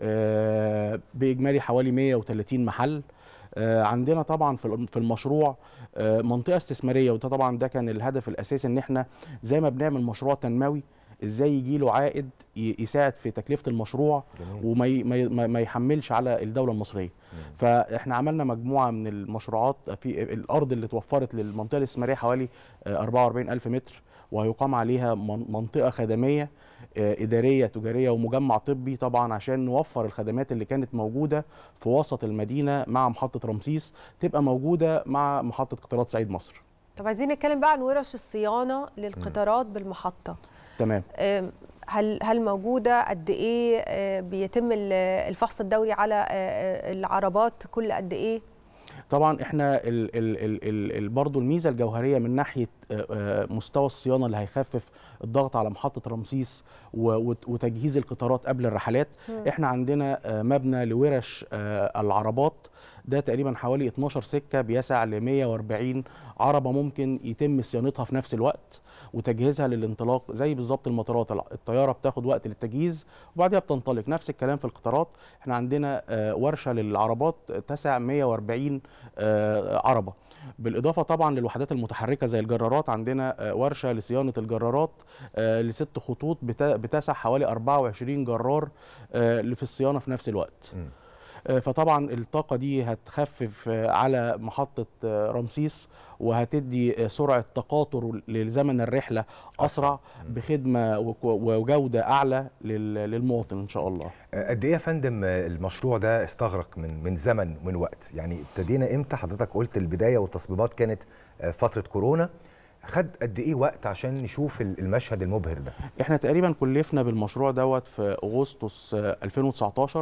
آه، باجمالي حوالي 130 محل آه، عندنا طبعا في الم- في المشروع آه، منطقه استثماريه وده طبعا ده كان الهدف الاساسي ان احنا زي ما بنعمل مشروع تنموي ازاي يجي له عائد ي- يساعد في تكلفه المشروع جميل. وما ي- ما ي- ما ما يحملش على الدوله المصريه فاحنا عملنا مجموعه من المشروعات في الارض اللي توفرت للمنطقه الاستثماريه حوالي آه، 44 الف متر وهيقام عليها من- منطقه خدميه آه، اداريه تجاريه ومجمع طبي طبعا عشان نوفر الخدمات اللي كانت موجوده في وسط المدينه مع محطه رمسيس تبقى موجوده مع محطه قطارات سعيد مصر طب عايزين نتكلم بقى عن ورش الصيانه للقطارات بالمحطه تمام آم، هل هل موجوده قد ايه آه، بيتم ال- الفحص الدوري على آه، آه، العربات كل قد ايه طبعا احنا ال ال ال ال ال برضو الميزه الجوهريه من ناحيه آه، آه، مستوى الصيانه اللي هيخفف الضغط على محطه رمسيس و- وت- وتجهيز القطارات قبل الرحلات مم. احنا عندنا آه، مبنى لورش آه، العربات ده تقريبا حوالي 12 سكه بيسع ل 140 عربه ممكن يتم صيانتها في نفس الوقت وتجهيزها للانطلاق زي بالظبط المطارات الع- الطياره بتاخد وقت للتجهيز وبعدها بتنطلق نفس الكلام في القطارات احنا عندنا آه، ورشه للعربات تسع 140 آه، عربه بالاضافه طبعا للوحدات المتحركه زي الجرارات عندنا آه، ورشه لصيانه الجرارات آه، لست خطوط بت- بتسع حوالي 24 جرار آه، اللي في الصيانه في نفس الوقت آه، فطبعا الطاقه دي هتخفف آه، على محطه آه، رمسيس وهتدي آه، سرعه تقاطر لزمن الرحله اسرع بخدمه وك- وجوده اعلى لل- للمواطن ان شاء الله قد ايه يا فندم المشروع ده استغرق من من زمن ومن وقت يعني ابتدينا امتى حضرتك قلت البدايه والتصميمات كانت فتره كورونا خد قد ايه وقت عشان نشوف المشهد المبهر ده احنا تقريبا كلفنا بالمشروع دوت في اغسطس آه، 2019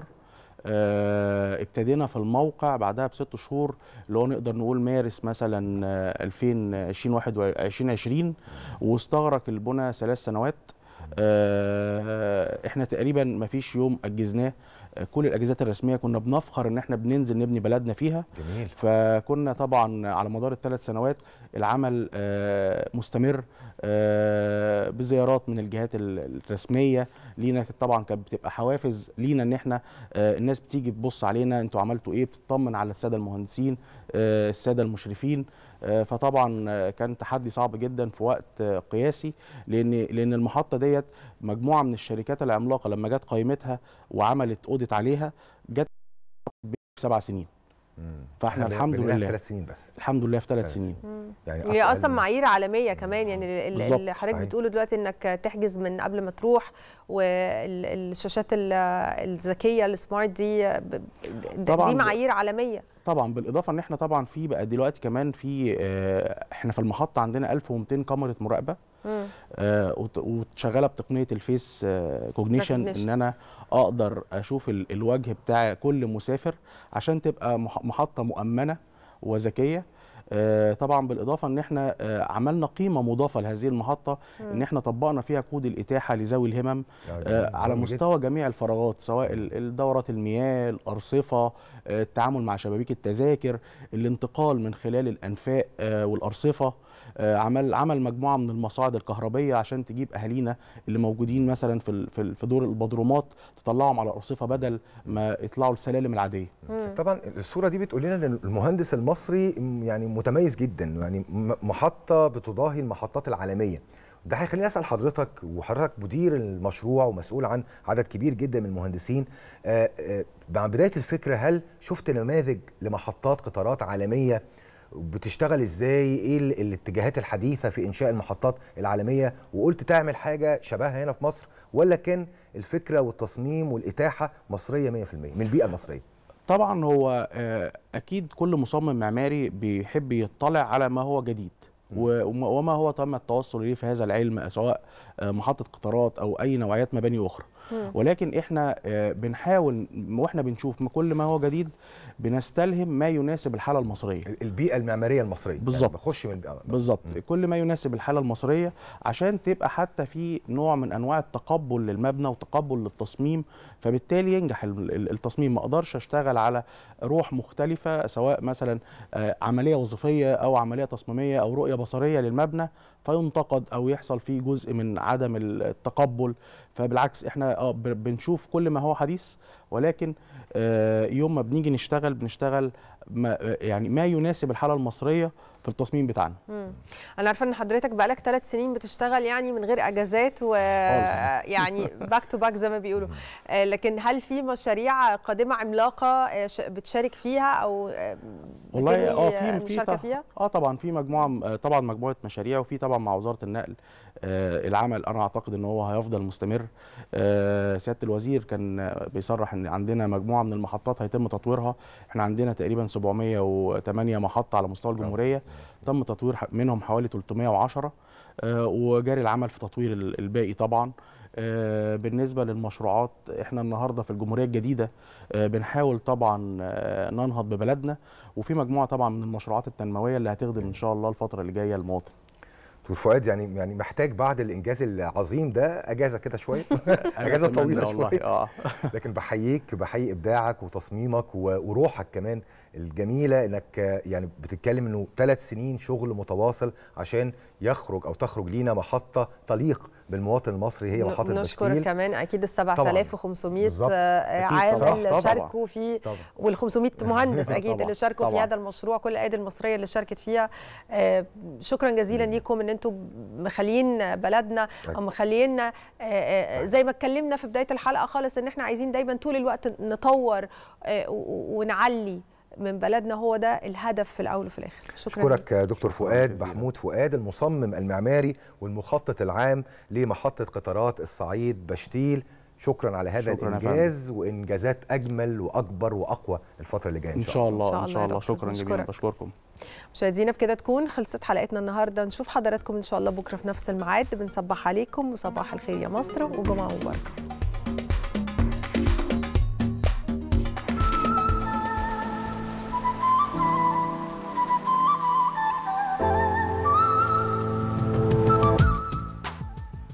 آه، ابتدينا في الموقع بعدها بست شهور اللي هو نقدر نقول مارس مثلا آه، 2020 2020 واستغرق البنى ثلاث سنوات آه، احنا تقريبا ما فيش يوم اجزناه آه، كل الاجازات الرسميه كنا بنفخر ان احنا بننزل نبني بلدنا فيها جميل فكنا طبعا على مدار الثلاث سنوات العمل آه، مستمر آه، بزيارات من الجهات ال- الرسميه لينا طبعا كانت بتبقى حوافز لينا ان احنا آه، الناس بتيجي تبص علينا انتوا عملتوا ايه بتطمن على الساده المهندسين آه، الساده المشرفين آه، فطبعا آه، كان تحدي صعب جدا في وقت آه، قياسي لان لان المحطه ديت مجموعه من الشركات العملاقه لما جت قيمتها وعملت اوديت عليها جت سبع سنين فاحنا إحنا الحمد بنلاقيها في لله ثلاث سنين بس الحمد لله في ثلاث بس. سنين يعني هي أقل اصلا من- معايير عالميه كمان يعني ال- ال- بالظبط، اللي حضرتك صحيح. بتقوله دلوقتي انك تحجز من قبل ما تروح والشاشات الذكيه السمارت دي ب- ب- طبعاً دي ب- معايير عالميه طبعا بالاضافه ان احنا طبعا في بقى دلوقتي كمان في آه، احنا في المحطه عندنا 1200 كاميرا مراقبه مم. آه، وت- وشغاله بتقنيه الفيس كوجنيشن Recognition. ان انا اقدر اشوف ال- الوجه بتاع كل مسافر عشان تبقى مح- محطه مؤمنه وذكيه آه، طبعا بالاضافه ان احنا آه، عملنا قيمه مضافه لهذه المحطه مم. ان احنا طبقنا فيها كود الاتاحه لذوي الهمم آه، آه، جميل. على مهم جداً. مستوى جميع الفراغات سواء ال- ال- دورات المياه الارصفه آه، التعامل مع شبابيك التذاكر الانتقال من خلال الانفاق آه، والارصفه آه، عمل عمل مجموعه من المصاعد الكهربيه عشان تجيب اهالينا اللي موجودين مثلا في ال- في ال- في دور البدرومات تطلعهم على الارصفه بدل ما يطلعوا السلالم العاديه طبعا الصوره دي بتقول لنا ان المهندس المصري م- يعني متميز جدا يعني م- محطه بتضاهي المحطات العالميه ده هيخليني اسال حضرتك وحضرتك مدير المشروع ومسؤول عن عدد كبير جدا من المهندسين آه، آه، مع بدايه الفكره هل شفت نماذج لمحطات قطارات عالميه بتشتغل ازاي ايه ال- الاتجاهات الحديثه في انشاء المحطات العالميه وقلت تعمل حاجه شبهها هنا في مصر ولا كان الفكره والتصميم والاتاحه مصريه 100% من البيئه المصريه طبعا هو آه، اكيد كل مصمم معماري بيحب يطلع على ما هو جديد و- وما وما هو تم التوصل اليه في هذا العلم سواء آه، محطه قطارات او اي نوعيات مباني اخرى مم. ولكن احنا آه، بنحاول واحنا بنشوف ما كل ما هو جديد بنستلهم ما يناسب الحاله المصريه البيئه المعماريه المصريه بالظبط يعني بخش من البيئه بالظبط كل ما يناسب الحاله المصريه عشان تبقى حتى في نوع من انواع التقبل للمبنى وتقبل للتصميم فبالتالي ينجح ال- ال- التصميم ما اقدرش اشتغل على روح مختلفه سواء مثلا آه، عمليه وظيفيه او عمليه تصميميه او رؤيه بصريه للمبنى فينتقد او يحصل فيه جزء من عدم التقبل فبالعكس احنا اه ب- بنشوف كل ما هو حديث ولكن آه، يوم ما بنيجي نشتغل بنشتغل ما آه، يعني ما يناسب الحاله المصريه في التصميم بتاعنا مم. انا عارفه ان حضرتك بقالك ثلاث سنين بتشتغل يعني من غير اجازات ويعني باك تو باك زي ما بيقولوا آه، لكن هل في مشاريع قادمه عملاقه آه، ش- بتشارك فيها او آه، والله بتنوي اه في في المشاركه طبعا- فيها اه طبعا في مجموعه آه، طبعا مجموعه مشاريع وفي طبعا مع وزاره النقل آه العمل انا اعتقد ان هو هيفضل مستمر آه سياده الوزير كان آه، بيصرح ان عندنا مجموعه من المحطات هيتم تطويرها احنا عندنا تقريبا 708 محطه على مستوى الجمهوريه تم تطوير ح- منهم حوالي 310 آه وجاري العمل في تطوير ال- الباقي طبعا آه، بالنسبه للمشروعات احنا النهارده في الجمهوريه الجديده آه، بنحاول طبعا آه، ننهض ببلدنا وفي مجموعه طبعا من المشروعات التنمويه اللي هتخدم ان شاء الله الفتره اللي جايه المواطن دكتور فؤاد يعني يعني محتاج بعد الانجاز العظيم ده اجازه كده شويه اجازه أتمنى طويله والله، شويه آه. لكن بحييك بحيي ابداعك وتصميمك و- وروحك كمان الجميله انك آه، يعني بتتكلم انه ثلاث سنين شغل متواصل عشان يخرج او تخرج لينا محطه تليق بالمواطن المصري هي محطه نشكر بشتيل كمان اكيد ال طبعاً. 7500 بالظبط. آه، أكيد عامل طبعاً. طبعاً. شاركوا في طبعاً. وال 500 مهندس اكيد طبعاً. اللي شاركوا في طبعاً. هذا المشروع كل الايدي المصريه اللي شاركت فيها آه، شكرا جزيلا ليكم ان انتم مخليين بلدنا او مخلينا آه، آه، زي ما اتكلمنا في بدايه الحلقه خالص ان احنا عايزين دايما طول الوقت نطور آه، و- ونعلي من بلدنا هو ده الهدف في الاول وفي الاخر شكرا ليك. اشكرك دكتور فؤاد محمود فؤاد المصمم المعماري والمخطط العام لمحطه قطارات الصعيد بشتيل شكرا على هذا شكراً يا الانجاز وانجازات اجمل واكبر واقوى الفتره اللي جايه ان شاء الله ان شاء يا الله دكتور. شكرا جزيلا بشكرك. بشكركم مشاهدينا بكده تكون خلصت حلقتنا النهارده نشوف حضراتكم ان شاء الله بكره في نفس الميعاد بنصبح عليكم وصباح الخير يا مصر وجمعه مباركه